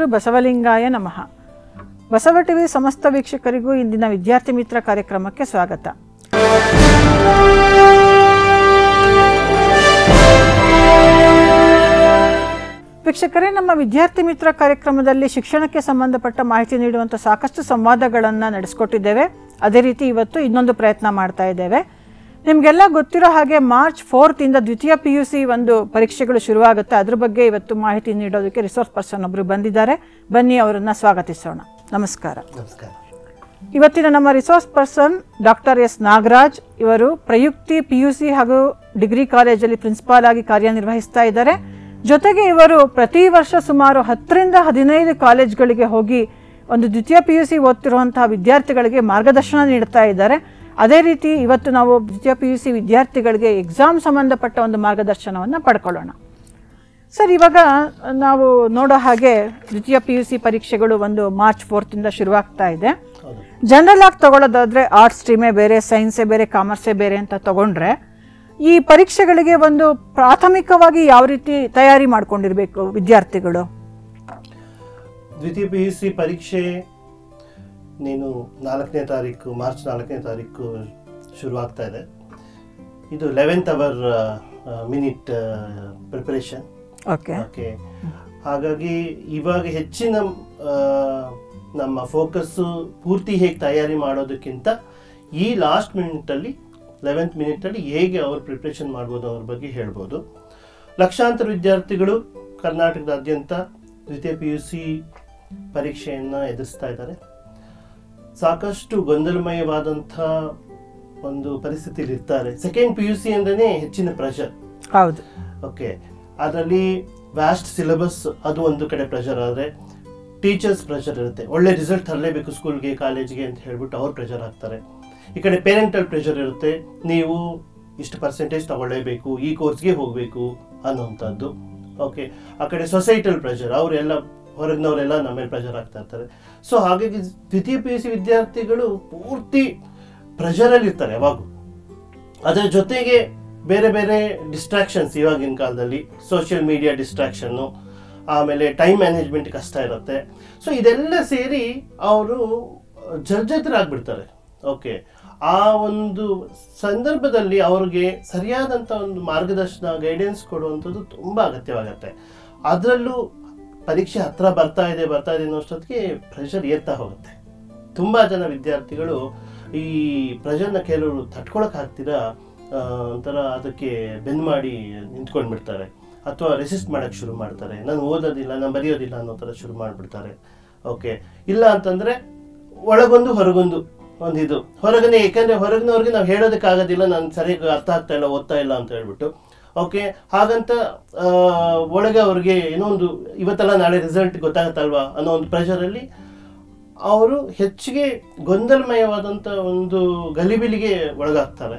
ಸದ್ಗುರು ಬಸವಲಿಂಗಾಯ ನಮಃ ಬಸವ ಟಿವಿ ಸಮಸ್ತ ವೀಕ್ಷಕರಿಗೂ ಇಂದಿನ ವಿದ್ಯಾರ್ಥಿ ಮಿತ್ರ ಕಾರ್ಯಕ್ರಮಕ್ಕೆ ಸ್ವಾಗತ ವೀಕ್ಷಕರೇ ನಮ್ಮ ವಿದ್ಯಾರ್ಥಿ ಮಿತ್ರ ಕಾರ್ಯಕ್ರಮದಲ್ಲಿ ಶಿಕ್ಷಣಕ್ಕೆ ಸಂಬಂಧಪಟ್ಟ ಮಾಹಿತಿ ನೀಡುವಂಥ ಸಾಕಷ್ಟು ಸಂವಾದಗಳನ್ನು ನಡೆಸ್ಕೊಟ್ಟಿದ್ದೇವೆ ಅದೇ ರೀತಿ ಇವತ್ತು ಇನ್ನೊಂದು ಪ್ರಯತ್ನ ಮಾಡ್ತಾ ಇದ್ದೇವೆ ನಿಮಗೆಲ್ಲ ಗೊತ್ತಿರೋ ಹಾಗೆ ಮಾರ್ಚ್ ಫೋರ್ತಿಂದ ದ್ವಿತೀಯ ಪಿ ಯು ಸಿ ಒಂದು ಪರೀಕ್ಷೆಗಳು ಶುರುವಾಗುತ್ತೆ ಅದ್ರ ಬಗ್ಗೆ ಇವತ್ತು ಮಾಹಿತಿ ನೀಡೋದಕ್ಕೆ ರಿಸೋರ್ಸ್ ಪರ್ಸನ್ ಒಬ್ಬರು ಬಂದಿದ್ದಾರೆ ಬನ್ನಿ ಅವರನ್ನು ಸ್ವಾಗತಿಸೋಣ ನಮಸ್ಕಾರ ನಮಸ್ಕಾರ ಇವತ್ತಿನ ನಮ್ಮ resource person doctor S Nagaraj ಇವರು ಪ್ರಯುಕ್ತಿ ಪಿ ಯು ಸಿ ಹಾಗೂ ಡಿಗ್ರಿ ಕಾಲೇಜಲ್ಲಿ ಪ್ರಿನ್ಸಿಪಾಲ್ ಆಗಿ ಕಾರ್ಯನಿರ್ವಹಿಸ್ತಾ ಇದ್ದಾರೆ ಜೊತೆಗೆ ಇವರು ಪ್ರತಿ ವರ್ಷ ಸುಮಾರು ಹತ್ತರಿಂದ ಹದಿನೈದು ಕಾಲೇಜ್ಗಳಿಗೆ ಹೋಗಿ ಒಂದು ದ್ವಿತೀಯ ಪಿ ಯು ಸಿ ಓದ್ತಿರುವಂತಹ ವಿದ್ಯಾರ್ಥಿಗಳಿಗೆ ಮಾರ್ಗದರ್ಶನ ನೀಡ್ತಾ ಇದ್ದಾರೆ ಅದೇ ರೀತಿ ಇವತ್ತು ನಾವು ದ್ವಿತೀಯ ಪಿ ಯು ಸಿ ವಿದ್ಯಾರ್ಥಿಗಳಿಗೆ ಎಕ್ಸಾಮ್ ಸಂಬಂಧಪಟ್ಟ ಒಂದು ಮಾರ್ಗದರ್ಶನವನ್ನು ಪಡ್ಕೊಳ್ಳೋಣ ಸರ್ ಇವಾಗ ನಾವು ನೋಡೋ ಹಾಗೆ ದ್ವಿತೀಯ ಪಿ ಯು ಸಿ ಪರೀಕ್ಷೆಗಳು ಒಂದು ಮಾರ್ಚ್ ಫೋರ್ತಿಂದ ಶುರುವಾಗ್ತಾ ಇದೆ ಹೌದು ಜನರಲ್ ಆಗಿ ತಗೊಳ್ಳೋದಾದ್ರೆ ಆರ್ಟ್ಸ್ ಸ್ಟ್ರೀಮೇ ಬೇರೆ ಸೈನ್ಸೇ ಬೇರೆ ಕಾಮರ್ಸೇ ಬೇರೆ ಅಂತ ತಗೊಂಡ್ರೆ ಈ ಪರೀಕ್ಷೆಗಳಿಗೆ ಒಂದು ಪ್ರಾಥಮಿಕವಾಗಿ ಯಾವ ರೀತಿ ತಯಾರಿ ಮಾಡ್ಕೊಂಡಿರ್ಬೇಕು ವಿದ್ಯಾರ್ಥಿಗಳು ದ್ವಿತೀಯ ಪಿ ಯು ಸಿ ಪರೀಕ್ಷೆ ನೀನು ನಾಲ್ಕನೇ ತಾರೀಕು ಮಾರ್ಚ್ ನಾಲ್ಕನೇ ತಾರೀಕು ಶುರುವಾಗ್ತಾ ಇದೆ ಇದು eleventh hour minute preparation okay okay ಹಾಗಾಗಿ ಇವಾಗ ಹೆಚ್ಚಿನ ಆ, ನಮ್ಮ ಫೋಕಸ್ಸು ಪೂರ್ತಿ ಹೇಗೆ ತಯಾರಿ ಮಾಡೋದಕ್ಕಿಂತ ಈ ಲಾಸ್ಟ್ ಮಿನಿಟಲ್ಲಿ ಲೆವೆಂತ್ ಮಿನಿಟಲ್ಲಿ ಹೇಗೆ ಅವ್ರು ಪ್ರಿಪ್ರೇಷನ್ ಮಾಡ್ಬೋದು ಅವ್ರ ಬಗ್ಗೆ ಹೇಳ್ಬೋದು ಲಕ್ಷಾಂತರ ವಿದ್ಯಾರ್ಥಿಗಳು ಕರ್ನಾಟಕದಾದ್ಯಂತ ದ್ವಿತೀಯ ಪಿ ಯು ಸಿ ಪರೀಕ್ಷೆಯನ್ನು ಎದುರಿಸ್ತಾ ಇದ್ದಾರೆ ಸಾಕಷ್ಟು ಗೊಂದಲಮಯವಾದಂಥ ಒಂದು ಪರಿಸ್ಥಿತಿಲಿ ಇರ್ತಾರೆ ಸೆಕೆಂಡ್ ಪಿ ಯು ಸಿ ಅಂದ್ರೇ ಹೆಚ್ಚಿನ ಪ್ರೆಷರ್ ಹೌದು ಓಕೆ ಅದರಲ್ಲಿ ವ್ಯಾಸ್ಟ್ ಸಿಲೆಬಸ್ ಅದು ಒಂದು ಕಡೆ ಪ್ರೆಷರ್ ಆದರೆ ಟೀಚರ್ಸ್ ಪ್ರೆಷರ್ ಇರುತ್ತೆ ಒಳ್ಳೆ ರಿಸಲ್ಟ್ ತರಲೇಬೇಕು ಸ್ಕೂಲ್ಗೆ ಕಾಲೇಜ್ಗೆ ಅಂತ ಹೇಳ್ಬಿಟ್ಟು ಅವ್ರು ಪ್ರೆಷರ್ ಹಾಕ್ತಾರೆ ಈ ಕಡೆ ಪೇರೆಂಟಲ್ ಪ್ರೆಷರ್ ಇರುತ್ತೆ ನೀವು ಇಷ್ಟು ಪರ್ಸೆಂಟೇಜ್ ತಗೊಳ್ಳೇಬೇಕು ಈ ಕೋರ್ಸ್ಗೆ ಹೋಗಬೇಕು ಅನ್ನೋವಂಥದ್ದು ಓಕೆ ಆ ಕಡೆ ಸೊಸೈಟಲ್ ಪ್ರೆಷರ್ ಅವರೆಲ್ಲ ಹೊರಗಿನವರೆಲ್ಲ ನಮ್ಮ ಮೇಲೆ ಪ್ರೆಷರ್ ಆಗ್ತಾ ಇರ್ತಾರೆ ಸೊ ಹಾಗಾಗಿ ದ್ವಿತೀಯ ಪಿ ಯು ಸಿ ವಿದ್ಯಾರ್ಥಿಗಳು ಪೂರ್ತಿ ಪ್ರೆಷರಲ್ಲಿ ಇರ್ತಾರೆ ಯಾವಾಗೂ ಅದರ ಜೊತೆಗೆ ಬೇರೆ ಬೇರೆ ಡಿಸ್ಟ್ರಾಕ್ಷನ್ಸ್ ಇವಾಗಿನ ಕಾಲದಲ್ಲಿ ಸೋಷಿಯಲ್ ಮೀಡಿಯಾ ಡಿಸ್ಟ್ರಾಕ್ಷನ್ನು ಆಮೇಲೆ ಟೈಮ್ ಮ್ಯಾನೇಜ್ಮೆಂಟ್ ಕಷ್ಟ ಇರುತ್ತೆ ಸೊ ಇದೆಲ್ಲ ಸೇರಿ ಅವರು ಜರ್ಜರಿತರಾಗ್ಬಿಡ್ತಾರೆ ಓಕೆ ಆ ಒಂದು ಸಂದರ್ಭದಲ್ಲಿ ಅವ್ರಿಗೆ ಸರಿಯಾದಂಥ ಒಂದು ಮಾರ್ಗದರ್ಶನ ಗೈಡೆನ್ಸ್ ಕೊಡುವಂಥದ್ದು ತುಂಬ ಅಗತ್ಯವಾಗತ್ತೆ ಅದರಲ್ಲೂ ಪರೀಕ್ಷೆ ಹತ್ರ ಬರ್ತಾ ಇದೆ ಬರ್ತಾ ಇದೆ ಅನ್ನೋಷ್ಟೊತ್ತಿಗೆ ಪ್ರೆಷರ್ ಏರ್ತಾ ಹೋಗುತ್ತೆ ತುಂಬ ಜನ ವಿದ್ಯಾರ್ಥಿಗಳು ಈ ಪ್ರೆಷರ್ನ ಕೆಲವರು ತಡ್ಕೊಳಕ್ ಆಗ್ತೀರಾ ಆ, ಒಂಥರ ಅದಕ್ಕೆ ಬೆನ್ ಮಾಡಿ ನಿಂತ್ಕೊಂಡ್ಬಿಡ್ತಾರೆ ಅಥವಾ ರೆಸಿಸ್ಟ್ ಮಾಡಕ್ಕೆ ಶುರು ಮಾಡ್ತಾರೆ ನಾನು ಓದೋದಿಲ್ಲ ನಾನು ಬರೆಯೋದಿಲ್ಲ ಅನ್ನೋ ಥರ ಶುರು ಮಾಡಿಬಿಡ್ತಾರೆ ಓಕೆ ಇಲ್ಲ ಅಂತಂದರೆ ಒಳಗೊಂದು ಹೊರಗೊಂದು ಒಂದು ಇದು ಹೊರಗನೆ ಯಾಕಂದರೆ ಹೊರಗಿನವ್ರಿಗೆ ನಾವು ಹೇಳೋದಕ್ಕಾಗೋದಿಲ್ಲ ನಾನು ಸರಿಯಾಗಿ ಅರ್ಥ ಆಗ್ತಾ ಇಲ್ಲ ಓದ್ತಾ ಇಲ್ಲ ಅಂತ ಹೇಳ್ಬಿಟ್ಟು ಓಕೆ ಹಾಗಂತ ಆ, ಒಳಗೆ ಅವ್ರಿಗೆ ಏನೋ ಒಂದು ಇವತ್ತೆಲ್ಲ ನಾಳೆ ರಿಸಲ್ಟ್ ಗೊತ್ತಾಗತ್ತಲ್ವಾ ಅನ್ನೋ ಒಂದು ಪ್ರೆಷರಲ್ಲಿ ಅವರು ಹೆಚ್ಚಿಗೆ ಗೊಂದಲಮಯವಾದಂಥ ಒಂದು ಗಲಿಬಿಲಿಗೆ ಒಳಗಾಗ್ತಾರೆ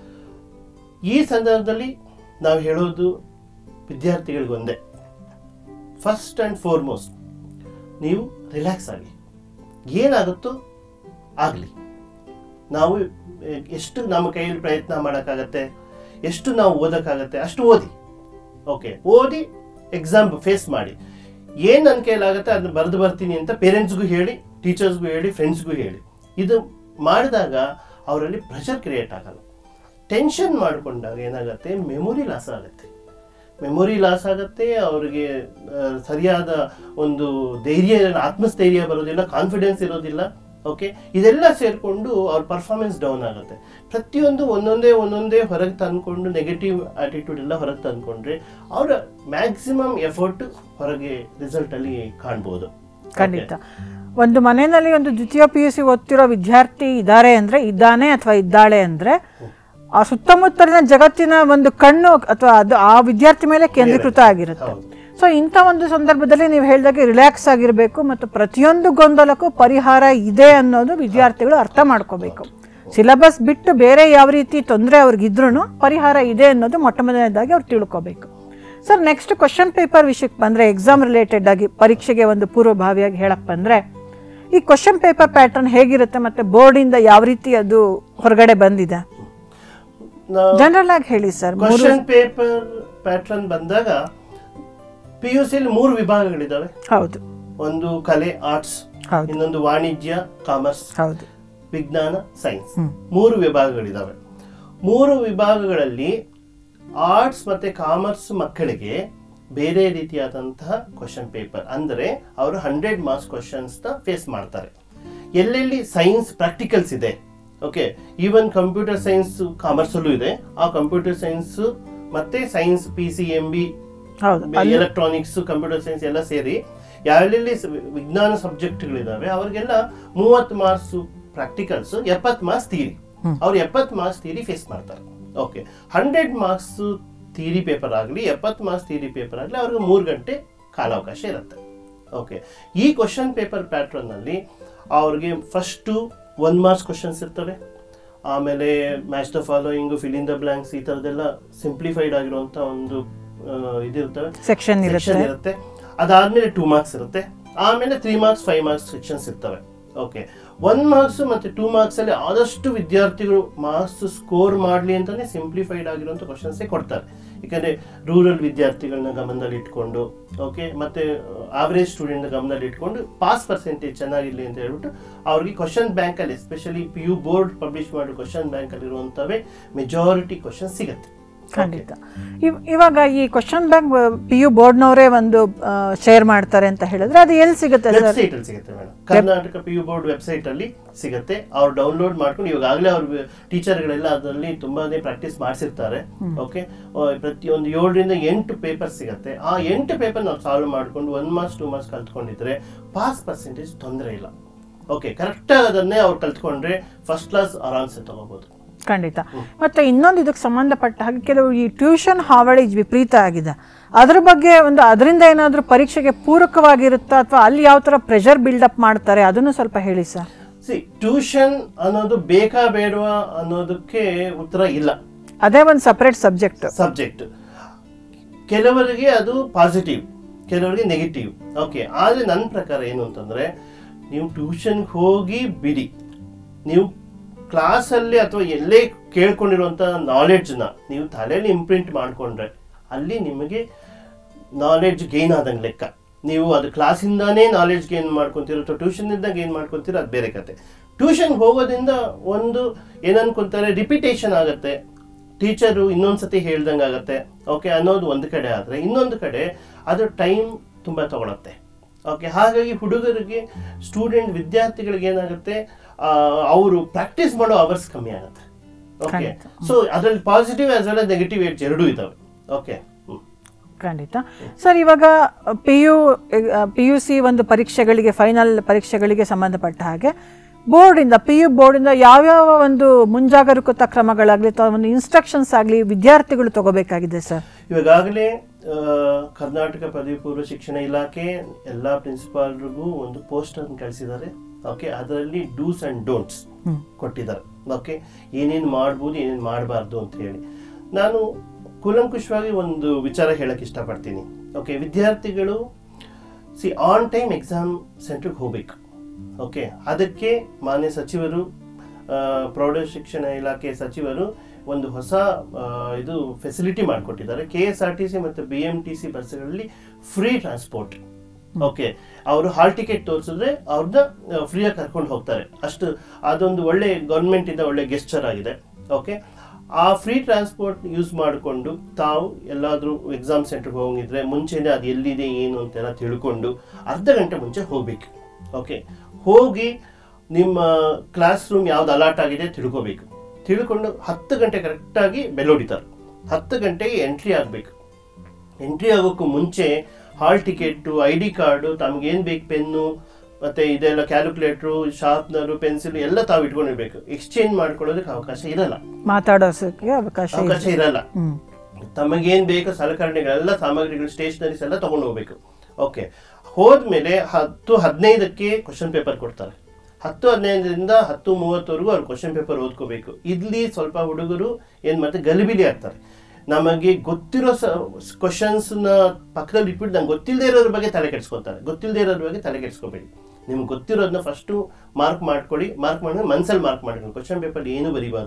ಈ ಸಂದರ್ಭದಲ್ಲಿ ನಾವು ಹೇಳೋದು ವಿದ್ಯಾರ್ಥಿಗಳಿಗೊಂದೇ ಫಸ್ಟ್ ಆ್ಯಂಡ್ ಫಾರ್ಮೋಸ್ಟ್ ನೀವು ರಿಲ್ಯಾಕ್ಸ್ ಆಗಿ ಏನಾಗುತ್ತೋ ಆಗಲಿ ನಾವು ಎ- ಎಷ್ಟು ನಮ್ಮ ಕೈಯಲ್ಲಿ ಪ್ರಯತ್ನ ಮಾಡೋಕ್ಕಾಗತ್ತೆ ಎಷ್ಟು ನಾವು ಓದೋಕ್ಕಾಗತ್ತೆ ಅಷ್ಟು ಓದಿ ಓಕೆ ಓದಿ ಎಕ್ಸಾಮ್ ಫೇಸ್ ಮಾಡಿ ಏನು ನನ್ನ ಕೈಲಾಗುತ್ತೆ ಅದನ್ನ ಬರೆದು ಬರ್ತೀನಿ ಅಂತ ಪೇರೆಂಟ್ಸ್ಗೂ ಹೇಳಿ ಟೀಚರ್ಸ್ಗೂ ಹೇಳಿ ಫ್ರೆಂಡ್ಸ್ಗೂ ಹೇಳಿ ಇದು ಮಾಡಿದಾಗ ಅವರಲ್ಲಿ ಪ್ರೆಷರ್ ಕ್ರಿಯೇಟ್ ಆಗಲ್ಲ ಟೆನ್ಷನ್ ಮಾಡಿಕೊಂಡಾಗ ಏನಾಗುತ್ತೆ ಮೆಮೊರಿ ಲಾಸ್ ಆಗುತ್ತೆ ಮೆಮೊರಿ ಲಾಸ್ ಆಗುತ್ತೆ ಅವರಿಗೆ ಆ, ಸರಿಯಾದ ಒಂದು ಧೈರ್ಯ ಆತ್ಮಸ್ಥೈರ್ಯ ಬರೋದಿಲ್ಲ ಕಾನ್ಫಿಡೆನ್ಸ್ ಇರೋದಿಲ್ಲ ಓಕೆ ಇದೆಲ್ಲ ಸೇರಿಕೊಂಡು ಅವ್ರ ಪರ್ಫಾರ್ಮೆನ್ಸ್ ಡೌನ್ ಆಗುತ್ತೆ ಪ್ರತಿಯೊಂದು ಒಂದೊಂದೇ ಒಂದೊಂದೇ ಹೊರಗೆ ತಂದ್ಕೊಂಡು ನೆಗೆಟಿವ್ ಆಟಿಟ್ಯೂಡ್ ಎಲ್ಲ ಹೊರಗೆ ತಂದ್ಕೊಂಡ್ರೆ ಅವರ ಮ್ಯಾಕ್ಸಿಮಮ್ ಎಫರ್ಟ್ ಹೊರಗೆ ರಿಸಲ್ಟಲ್ಲಿ ಕಾಣ್ಬೋದು ಖಂಡಿತ ಒಂದು ಮನೆಯಲ್ಲಿ ಒಂದು ದ್ವಿತೀಯ ಪಿ ಯು ಸಿ ಓದ್ತಿರೋ ವಿದ್ಯಾರ್ಥಿ ಇದ್ದಾರೆ ಅಂದರೆ ಇದ್ದಾನೆ ಅಥವಾ ಇದ್ದಾಳೆ ಅಂದರೆ ಆ ಸುತ್ತಮುತ್ತಲಿನ ಜಗತ್ತಿನ ಒಂದು ಕಣ್ಣು ಅಥವಾ ಅದು ಆ ವಿದ್ಯಾರ್ಥಿ ಮೇಲೆ ಕೇಂದ್ರೀಕೃತ ಆಗಿರುತ್ತೆ ಹೌದು ಸೊ ಇಂಥ ಒಂದು ಸಂದರ್ಭದಲ್ಲಿ ನೀವು ಹೇಳಿದಾಗೆ ರಿಲ್ಯಾಕ್ಸ್ ಆಗಿರಬೇಕು ಮತ್ತು ಪ್ರತಿಯೊಂದು ಗೊಂದಲಕ್ಕೂ ಪರಿಹಾರ ಇದೆ ಅನ್ನೋದು ವಿದ್ಯಾರ್ಥಿಗಳು ಅರ್ಥ ಮಾಡ್ಕೋಬೇಕು ಸಿಲೆಬಸ್ ಬಿಟ್ಟು ಬೇರೆ ಯಾವ ರೀತಿ ತೊಂದರೆ ಅವ್ರಿಗಿದ್ರೂ ಪರಿಹಾರ ಇದೆ ಅನ್ನೋದು ಮೊಟ್ಟ ಮೊದಲನೇದಾಗಿ ಅವ್ರು ತಿಳ್ಕೋಬೇಕು ಸರ್ ನೆಕ್ಸ್ಟ್ ಕ್ವಶನ್ ಪೇಪರ್ ವಿಷಯಕ್ಕೆ ಬಂದರೆ ಎಕ್ಸಾಮ್ ರಿಲೇಟೆಡ್ ಆಗಿ ಪರೀಕ್ಷೆಗೆ ಒಂದು ಪೂರ್ವಭಾವಿಯಾಗಿ ಹೇಳಕ್ಕೆ ಬಂದರೆ ಈ ಕ್ವಶನ್ ಪೇಪರ್ ಪ್ಯಾಟರ್ನ್ ಹೇಗಿರುತ್ತೆ ಮತ್ತು ಬೋರ್ಡಿಂದ ಯಾವ ರೀತಿ ಅದು ಹೊರಗಡೆ ಬಂದಿದೆ ನಾವು ಜನರಲ್ ಆಗಿ ಹೇಳಿ ಸರ್ ಕ್ವಶನ್ ಪೇಪರ್ ಪ್ಯಾಟ್ರನ್ ಬಂದಾಗ ಪಿ ಯು ಸಿಲಿ ಮೂರು ವಿಭಾಗಗಳಿದ್ದಾವೆ ಹೌದು ಒಂದು ಕಲೆ ಆರ್ಟ್ಸ್ ಹೌದು ಇನ್ನೊಂದು ವಾಣಿಜ್ಯ ಕಾಮರ್ಸ್ ಹೌದು ವಿಜ್ಞಾನ ಸೈನ್ಸ್ ಹ್ಮ್. ಮೂರು ವಿಭಾಗಗಳಿದಾವೆ ಮೂರು ವಿಭಾಗಗಳಲ್ಲಿ ಆರ್ಟ್ಸ್ ಮತ್ತೆ ಕಾಮರ್ಸ್ ಮಕ್ಕಳಿಗೆ ಬೇರೆ ರೀತಿಯಾದಂತಹ ಕ್ವಶನ್ ಪೇಪರ್ ಅಂದರೆ ಅವರು ಹಂಡ್ರೆಡ್ ಮಾರ್ಕ್ಸ್ ಕ್ವಶನ್ಸ್ ಫೇಸ್ ಮಾಡ್ತಾರೆ ಎಲ್ಲೆಲ್ಲಿ ಸೈನ್ಸ್ ಪ್ರಾಕ್ಟಿಕಲ್ಸ್ ಇದೆ okay even computer science commerce ಅಲ್ಲೂ ಇದೆ ಆ ಕಂಪ್ಯೂಟರ್ ಸೈನ್ಸ್ ಮತ್ತೆ science P C M B ಹೌದು ಅಲ್ಲಿ- ಎಲೆಕ್ಟ್ರಾನಿಕ್ಸ್ ಕಂಪ್ಯೂಟರ್ ಸೈನ್ಸ್ ಎಲ್ಲ ಸೇರಿ ಯಾವೆಲ್ಲಿ ಸ- ವಿಜ್ಞಾನ ಸಬ್ಜೆಕ್ಟ್ಗಳಿದಾವೆ ಅವ್ರಿಗೆಲ್ಲ ಮೂವತ್ತು ಮಾರ್ಕ್ಸ್ ಪ್ರಾಕ್ಟಿಕಲ್ಸ್ ಎಪ್ಪತ್ತು ಮಾರ್ಕ್ಸ್ ಥಿಯರಿ ಹ್ಮ್. ಅವ್ರು ಎಪ್ಪತ್ತು ಮಾರ್ಕ್ಸ್ ಥಿಯರಿ ಫೇಸ್ ಮಾಡ್ತಾರೆ okay hundred marks theory paper ಆಗಲಿ ಎಪ್ಪತ್ತು ಮಾರ್ಕ್ಸ್ ಥಿಯರಿ ಪೇಪರ್ ಆಗಲಿ ಅವ್ರಿಗೆ ಮೂರು ಗಂಟೆ ಕಾಲಾವಕಾಶ ಇರುತ್ತೆ ಓಕೆ ಈ ಕ್ವಶನ್ ಪೇಪರ್ ಪ್ಯಾಟ್ರನ್ನಲ್ಲಿ ಅವ್ರಿಗೆ ಫಸ್ಟು ಒನ್ ಮಾರ್ಕ್ಸ್ ಕ್ವಶನ್ಸ್ ಇರ್ತವೆ ಆಮೇಲೆ match the following fill in the blanks ಈ ಥರದ್ದೆಲ್ಲ ಸಿಂಪ್ಲಿಫೈಡ್ ಆಗಿರುವಂಥ ಒಂದು ಆ, ಇದಿರ್ತವೆ ಸೆಕ್ಷನ್ ಸೆಕ್ಷನ್ ಇರುತ್ತೆ ಇರುತ್ತೆ ಅದಾದ್ಮೇಲೆ ಟೂ ಮಾರ್ಕ್ಸ್ ಇರುತ್ತೆ ಆಮೇಲೆ three marks five marks sections ಇರ್ತವೆ ಓಕೆ ಒನ್ ಮಾರ್ಕ್ಸ್ ಮತ್ತೆ ಟೂ ಮಾರ್ಕ್ಸ್ ಅಲ್ಲಿ ಆದಷ್ಟು ವಿದ್ಯಾರ್ಥಿಗಳು ಮಾರ್ಕ್ಸ್ ಸ್ಕೋರ್ ಮಾಡಲಿ ಅಂತಾನೆ ಸಿಂಪ್ಲಿಫೈಡ್ ಆಗಿರುವಂತ ಕ್ವಶನ್ಸ್ ಕೊಡ್ತಾರೆ ಯಾಕಂದ್ರೆ ರೂರಲ್ ವಿದ್ಯಾರ್ಥಿಗಳನ್ನ ಗಮನದಲ್ಲಿ ಇಟ್ಕೊಂಡು ಓಕೆ ಮತ್ತೆ ಆವರೇಜ್ ಸ್ಟೂಡೆಂಟ್ ಗಮನದಲ್ಲಿ ಇಟ್ಕೊಂಡು ಪಾಸ್ ಪರ್ಸೆಂಟೇಜ್ ಚೆನ್ನಾಗಿರ್ಲಿ ಅಂತ ಹೇಳ್ಬಿಟ್ಟು ಅವ್ರಿಗೆ ಕ್ವಶನ್ ಬ್ಯಾಂಕ್ ಅಲ್ಲಿ especially P U board publish ಮಾಡೋ ಕ್ವಶನ್ ಬ್ಯಾಂಕ್ ಅಲ್ಲಿ ಇರುವಂತವೇ ಮೆಜಾರಿಟಿ ಕ್ವಶನ್ ಸಿಗುತ್ತೆ ಖಂಡಿತ ಇವ್- ಇವಾಗ ಈ ಕ್ವಶನ್ ಬ್ಯಾಂಕ್ ಪಿ ಯು ಬೋರ್ಡ್ನವರೇ ಒಂದು ಶೇರ್ ಮಾಡ್ತಾರೆ ಅಂತ ಹೇಳಿದ್ರೆ ಅದು ಎಲ್ಲಿ ಸಿಗುತ್ತೆ ಸರ್ ವೆಬ್ಸೈಟ್ ಅಲ್ಲಿ ಸಿಗುತ್ತೆ madam Karnataka P U board website ಅಲ್ಲಿ ಸಿಗುತ್ತೆ ಅವ್ರು ಡೌನ್ಲೋಡ್ ಮಾಡ್ಕೊಂಡು ಇವಾಗಲೇ ಅವ್ರ ಟೀಚರ್ಗಳೆಲ್ಲ ಅದರಲ್ಲಿ ತುಂಬಾನೇ ಪ್ರಾಕ್ಟೀಸ್ ಮಾಡಿಸಿರ್ತಾರೆ ಓಕೆ ಪ್ರತಿಯೊಂದು ಏಳರಿಂದ ಎಂಟು ಪೇಪರ್ ಸಿಗುತ್ತೆ ಆ ಎಂಟು ಪೇಪರ್ ನಾವು ಸಾಲ್ವ್ ಮಾಡ್ಕೊಂಡು ಒನ್ ಮಾರ್ಕ್ಸ್ ಟೂ ಮಾರ್ಕ್ಸ್ ಕಲ್ತ್ಕೊಂಡಿದ್ರೆ ಪಾಸ್ ಪರ್ಸೆಂಟೇಜ್ ತೊಂದರೆ ಇಲ್ಲ ಓಕೆ ಕರೆಕ್ಟಾಗಿ ಅದನ್ನೇ ಅವ್ರು ಕಲ್ತ್ಕೊಂಡ್ರೆ ಫಸ್ಟ್ ಕ್ಲಾಸ್ ಆರಾಮ್ಸೆ ತಗೋಬಹುದು ಖಂಡಿತ ಮತ್ತೆ ಇನ್ನೊಂದು ಇದಕ್ಕೆ ಸಂಬಂಧಪಟ್ಟ ಹಾಗೆ ಕೆಲವು ಈ ಟ್ಯೂಷನ್ ಹಾವಳಿ ವಿಪರೀತ ಆಗಿದೆ ಅದ್ರ ಬಗ್ಗೆ ಒಂದು ಅದರಿಂದ ಏನಾದರೂ ಪರೀಕ್ಷೆಗೆ ಪೂರಕವಾಗಿರುತ್ತಾ ಅಥವಾ ಅಲ್ಲಿ ಯಾವ ಥರ ಪ್ರೆಷರ್ ಬಿಲ್ಡಪ್ ಮಾಡ್ತಾರೆ ಅದನ್ನು ಸ್ವಲ್ಪ ಹೇಳಿ ಸರ್ ಸಿ ಟ್ಯೂಷನ್ ಅನ್ನೋದು ಬೇಕಾ ಬೇಡವಾ ಅನ್ನೋದಕ್ಕೆ ಉತ್ತರ ಇಲ್ಲ ಅದೇ ಒಂದು ಸಪ್ರೇಟ್ ಸಬ್ಜೆಕ್ಟ್ ಸಬ್ಜೆಕ್ಟ್ ಕೆಲವರಿಗೆ ಅದು ಪಾಸಿಟಿವ್ ಕೆಲವರಿಗೆ ನೆಗೆಟಿವ್ ಓಕೆ ಆದರೆ ನನ್ನ ಪ್ರಕಾರ ಏನು ಅಂತಂದರೆ ನೀವು ಟ್ಯೂಷನ್ಗೆ ಹೋಗಿ ಬಿಡಿ ನೀವು ಕ್ಲಾಸಲ್ಲಿ ಅಥವಾ ಎಲ್ಲೇ ಕೇಳ್ಕೊಂಡಿರುವಂಥ ನಾಲೆಡ್ಜ್ನ ನೀವು ತಲೆಯಲ್ಲಿ ಇಂಪ್ರಿಂಟ್ ಮಾಡಿಕೊಂಡ್ರೆ ಅಲ್ಲಿ ನಿಮಗೆ ನಾಲೆಡ್ಜ್ ಗೇನ್ ಆದಂಗೆ ಲೆಕ್ಕ ನೀವು ಅದು ಕ್ಲಾಸಿಂದಾನೇ ನಾಲೆಡ್ಜ್ ಗೇನ್ ಮಾಡ್ಕೊತೀರೋ ಅಥವಾ ಟ್ಯೂಷನ್ನಿಂದ ಗೇನ್ ಮಾಡ್ಕೊತೀರೋ ಅದು ಬೇರೆ ಕತೆ ಟ್ಯೂಷನ್ಗೆ ಹೋಗೋದ್ರಿಂದ ಒಂದು ಏನನ್ಕೊಂತಾರೆ ರಿಪಿಟೇಷನ್ ಆಗುತ್ತೆ ಟೀಚರು ಇನ್ನೊಂದ್ಸತಿ ಹೇಳ್ದಂಗೆ ಆಗುತ್ತೆ ಓಕೆ ಅನ್ನೋದು ಒಂದು ಕಡೆ ಆದರೆ ಇನ್ನೊಂದು ಕಡೆ ಅದು ಟೈಮ್ ತುಂಬ ತಗೊಳತ್ತೆ ಓಕೆ ಹಾಗಾಗಿ ಹುಡುಗರಿಗೆ ಸ್ಟೂಡೆಂಟ್ ವಿದ್ಯಾರ್ಥಿಗಳಿಗೆ ಏನಾಗುತ್ತೆ ಅವರು ಪ್ರಾಕ್ಟೀಸ್ ಮಾಡೋ ಅವರ್ಸ್ ಕಮ್ಮಿ ಆಗುತ್ತೆ ಓಕೆ ಖಂಡಿತ. ಸೊ ಅದರಲ್ಲಿ ಪಾಸಿಟಿವ್ ಆಸ್ ವೆಲ್ ನೆಗೆಟಿವ್ ಏಟ್ಸ್ ಎರಡೂ ಇದಾವೆ ಓಕೆ ಖಂಡಿತ ಸರ್ ಇವಾಗ P U P U C ಒಂದು ಪರೀಕ್ಷೆಗಳಿಗೆ ಫೈನಲ್ ಪರೀಕ್ಷೆಗಳಿಗೆ ಸಂಬಂಧಪಟ್ಟ ಹಾಗೆ ಬೋರ್ಡಿಂದ ಪಿ ಯು ಬೋರ್ಡಿಂದ ಯಾವ್ಯಾವ ಒಂದು ಮುಂಜಾಗರೂಕತಾ ಕ್ರಮಗಳಾಗಲಿ ಅಥವಾ ಒಂದು ಇನ್ಸ್ಟ್ರಕ್ಷನ್ಸ್ ಆಗಲಿ ವಿದ್ಯಾರ್ಥಿಗಳು ತಗೋಬೇಕಾಗಿದೆ ಸರ್ ಇವಾಗಲೇ ಕರ್ನಾಟಕ ಪದವಿ ಪೂರ್ವ ಶಿಕ್ಷಣ ಇಲಾಖೆ ಎಲ್ಲ ಪ್ರಿನ್ಸಿಪಾಲ್ರಿಗೂ ಒಂದು ಪೋಸ್ಟರ್ ಕಳಿಸಿದ್ದಾರೆ ಓಕೆ ಅದರಲ್ಲಿ ಡೂಸ್ ಅಂಡ್ ಡೋಂಟ್ಸ್ ಹ್ಮ್. ಕೊಟ್ಟಿದ್ದಾರೆ ಓಕೆ ಏನೇನು ಮಾಡ್ಬೋದು ಏನೇನು ಮಾಡಬಾರ್ದು ಅಂತ ಹೇಳಿ ನಾನು ಕೂಲಂಕುಷವಾಗಿ ಒಂದು ವಿಚಾರ ಹೇಳಕ್ಕೆ ಇಷ್ಟಪಡ್ತೀನಿ ಓಕೆ ವಿದ್ಯಾರ್ಥಿಗಳು ಸಿ ಆನ್ ಟೈಮ್ ಎಕ್ಸಾಮ್ ಸೆಂಟ್ರಿಗೆ ಹೋಗ್ಬೇಕು ಓಕೆ ಅದಕ್ಕೆ ಮಾನ್ಯ ಸಚಿವರು ಆ, ಪ್ರೌಢ ಶಿಕ್ಷಣ ಇಲಾಖೆ ಸಚಿವರು ಒಂದು ಹೊಸ ಆ, ಇದು ಫೆಸಿಲಿಟಿ ಮಾಡಿಕೊಟ್ಟಿದ್ದಾರೆ K S R T C ಮತ್ತು ಬಿ ಎಂ ಟಿ ಸಿ ಬಸ್ಗಳಲ್ಲಿ ಫ್ರೀ ಟ್ರಾನ್ಸ್ಪೋರ್ಟ್ ಓಕೆ ಅವರು ಹಾಲ್ ಟಿಕೆಟ್ ತೋರಿಸಿದ್ರೆ ಅವ್ರನ್ನ ಫ್ರೀಯಾಗಿ ಕರ್ಕೊಂಡು ಹೋಗ್ತಾರೆ ಅಷ್ಟು ಅದೊಂದು ಒಳ್ಳೆ ಗೌರ್ಮೆಂಟ್ ಇಂದ ಒಳ್ಳೆ ಗೆಸ್ಚರ್ ಆಗಿದೆ ಓಕೆ ಆ ಫ್ರೀ ಟ್ರಾನ್ಸ್ಪೋರ್ಟ್ ಯೂಸ್ ಮಾಡಿಕೊಂಡು ತಾವು ಎಲ್ಲಾದರೂ ಎಕ್ಸಾಮ್ ಸೆಂಟರ್ಗೆ ಹೋಗಿದ್ರೆ ಮುಂಚೆನೇ ಅದು ಎಲ್ಲಿದೆ ಏನು ಅಂತೆಲ್ಲ ತಿಳ್ಕೊಂಡು ಅರ್ಧ ಗಂಟೆ ಮುಂಚೆ ಹೋಗ್ಬೇಕು ಓಕೆ ಹೋಗಿ ನಿಮ್ಮ ಕ್ಲಾಸ್ ರೂಮ್ ಯಾವ್ದು ಅಲಾಟ್ ಆಗಿದೆ ತಿಳ್ಕೊಬೇಕು ತಿಳ್ಕೊಂಡು ಹತ್ತು ಗಂಟೆ ಕರೆಕ್ಟಾಗಿ ಬೆಲ್ ಹೊಡಿತಾರೆ ಹತ್ತು ಗಂಟೆಗೆ ಎಂಟ್ರಿ ಆಗಬೇಕು ಎಂಟ್ರಿ ಆಗೋಕ್ಕೂ ಮುಂಚೆ hall ticket I D card ತಮಗೇನು ಬೇಕು ಪೆನ್ನು ಮತ್ತೆ ಇದೆಲ್ಲ ಕ್ಯಾಲ್ಕುಲೇಟ್ರು ಶಾರ್ಪ್ನರು ಪೆನ್ಸಿಲ್ ಎಲ್ಲ ತಾವು ಇಟ್ಕೊಂಡಿರ್ಬೇಕು ಎಕ್ಸ್ಚೇಂಜ್ ಮಾಡ್ಕೊಳ್ಳೋದಕ್ಕೆ ಅವಕಾಶ ಇರಲ್ಲ ಮಾತಾಡೋಸಕ್ಕೆ ಅವಕಾಶ ಇದೆ ಅವಕಾಶ ಇರಲ್ಲ ಹ್ಮ್ ತಮಗೇನ್ ಬೇಕು ಸಲಕರಣೆಗಳೆಲ್ಲ ಸಾಮಗ್ರಿಗಳು ಸ್ಟೇಷನರೀಸ್ ಎಲ್ಲ ತಗೊಂಡು ಹೋಗ್ಬೇಕು ಓಕೆ ಹೋದ್ಮೇಲೆ ಹತ್ತು ಹದಿನೈದಕ್ಕೆ ಕ್ವಶನ್ ಪೇಪರ್ ಕೊಡ್ತಾರೆ ಹತ್ತು ಹದಿನೈದರಿಂದ ಹತ್ತು ಮೂವತ್ತವರೆಗೂ ಅವ್ರು ಕ್ವಶನ್ ಪೇಪರ್ ಓದ್ಕೋಬೇಕು ಇಲ್ಲಿ ಸ್ವಲ್ಪ ಹುಡುಗರು ಏನ್ ಮಾಡ್ತಾರೆ ಗಲಿಬಿಲಿ ಆಗ್ತಾರೆ ನಮಗೆ ಗೊತ್ತಿರೋ ಕ್ವಶನ್ಸ್ನ ಪಕ್ಕದಲ್ಲಿ ಇಟ್ಬಿಟ್ಟು ನಂಗೆ ಗೊತ್ತಿಲ್ಲದೆ ಇರೋದ್ರ ಬಗ್ಗೆ ತಲೆ ಕೆಡಿಸ್ಕೊತಾರೆ ಗೊತ್ತಿಲ್ಲದೆ ಇರೋದ್ರ ಬಗ್ಗೆ ತಲೆ ಕೆಡಿಸ್ಕೋಬೇಡಿ ನಿಮ್ಗೆ ಗೊತ್ತಿರೋದನ್ನ ಫಸ್ಟು ಮಾರ್ಕ್ ಮಾಡ್ಕೊಳ್ಳಿ ಮಾರ್ಕ್ ಮಾಡಿದ್ರೆ ಮನ್ಸಲ್ಲಿ ಮಾರ್ಕ್ ಮಾಡ್ಕೊಳ್ಳಿ ಕ್ವಶನ್ ಪೇಪರ್ ಏನು ಬರೀಬಾರ್ದು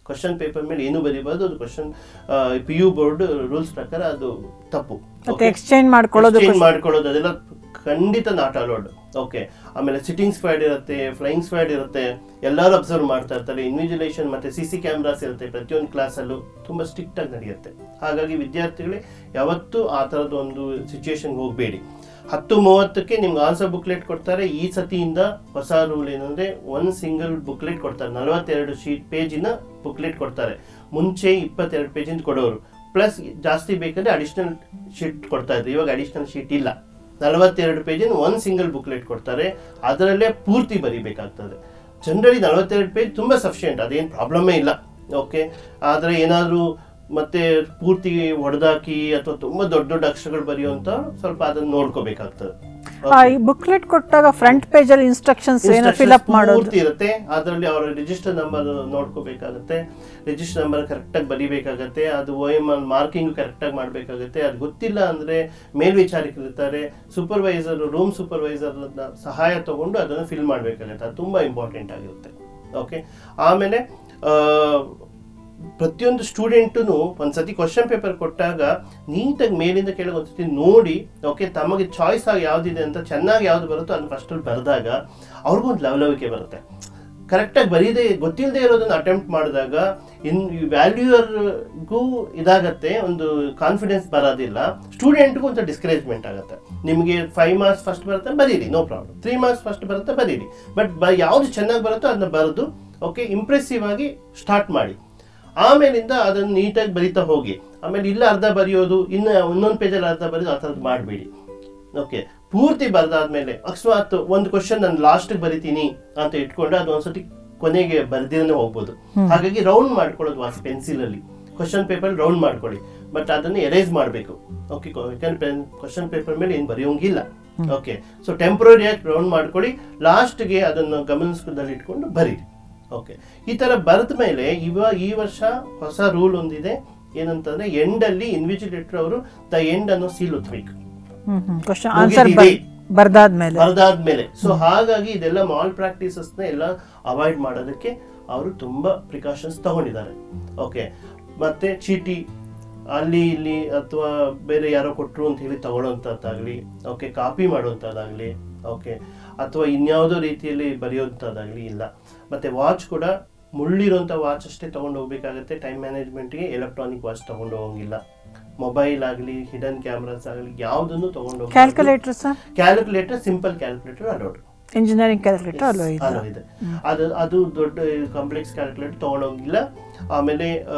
ಕ್ವಶನ್ ಪೇಪರ್ ಮೇಲೆ ಏನು ಬರೀಬಾರ್ದು ಅದು question P U board rules ಪ್ರಕಾರ ಅದು ತಪ್ಪು ಮತ್ತೆ ಎಕ್ಸ್ಚೇಂಜ್ ಮಾಡ್ಕೊಳ್ಳೋದು Exchange ಮಾಡ್ಕೊಳ್ಳೋದು ಅದೆಲ್ಲ ಖಂಡಿತ ನಾಟ್ ಅಲೋಡ್ ಓಕೆ ಆಮೇಲೆ ಸಿಟ್ಟಿಂಗ್ ಸ್ಕ್ವಾಡ್ ಇರುತ್ತೆ ಫ್ಲೈಯಿಂಗ್ ಸ್ಕ್ವಾಡ್ ಇರುತ್ತೆ ಎಲ್ಲರೂ ಅಬ್ಸರ್ವ್ ಮಾಡ್ತಾ ಇರ್ತಾರೆ ಇನ್ವಿಜಿಲೇಷನ್ ಮತ್ತೆ ಸಿ ಸಿ ಕ್ಯಾಮ್ರಾಸ್ ಇರುತ್ತೆ ಪ್ರತಿಯೊಂದು ಕ್ಲಾಸಲ್ಲೂ ತುಂಬ ಸ್ಟ್ರಿಕ್ಟ್ ಆಗಿ ನಡೆಯುತ್ತೆ ಹಾಗಾಗಿ ವಿದ್ಯಾರ್ಥಿಗಳೇ ಯಾವತ್ತೂ ಆ ಥರದ ಒಂದು ಸಿಚುವೇಶನ್ಗೆ ಹೋಗಬೇಡಿ ಹತ್ತು ಮೂವತ್ತಕ್ಕೆ ನಿಮ್ಗೆ ಆನ್ಸರ್ ಬುಕ್ಲೆಟ್ ಕೊಡ್ತಾರೆ ಈ ಸತಿಯಿಂದ ಹೊಸ ರೂಲ್ ಏನಂದ್ರೆ ಒಂದು ಸಿಂಗಲ್ ಬುಕ್ಲೆಟ್ ಕೊಡ್ತಾರೆ ನಲವತ್ತೆರಡು ಶೀಟ್ ಪೇಜಿನ ಬುಕ್ಲೆಟ್ ಕೊಡ್ತಾರೆ ಮುಂಚೆ ಇಪ್ಪತ್ತೆರಡು ಪೇಜಿಂದ ಕೊಡೋರು ಪ್ಲಸ್ ಜಾಸ್ತಿ ಬೇಕಂದ್ರೆ ಅಡಿಷನಲ್ ಶೀಟ್ ಕೊಡ್ತಾ ಇದ್ರು ಇವಾಗ ಅಡಿಷನಲ್ ಶೀಟ್ ಇಲ್ಲ ನಲವತ್ತೆರಡು ಪೇಜಿನ ಒಂದು ಸಿಂಗಲ್ ಬುಕ್ಲೆಟ್ ಕೊಡ್ತಾರೆ ಅದರಲ್ಲೇ ಪೂರ್ತಿ ಬರಿಬೇಕಾಗ್ತದೆ ಜನರಲಿ ನಲವತ್ತೆರಡು ಪೇಜ್ ತುಂಬ ಸಫಿಷಿಯೆಂಟ್ ಅದೇನು ಪ್ರಾಬ್ಲಮ್ಮೇ ಇಲ್ಲ ಓಕೆ ಆದರೆ ಏನಾದರೂ ಮತ್ತೆ ಪೂರ್ತಿ ಹೊಡೆದಾಕಿ ಅಥವಾ ತುಂಬ ದೊಡ್ಡ ದೊಡ್ಡ ಅಕ್ಷರಗಳು ಬರೆಯುವಂತ ಸ್ವಲ್ಪ ಅದನ್ನು ನೋಡ್ಕೋಬೇಕಾಗ್ತದೆ ಆ, ಈ ಬುಕ್ಲೆಟ್ ಕೊಟ್ಟಾಗ ಫ್ರಂಟ್ ಪೇಜ್ ಅಲ್ಲಿ ಇನ್ಸ್ಟ್ರಕ್ಷನ್ಸ್ ಏನೋ Instructions ಫಿಲ್ಅಪ್ ಮಾಡೋದು ಪೂರ್ತಿ ಇರುತ್ತೆ ಅದರಲ್ಲಿ ಅವರ ರಿಜಿಸ್ಟರ್ ನಂಬರ್ ನೋಡ್ಕೋಬೇಕಾಗತ್ತೆ ರಿಜಿಸ್ಟರ್ ನಂಬರ್ ಕರೆಕ್ಟಾಗಿ ಬರಿಬೇಕಾಗತ್ತೆ ಅದು ಓ ಎಮ್ ಆರ್ ಮಾರ್ಕಿಂಗ್ ಕರೆಕ್ಟಾಗಿ ಮಾಡಬೇಕಾಗತ್ತೆ ಅದು ಗೊತ್ತಿಲ್ಲ ಅಂದರೆ ಮೇಲ್ವಿಚಾರಕರು ಇರ್ತಾರೆ ಸೂಪರ್ವೈಸರ್ ರೂಮ್ ಸೂಪರ್ವೈಸರ್ ಸಹಾಯ ತಗೊಂಡು ಅದನ್ನು ಫಿಲ್ ಮಾಡಬೇಕಾಗತ್ತೆ ಅದು ತುಂಬ ಇಂಪಾರ್ಟೆಂಟ್ ಆಗಿರುತ್ತೆ ಓಕೆ ಆಮೇಲೆ ಆ, ಪ್ರತಿಯೊಂದು ಸ್ಟೂಡೆಂಟು ಒಂದ್ಸತಿ ಕ್ವಶನ್ ಪೇಪರ್ ಕೊಟ್ಟಾಗ ನೀಟಾಗಿ ಮೇಲಿಂದ ಕೆಳಗೆ ಒಂದ್ಸತಿ ನೋಡಿ ಓಕೆ ತಮಗೆ ಚಾಯ್ಸ್ ಆಗಿ ಯಾವ್ದಿದೆ ಅಂತ ಚೆನ್ನಾಗಿ ಯಾವ್ದು ಬರುತ್ತೋ ಅದನ್ನ ಫಸ್ಟಲ್ಲಿ ಬರೆದಾಗ ಅವ್ರಿಗೂ ಒಂದು ಲವಲವಿಕೆ ಬರುತ್ತೆ ಕರೆಕ್ಟಾಗಿ ಬರೀದೆ ಗೊತ್ತಿಲ್ಲದೆ ಇರೋದನ್ನ ಅಟೆಂಪ್ಟ್ ಮಾಡಿದಾಗ ಇನ್ ವ್ಯಾಲ್ಯೂಯರ್ಗೂ ಇದಾಗತ್ತೆ ಒಂದು ಕಾನ್ಫಿಡೆನ್ಸ್ ಬರೋದಿಲ್ಲ ಸ್ಟೂಡೆಂಟ್ಗೂ ಒಂದು ಡಿಸ್ಕರೇಜ್ಮೆಂಟ್ ಆಗುತ್ತೆ ನಿಮಗೆ ಫೈವ್ ಮಾರ್ಕ್ಸ್ ಫಸ್ಟ್ ಬರುತ್ತೆ ಬರೀರಿ no problem three marks first ಬರುತ್ತೆ ಬರೀರಿ ಬಟ್ ಬ ಯಾವ್ದು ಚೆನ್ನಾಗಿ ಬರುತ್ತೋ ಅದನ್ನ ಬರೆದು ಓಕೆ ಇಂಪ್ರೆಸಿವ್ ಆಗಿ ಸ್ಟಾರ್ಟ್ ಮಾಡಿ ಆಮೇಲಿಂದ ಅದನ್ನು ನೀಟಾಗಿ ಬರಿತಾ ಹೋಗಿ ಆಮೇಲೆ ಇಲ್ಲ ಅರ್ಧ ಬರೆಯೋದು ಇನ್ನು ಇನ್ನೊಂದು ಪೇಜಲ್ಲಿ ಅರ್ಧ ಬರೆಯೋದು ಆ ಥರದ್ದು ಮಾಡಬೇಡಿ ಓಕೆ ಪೂರ್ತಿ ಬರೆದಾದ್ಮೇಲೆ ಅಕಸ್ಮಾತ್ ಒಂದು ಕ್ವಶನ್ ನಾನು ಲಾಸ್ಟಿಗೆ ಬರಿತೀನಿ ಅಂತ ಇಟ್ಕೊಂಡ್ರೆ ಅದು ಒಂದ್ಸತಿ ಕೊನೆಗೆ ಬರ್ದಿರನೇ ಹೋಗ್ಬೋದು ಹಾಗಾಗಿ ರೌಂಡ್ ಮಾಡ್ಕೊಳ್ಳೋದು ವಾಸ್ ಪೆನ್ಸಿಲಲ್ಲಿ ಕ್ವಶನ್ ಪೇಪರ್ ರೌಂಡ್ ಮಾಡ್ಕೊಳ್ಳಿ ಬಟ್ ಅದನ್ನು ಎರೇಸ್ ಮಾಡಬೇಕು ಓಕೆ ಯಾಕಂದ್ರೆ ಕ್ವಶನ್ ಪೇಪರ್ ಮೇಲೆ ಏನು ಬರೆಯೋಂಗಿಲ್ಲ ಓಕೆ ಸೊ ಟೆಂಪ್ರರಿಯಾಗಿ ರೌಂಡ್ ಮಾಡ್ಕೊಳ್ಳಿ ಲಾಸ್ಟ್ಗೆ ಅದನ್ನು ಗಮನಿಸದಲ್ಲಿ ಇಟ್ಕೊಂಡು ಬರೀರಿ ಓಕೆ ಈ ತರ ಬರೆದ ಮೇಲೆ ಇವ ಈ ವರ್ಷ ಹೊಸ ರೂಲ್ ಒಂದಿದೆ ಏನಂತಂದ್ರೆ ಎಂಡಲ್ಲಿ ಇನ್ವಿಜಿಲೇಟರ್ ಅವರು ದ ಎಂಡ್ ಅನ್ನೋ ಸೀಲ್ ಒತ್ತಬೇಕು ಹ್ಮ್ ಹ್ಮ್ ಕ್ವಶನ್ ಆನ್ಸರ್ ಮುಗಿದಿದೆ. ಬರ್ದಾದ್ಮೇಲೆ ಬರೆದಾದ್ಮೇಲೆ ಸೊ ಹಾಗಾಗಿ ಇದೆಲ್ಲ ಮಾಲ್ ಪ್ರಾಕ್ಟೀಸಸ್ ನ ಎಲ್ಲ ಅವಾಯ್ಡ್ ಮಾಡೋದಕ್ಕೆ ಅವರು ತುಂಬಾ ಪ್ರಿಕಾಷನ್ಸ್ ತಗೊಂಡಿದ್ದಾರೆ ಓಕೆ ಮತ್ತೆ ಚೀಟಿ ಅಲ್ಲಿ ಇಲ್ಲಿ ಅಥವಾ ಬೇರೆ ಯಾರೋ ಕೊಟ್ಟರು ಅಂತ ಹೇಳಿ ತಗೊಳ್ಳೋಂಥದ್ದಾಗಲಿ ಓಕೆ ಕಾಪಿ ಮಾಡುವಂಥದ್ದಾಗಲಿ ಓಕೆ ಅಥವಾ ಇನ್ಯಾವುದೋ ರೀತಿಯಲ್ಲಿ ಬರೆಯುವಂಥದ್ದಾಗಲಿ ಇಲ್ಲ ಮತ್ತೆ ವಾಚ್ ಕೂಡ ಮುಳ್ಳಿರುವಂಥ ವಾಚ್ ಅಷ್ಟೇ ತಗೊಂಡು ಹೋಗ್ಬೇಕಾಗತ್ತೆ ಟೈಮ್ ಮ್ಯಾನೇಜ್ಮೆಂಟ್ಗೆ ಎಲೆಕ್ಟ್ರಾನಿಕ್ ವಾಚ್ ತಗೊಂಡು ಹೋಗಂಗಿಲ್ಲ ಮೊಬೈಲ್ ಆಗಲಿ ಹಿಡನ್ ಕ್ಯಾಮ್ರಾಸ್ ಆಗಲಿ ಯಾವುದನ್ನು ತಗೊಂಡು ಹೋಗ್ಬಾರ್ದು. Calculator sir calculator simple calculator allowed engineering calculator ಅಲ್ಲೋ ಇದೆ ಅಲೋ ಇದೆ ಅದು ಅದು ದೊಡ್ಡ ಕಾಂಪ್ಲೆಕ್ಸ್ ಕ್ಯಾಲ್ಕುಲೇಟರ್ ತಗೊಂಡೋಗಿಲ್ಲ ಆಮೇಲೆ ಆ,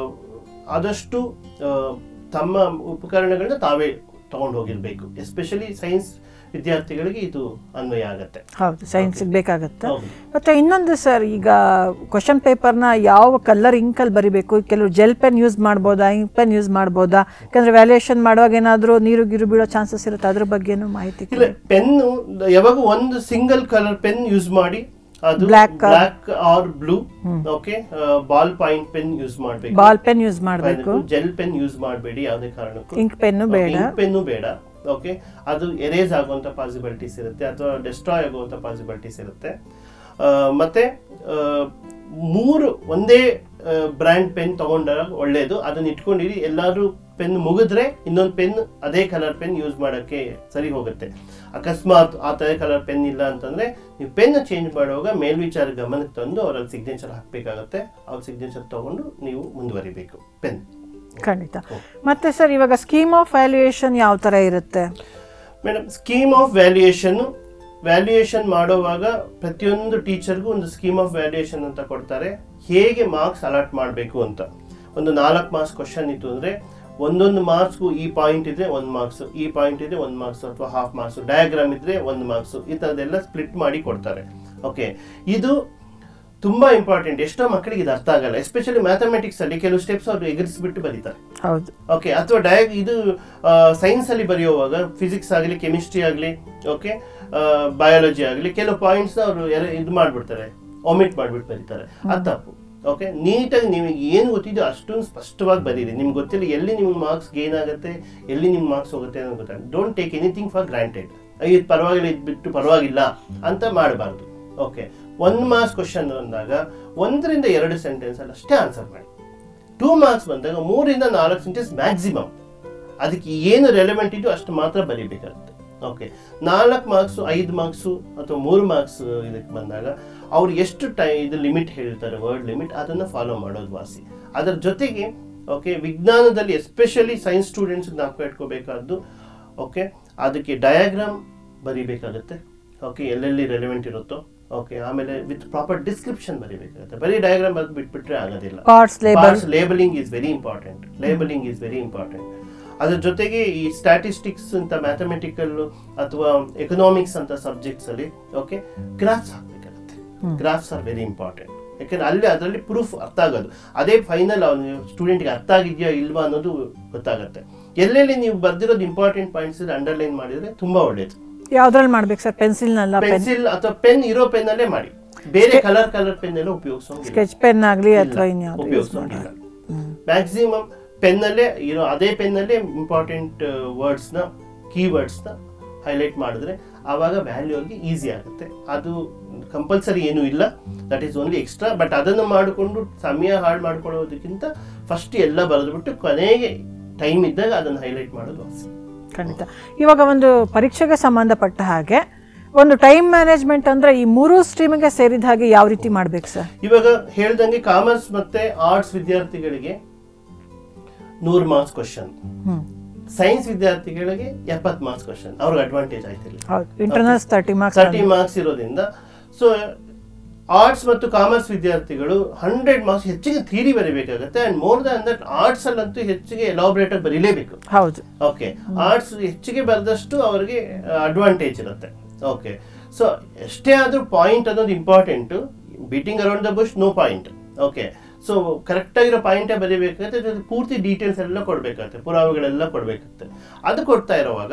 ಆದಷ್ಟು ಆ, ತಮ್ಮ ಉಪಕರಣಗಳನ್ನ ತಾವೇ ತಗೊಂಡು ಹೋಗಿರ್ಬೇಕು ಎಸ್ಪೆಷಲಿ ಸೈನ್ಸ್ ವಿದ್ಯಾರ್ಥಿಗಳಿಗೆ ಇದು ಅನ್ವಯ ಆಗತ್ತೆ ಹೌದು ಸೈನ್ಸ್ ಬೇಕಾಗತ್ತೆ ಹೌದು. ಮತ್ತೆ ಇನ್ನೊಂದು ಸರ್ ಈಗ ಕ್ವಶನ್ ಪೇಪರ್ನ ಯಾವ ಕಲರ್ ಇಂಕಲ್ಲಿ ಬರಿಬೇಕು ಕೆಲವರು ಜೆಲ್ ಪೆನ್ ಯೂಸ್ ಮಾಡ್ಬೋದಾ ಇಂಕ್ ಪೆನ್ ಯೂಸ್ ಮಾಡ್ಬೋದಾ ಯಾಕಂದ್ರೆ ವ್ಯಾಲ್ಯೂಯೇಷನ್ ಮಾಡುವಾಗ ಏನಾದರೂ ನೀರು ಗಿರು ಬೀಳೋ ಚಾನ್ಸಸ್ ಇರುತ್ತೆ ಅದ್ರ ಬಗ್ಗೆನೂ ಮಾಹಿತಿ ಇಲ್ಲ ಪೆನ್ನು ಯಾವಾಗ ಒಂದು ಸಿಂಗಲ್ ಕಲರ್ ಪೆನ್ ಯೂಸ್ ಮಾಡಿ ಅದು Black or- black or blue okay ball point pen use ಮಾಡಬೇಕು ಬಾಲ್ ಪೆನ್ ಯೂಸ್ ಮಾಡಬೇಕು ಜೆಲ್ ಪೆನ್ ಯೂಸ್ ಮಾಡಬೇಡಿ ಯಾವುದೇ ಕಾರಣಕ್ಕೂ ಇಂಕ್ ಪೆನ್ನು ಬೇಡ ಪೆನ್ನು ಬೇಡ ಓಕೆ ಅದು ಎರೇಸ್ ಆಗುವಂತ ಪಾಸಿಬಿಲಿಟೀಸ್ ಇರುತ್ತೆ ಅಥವಾ ಡೆಸ್ಟ್ರಾಯ್ ಆಗುವಂತ ಪಾಸಿಬಿಲಿಟೀಸ್ ಇರುತ್ತೆ ಆ, ಮತ್ತೆ ಆ, ಮೂರು ಒಂದೇ ಬ್ರ್ಯಾಂಡ್ ಪೆನ್ ತಗೊಂಡಾಗ ಒಳ್ಳೇದು ಅದನ್ನ ಇಟ್ಕೊಂಡಿರಿ ಎಲ್ಲಾದ್ರೂ ಪೆನ್ ಮುಗಿದ್ರೆ ಇನ್ನೊಂದು ಪೆನ್ ಅದೇ ಕಲರ್ ಪೆನ್ ಯೂಸ್ ಮಾಡೋಕ್ಕೆ ಸರಿ ಹೋಗುತ್ತೆ ಅಕಸ್ಮಾತ್ ಆ ಥರ ಕಲರ್ ಪೆನ್ ಇಲ್ಲ ಅಂತಂದ್ರೆ ನೀವು ಪೆನ್ ಚೇಂಜ್ ಮಾಡುವಾಗ ಮೇಲ್ವಿಚಾರ ಗಮನಕ್ಕೆ ತಂದು ಅವರಲ್ಲಿ ಸಿಗ್ನೇಚರ್ ಹಾಕಬೇಕಾಗತ್ತೆ ಅವ್ರ ಸಿಗ್ನೇಚರ್ ತಗೊಂಡು ನೀವು ಮುಂದುವರಿಬೇಕು ಪೆನ್ ಖಂಡಿತ ಮತ್ತೆ ಸರ್ ಇವಾಗ ಸ್ಕೀಮ್ ಆಫ್ ವ್ಯಾಲ್ಯೂಯೇಷನ್ ಯಾವ ಥರ ಇರುತ್ತೆ madam scheme of valuation valuation ಮಾಡುವಾಗ ಪ್ರತಿಯೊಂದು ಟೀಚರ್ಗೂ ಒಂದು ಸ್ಕೀಮ್ ಆಫ್ ವ್ಯಾಲ್ಯೂಯೇಷನ್ ಅಂತ ಕೊಡ್ತಾರೆ ಹೇಗೆ ಮಾರ್ಕ್ಸ್ ಅಲಾಟ್ ಮಾಡಬೇಕು ಅಂತ ಒಂದು ನಾಲ್ಕು ಮಾರ್ಕ್ಸ್ ಕ್ವಶನ್ ಇತ್ತು ಅಂದರೆ ಒಂದೊಂದು ಮಾರ್ಕ್ಸ್ಗೂ ಈ ಪಾಯಿಂಟ್ ಇದ್ರೆ ಒಂದು ಮಾರ್ಕ್ಸ್ ಈ ಪಾಯಿಂಟ್ ಇದ್ರೆ ಒಂದು ಮಾರ್ಕ್ಸ್ ಅಥವಾ ಹಾಫ್ ಮಾರ್ಕ್ಸ್ ಡಯಾಗ್ರಾಮ್ ಇದ್ರೆ ಒಂದು ಮಾರ್ಕ್ಸ್ ಈ ಥರದ್ದೆಲ್ಲ ಸ್ಪ್ಲಿಟ್ ಮಾಡಿ ಕೊಡ್ತಾರೆ ಓಕೆ ಇದು ತುಂಬಾ ಇಂಪಾರ್ಟೆಂಟ್ ಎಷ್ಟೋ ಮಕ್ಕಳಿಗೆ ಇದು ಅರ್ಥ ಆಗಲ್ಲ ಎಸ್ಪೆಷಲಿ ಮ್ಯಾಥಮೆಟಿಕ್ಸ್ ಅಲ್ಲಿ ಕೆಲವು ಸ್ಟೆಪ್ಸ್ ಅವರು ಎಗರಿಸ್ಬಿಟ್ಟು ಬರೀತಾರೆ ಹೌದು ಓಕೆ ಅಥವಾ ಡಯ ಇದು ಸೈನ್ಸ್ ಅಲ್ಲಿ ಬರೆಯುವಾಗ ಫಿಸಿಕ್ಸ್ ಆಗಲಿ ಕೆಮಿಸ್ಟ್ರಿ ಆಗಲಿ ಓಕೆ ಬಯಾಲಜಿ ಆಗಲಿ ಕೆಲವು ಪಾಯಿಂಟ್ಸ್ ಅವರು ಇದು ಮಾಡ್ಬಿಡ್ತಾರೆ ಒಮಿಟ್ ಮಾಡ್ಬಿಟ್ಟು ಬರೀತಾರೆ ಅದು ತಪ್ಪು ಓಕೆ ನೀಟಾಗಿ ನಿಮಗೆ ಏನು ಗೊತ್ತಿದೆಯೋ ಅಷ್ಟೊಂದು ಸ್ಪಷ್ಟವಾಗಿ ಬರೀರಿ ನಿಮ್ಗೆ ಗೊತ್ತಿಲ್ಲ ಎಲ್ಲಿ ನಿಮ್ಗೆ ಮಾರ್ಕ್ಸ್ ಗೇನ್ ಆಗುತ್ತೆ ಎಲ್ಲಿ ನಿಮ್ಮ ಮಾರ್ಕ್ಸ್ ಹೋಗುತ್ತೆ ಅನ್ನೋದು ಗೊತ್ತಾಗ don't take anything for granted ಇದು ಪರವಾಗಿಲ್ಲ ಇದು ಬಿಟ್ಟು ಪರವಾಗಿಲ್ಲ ಅಂತ ಮಾಡಬಾರ್ದು ಓಕೆ ಒನ್ ಮಾರ್ಕ್ಸ್ ಕ್ವಶನ್ ಬಂದಾಗ ಒಂದರಿಂದ ಎರಡು ಸೆಂಟೆನ್ಸ್ ಅಲ್ಲಿ ಅಷ್ಟೇ ಆನ್ಸರ್ ಮಾಡಿ ಟೂ ಮಾರ್ಕ್ಸ್ ಬಂದಾಗ ಮೂರಿಂದ ನಾಲ್ಕು ಸೆಂಟೆನ್ಸ್ ಮ್ಯಾಕ್ಸಿಮಮ್ ಅದಕ್ಕೆ ಏನು ರೆಲೆವೆಂಟ್ ಇದೆಯೋ ಅಷ್ಟು ಮಾತ್ರ ಬರೀಬೇಕಾಗುತ್ತೆ ಓಕೆ ನಾಲ್ಕು ಮಾರ್ಕ್ಸು ಐದು ಮಾರ್ಕ್ಸು ಅಥವಾ ಮೂರು ಮಾರ್ಕ್ಸ್ ಇದಕ್ಕೆ ಬಂದಾಗ ಅವ್ರು ಎಷ್ಟು ಟೈ ಇದು ಲಿಮಿಟ್ ಹೇಳ್ತಾರೆ ವರ್ಡ್ ಲಿಮಿಟ್ ಅದನ್ನು ಫಾಲೋ ಮಾಡೋದು ವಾಸಿ ಅದರ ಜೊತೆಗೆ ಓಕೆ ವಿಜ್ಞಾನದಲ್ಲಿ ಎಸ್ಪೆಷಲಿ ಸೈನ್ಸ್ ಸ್ಟೂಡೆಂಟ್ಸ್ ನಾವು ಇಟ್ಕೋಬೇಕಾದ್ದು ಓಕೆ ಅದಕ್ಕೆ ಡಯಾಗ್ರಾಮ್ ಬರೀಬೇಕಾಗುತ್ತೆ ಓಕೆ ಎಲ್ಲೆಲ್ಲಿ ರೆಲೆವೆಂಟ್ ಇರುತ್ತೋ ಓಕೆ ಆಮೇಲೆ ವಿತ್ ಪ್ರಾಪರ್ ಡಿಸ್ಕ್ರಿಪ್ಷನ್ ಬರೀಬೇಕಾಗುತ್ತೆ ಬರೀ ಡಯಾಗ್ರಾಮ್ ಬರೆದು ಬಿಟ್ಬಿಟ್ರೆ ಆಗೋದಿಲ್ಲ parts label labeling is very important labeling is very important ಅದ್ರ ಜೊತೆಗೆ ಈ ಸ್ಟ್ಯಾಟಿಸ್ಟಿಕ್ಸ್ ಅಂತ ಮ್ಯಾಥಮೆಟಿಕಲ್ ಅಥವಾ ಎಕನಾಮಿಕ್ಸ್ ಅಂತ ಸಬ್ಜೆಕ್ಟ್ಸ್ ಅಲ್ಲಿ ಓಕೆ ಗ್ರಾಫ್ಸ್ ಹಾಕ್ಬೇಕಾಗುತ್ತೆ ಗ್ರಾಫ್ಸ್ ಆರ್ ವೆರಿ ಇಂಪಾರ್ಟೆಂಟ್ ಯಾಕಂದ್ರೆ ಅಲ್ಲಿ ಅದರಲ್ಲಿ ಪ್ರೂಫ್ ಅರ್ಥ ಆಗೋದು ಅದೇ ಫೈನಲ್ ಅವನು ಸ್ಟೂಡೆಂಟ್ಗೆ ಅರ್ಥ ಆಗಿದೆಯಾ ಇಲ್ವಾ ಅನ್ನೋದು ಗೊತ್ತಾಗುತ್ತೆ ಎಲ್ಲೆಲ್ಲಿ ನೀವು ಬರ್ದಿರೋದು ಇಂಪಾರ್ಟೆಂಟ್ ಪಾಯಿಂಟ್ಸ್ ಅಂಡರ್ಲೈನ್ ಮಾಡಿದ್ರೆ ತುಂಬಾ ಒಳ್ಳೇದು ಯಾವ್ದ್ರಲ್ಲಿ ಮಾಡ್ಬೇಕು ಸರ್ ಪೆನ್ಸಿಲ್ನಲ್ಲ ಪೆನ್ ಪೆನ್ಸಿಲ್ ಅಥವಾ ಪೆನ್ ಇರೋ ಪೆನ್ ಅಲ್ಲೇ ಮಾಡಿ ಬೇರೆ ಕಲರ್ ಕಲರ್ ಪೆನ್ ಎಲ್ಲ ಉಪಯೋಗಿಸೋಂಗಿಲ್ಲ ಸ್ಕೆಚ್ ಪೆನ್ ಆಗಲಿ ಅಥವಾ ಇನ್ಯಾವುದು ಯೂಸ್ ಉಪಯೋಗಿಸೋಂಗಿಲ್ಲ ಮ್ಯಾಕ್ಸಿಮಮ್ ಪೆನ್ನಲ್ಲೇ ಇರೋ ಅದೇ ಪೆನ್ನಲ್ಲೇ ಇಂಪಾರ್ಟೆಂಟ್ ವರ್ಡ್ಸ್ನ ಕೀವರ್ಡ್ಸ್ನ ಹೈಲೈಟ್ ಮಾಡಿದ್ರೆ ಆವಾಗ ವ್ಯಾಲ್ಯೂ ಅವ್ರಿಗೆ ಈಸಿ ಆಗುತ್ತೆ ಅದು ಕಂಪಲ್ಸರಿ ಏನೂ ಇಲ್ಲ that is only extra but ಅದನ್ನು ಮಾಡಿಕೊಂಡು ಸಮಯ ಹಾಳು ಮಾಡ್ಕೊಳ್ಳೋದಕ್ಕಿಂತ ಫಸ್ಟ್ ಎಲ್ಲ ಬರೆದ್ಬಿಟ್ಟು ಕೊನೆಗೆ ಟೈಮ್ ಇದ್ದಾಗ ಅದನ್ನು ಹೈಲೈಟ್ ಮಾಡೋದು ವಾಸಿ ಖಂಡಿತ ಇವಾಗ ಒಂದು ಪರೀಕ್ಷೆಗೆ ಸಂಬಂಧಪಟ್ಟ ಹಾಗೆ ಒಂದು ಟೈಮ್ ಮ್ಯಾನೇಜ್ಮೆಂಟ್ ಅಂದ್ರೆ ಈ ಮೂರು ಸ್ಟ್ರೀಮಿಗೆ ಸೇರಿದ ಹಾಗೆ ಯಾವ ರೀತಿ ಮಾಡ್ಬೇಕು ಸರ್ ಇವಾಗ ಹೇಳ್ದಂಗೆ ಕಾಮರ್ಸ್ ಮತ್ತೆ ಆರ್ಟ್ಸ್ ವಿದ್ಯಾರ್ಥಿಗಳಿಗೆ ನೂರು ಮಾರ್ಕ್ಸ್ ಕ್ವಶನ್ ಹ್ಮ್ ಸೈನ್ಸ್ ವಿದ್ಯಾರ್ಥಿಗಳಿಗೆ ಎಪ್ಪತ್ತು ಮಾರ್ಕ್ಸ್ ಕ್ವಶನ್ ಅವ್ರಿಗೆ ಅಡ್ವಾಂಟೇಜ್ ಆಯ್ತಿಲ್ಲ ಹೌದು internals thirty marks thirty marks ಇರೋದ್ರಿಂದ ಸೊ ಆರ್ಟ್ಸ್ ಮತ್ತು ಕಾಮರ್ಸ್ ವಿದ್ಯಾರ್ಥಿಗಳು ಹಂಡ್ರೆಡ್ ಮಾರ್ಕ್ಸ್ ಹೆಚ್ಚಿಗೆ ಥಿಯರಿ ಬರೀಬೇಕಾಗುತ್ತೆ and more than that arts ಅಲ್ಲಂತೂ ಹೆಚ್ಚಿಗೆ ಎಲಾಬ್ರೇಟ್ ಆಗಿ ಬರೀಲೇಬೇಕು ಹೌದು ಓಕೆ ಆರ್ಟ್ಸ್ ಹೆಚ್ಚಿಗೆ ಬರೆದಷ್ಟು ಅವರಿಗೆ ಅಡ್ವಾಂಟೇಜ್ ಇರುತ್ತೆ ಓಕೆ ಸೊ ಎಷ್ಟೇ ಆದ್ರೂ ಪಾಯಿಂಟ್ ಅನ್ನೋದು important beating around the bush no point okay so correct ಆಗಿರೋ ಪಾಯಿಂಟೇ ಬರೀಬೇಕಾಗುತ್ತೆ ಜೊತೆ ಪೂರ್ತಿ ಡೀಟೇಲ್ಸ್ ಎಲ್ಲ ಕೊಡಬೇಕಾಗುತ್ತೆ ಪುರಾವೆಗಳೆಲ್ಲ ಕೊಡಬೇಕಾಗುತ್ತೆ ಅದು ಕೊಡ್ತಾ ಇರುವಾಗ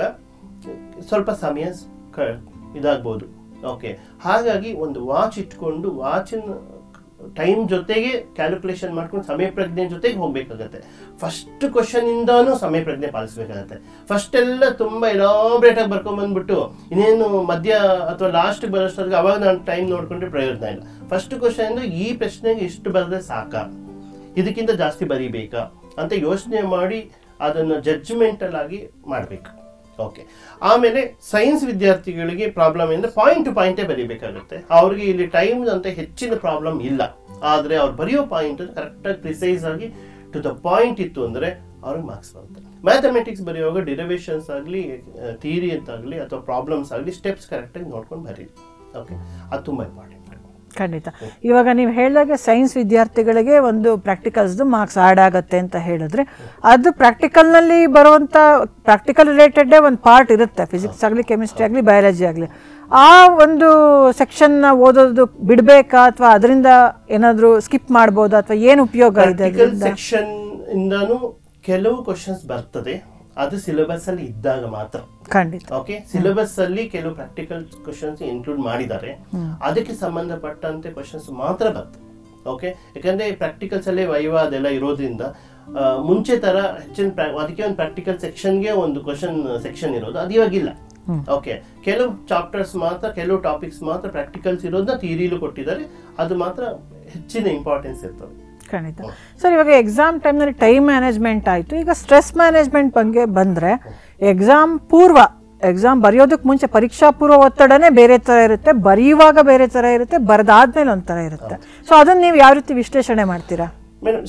ಸ್ವಲ್ಪ ಸಮಯ ಸ್- ಕ ಇದಾಗ್ಬೋದು ಓಕೆ ಹಾಗಾಗಿ ಒಂದು ವಾಚ್ ಇಟ್ಕೊಂಡು ವಾಚಿನ ಟೈಮ್ ಜೊತೆಗೆ ಕ್ಯಾಲ್ಕುಲೇಷನ್ ಮಾಡ್ಕೊಂಡು ಸಮಯ ಪ್ರಜ್ಞೆ ಜೊತೆಗೆ ಹೋಗ್ಬೇಕಾಗತ್ತೆ ಫಸ್ಟ್ ಕ್ವಶನ್ ಇಂದಾನು ಸಮಯ ಪ್ರಜ್ಞೆ ಪಾಲಿಸ್ಬೇಕಾಗತ್ತೆ ಫಸ್ಟ್ ಎಲ್ಲ ತುಂಬಾ ಎಲಾಬ್ರೇಟ್ ಆಗಿ ಬರ್ಕೊಂಡ್ ಬಂದ್ಬಿಟ್ಟು ಇನ್ನೇನು ಮಧ್ಯ ಅಥವಾ ಲಾಸ್ಟ್ ಬರೋಷ್ಟೊತ್ತಿಗೆ ಅವಾಗ ನಾನು ಟೈಮ್ ನೋಡ್ಕೊಂಡ್ರೆ ಪ್ರಯೋಜನ ಇಲ್ಲ ಫಸ್ಟ್ ಕ್ವಶನ್ ಇಂದ ಈ ಪ್ರಶ್ನೆಗೆ ಇಷ್ಟು ಬರೆದ್ರೆ ಸಾಕಾ ಇದಕ್ಕಿಂತ ಜಾಸ್ತಿ ಬರೀಬೇಕಾ ಅಂತ ಯೋಚನೆ ಮಾಡಿ ಅದನ್ನು ಜಡ್ಜ್ಮೆಂಟಲ್ ಆಗಿ ಮಾಡಬೇಕು ಓಕೆ ಆಮೇಲೆ ಸೈನ್ಸ್ ವಿದ್ಯಾರ್ಥಿಗಳಿಗೆ ಪ್ರಾಬ್ಲಮ್ ಅಂದರೆ ಪಾಯಿಂಟ್ ಟು ಪಾಯಿಂಟೇ ಬರೀಬೇಕಾಗುತ್ತೆ ಅವ್ರಿಗೆ ಇಲ್ಲಿ ಟೈಮ್ ಅಂತ ಹೆಚ್ಚಿನ ಪ್ರಾಬ್ಲಮ್ ಇಲ್ಲ ಆದರೆ ಅವ್ರು ಬರೆಯೋ ಪಾಯಿಂಟ್ ಕರೆಕ್ಟಾಗಿ ಪ್ರಿಸೈಸ್ ಆಗಿ ಟು ದ ಪಾಯಿಂಟ್ ಇತ್ತು ಅಂದರೆ ಅವ್ರಿಗೆ ಮಾರ್ಕ್ಸ್ ಬರುತ್ತೆ ಮ್ಯಾಥಮೆಟಿಕ್ಸ್ ಬರೆಯುವಾಗ ಡಿರವೇಷನ್ಸ್ ಆಗಲಿ ಥಿಯರಿ ಅಂತಾಗಲಿ ಅಥವಾ ಪ್ರಾಬ್ಲಮ್ಸ್ ಆಗಲಿ ಸ್ಟೆಪ್ಸ್ ಕರೆಕ್ಟಾಗಿ ನೋಡ್ಕೊಂಡು ಬರೀರಿ ಓಕೆ ಅದು ತುಂಬ ಇಂಪಾರ್ಟೆಂಟ್ ಖಂಡಿತ ಇವಾಗ ನೀವು ಹೇಳಿದಾಗೆ ಸೈನ್ಸ್ ವಿದ್ಯಾರ್ಥಿಗಳಿಗೆ ಒಂದು ಪ್ರಾಕ್ಟಿಕಲ್ಸ್ದು ಮಾರ್ಕ್ಸ್ ಆ್ಯಡ್ ಆಗುತ್ತೆ ಅಂತ ಹೇಳಿದ್ರೆ ಅದು ಪ್ರಾಕ್ಟಿಕಲ್ನಲ್ಲಿ ಬರುವಂಥ ಪ್ರಾಕ್ಟಿಕಲ್ ರಿಲೇಟೆಡ್ಡೇ ಒಂದು ಪಾರ್ಟ್ ಇರುತ್ತೆ ಫಿಸಿಕ್ಸ್ ಆಗಲಿ ಕೆಮಿಸ್ಟ್ರಿ ಆಗಲಿ ಬಯಾಲಜಿ ಆಗಲಿ ಆ ಒಂದು ಸೆಕ್ಷನ್ನ ಓದೋದು ಬಿಡಬೇಕಾ ಅಥವಾ ಅದರಿಂದ ಏನಾದರೂ ಸ್ಕಿಪ್ ಮಾಡ್ಬೋದಾ ಅಥವಾ ಏನು ಉಪಯೋಗ ಇದೆ ಪ್ರಾಕ್ಟಿಕಲ್ ಅದರಿಂದ ಸೆಕ್ಷನ್ ಇಂದಾನು ಕೆಲವು ಕ್ವಶನ್ಸ್ ಬರ್ತದೆ ಅದು ಸಿಲೆಬಸ್ ಅಲ್ಲಿ ಇದ್ದಾಗ ಮಾತ್ರ ಖಂಡಿತ ಓಕೆ ಸಿಲೆಬಸ್ ಅಲ್ಲಿ ಕೆಲವು ಪ್ರಾಕ್ಟಿಕಲ್ ಕ್ವಶನ್ಸ್ ಇನ್ಕ್ಲೂಡ್ ಮಾಡಿದ್ದಾರೆ ಅದಕ್ಕೆ ಸಂಬಂಧಪಟ್ಟಂತೆ ಕ್ವಶನ್ಸ್ ಮಾತ್ರ ಬರ್ತದೆ ಓಕೆ ಯಾಕಂದ್ರೆ ಪ್ರಾಕ್ಟಿಕಲ್ಸ್ ಅಲ್ಲೇ ವೈವಾ ಅದೆಲ್ಲ ಇರೋದ್ರಿಂದ ಆ, ಮುಂಚೆ ತರ ಹೆಚ್ಚಿನ ಪ್ರಾ- ಅದಕ್ಕೆ ಒಂದು ಪ್ರಾಕ್ಟಿಕಲ್ ಸೆಕ್ಷನ್ಗೆ ಒಂದು ಕ್ವಶನ್ ಸೆಕ್ಷನ್ ಇರೋದು ಅದು ಇವಾಗಿಲ್ಲ ಓಕೆ ಕೆಲವು ಚಾಪ್ಟರ್ಸ್ ಮಾತ್ರ ಕೆಲವು ಟಾಪಿಕ್ಸ್ ಮಾತ್ರ ಪ್ರಾಕ್ಟಿಕಲ್ಸ್ ಇರೋದನ್ನ ಥಿಯರಿಲು ಕೊಟ್ಟಿದ್ದಾರೆ ಅದು ಮಾತ್ರ ಹೆಚ್ಚಿನ ಇಂಪಾರ್ಟೆನ್ಸ್ ಇರ್ತದೆ ಖಂಡಿತ ಸರ್ ಇವಾಗ ಎಕ್ಸಾಮ್ ಟೈಮ್ನಲ್ಲಿ ಟೈಮ್ ಮ್ಯಾನೇಜ್ಮೆಂಟ್ ಆಯಿತು ಈಗ ಸ್ಟ್ರೆಸ್ ಮ್ಯಾನೇಜ್ಮೆಂಟ್ ಬಗ್ಗೆ ಬಂದರೆ ಎಕ್ಸಾಮ್ ಪೂರ್ವ ಎಕ್ಸಾಮ್ ಬರೆಯೋದಕ್ಕೆ ಮುಂಚೆ ಪರೀಕ್ಷಾ ಪೂರ್ವ ಒತ್ತಡನೇ ಬೇರೆ ಥರ ಇರುತ್ತೆ ಬರೆಯುವಾಗ ಬೇರೆ ಥರ ಇರುತ್ತೆ ಬರೆದಾದ್ಮೇಲೆ ಒಂಥರ ಇರುತ್ತೆ ಸೊ ಅದನ್ನು ನೀವು ಯಾವ ರೀತಿ ವಿಶ್ಲೇಷಣೆ ಮಾಡ್ತೀರಾ ಮೇಡಮ್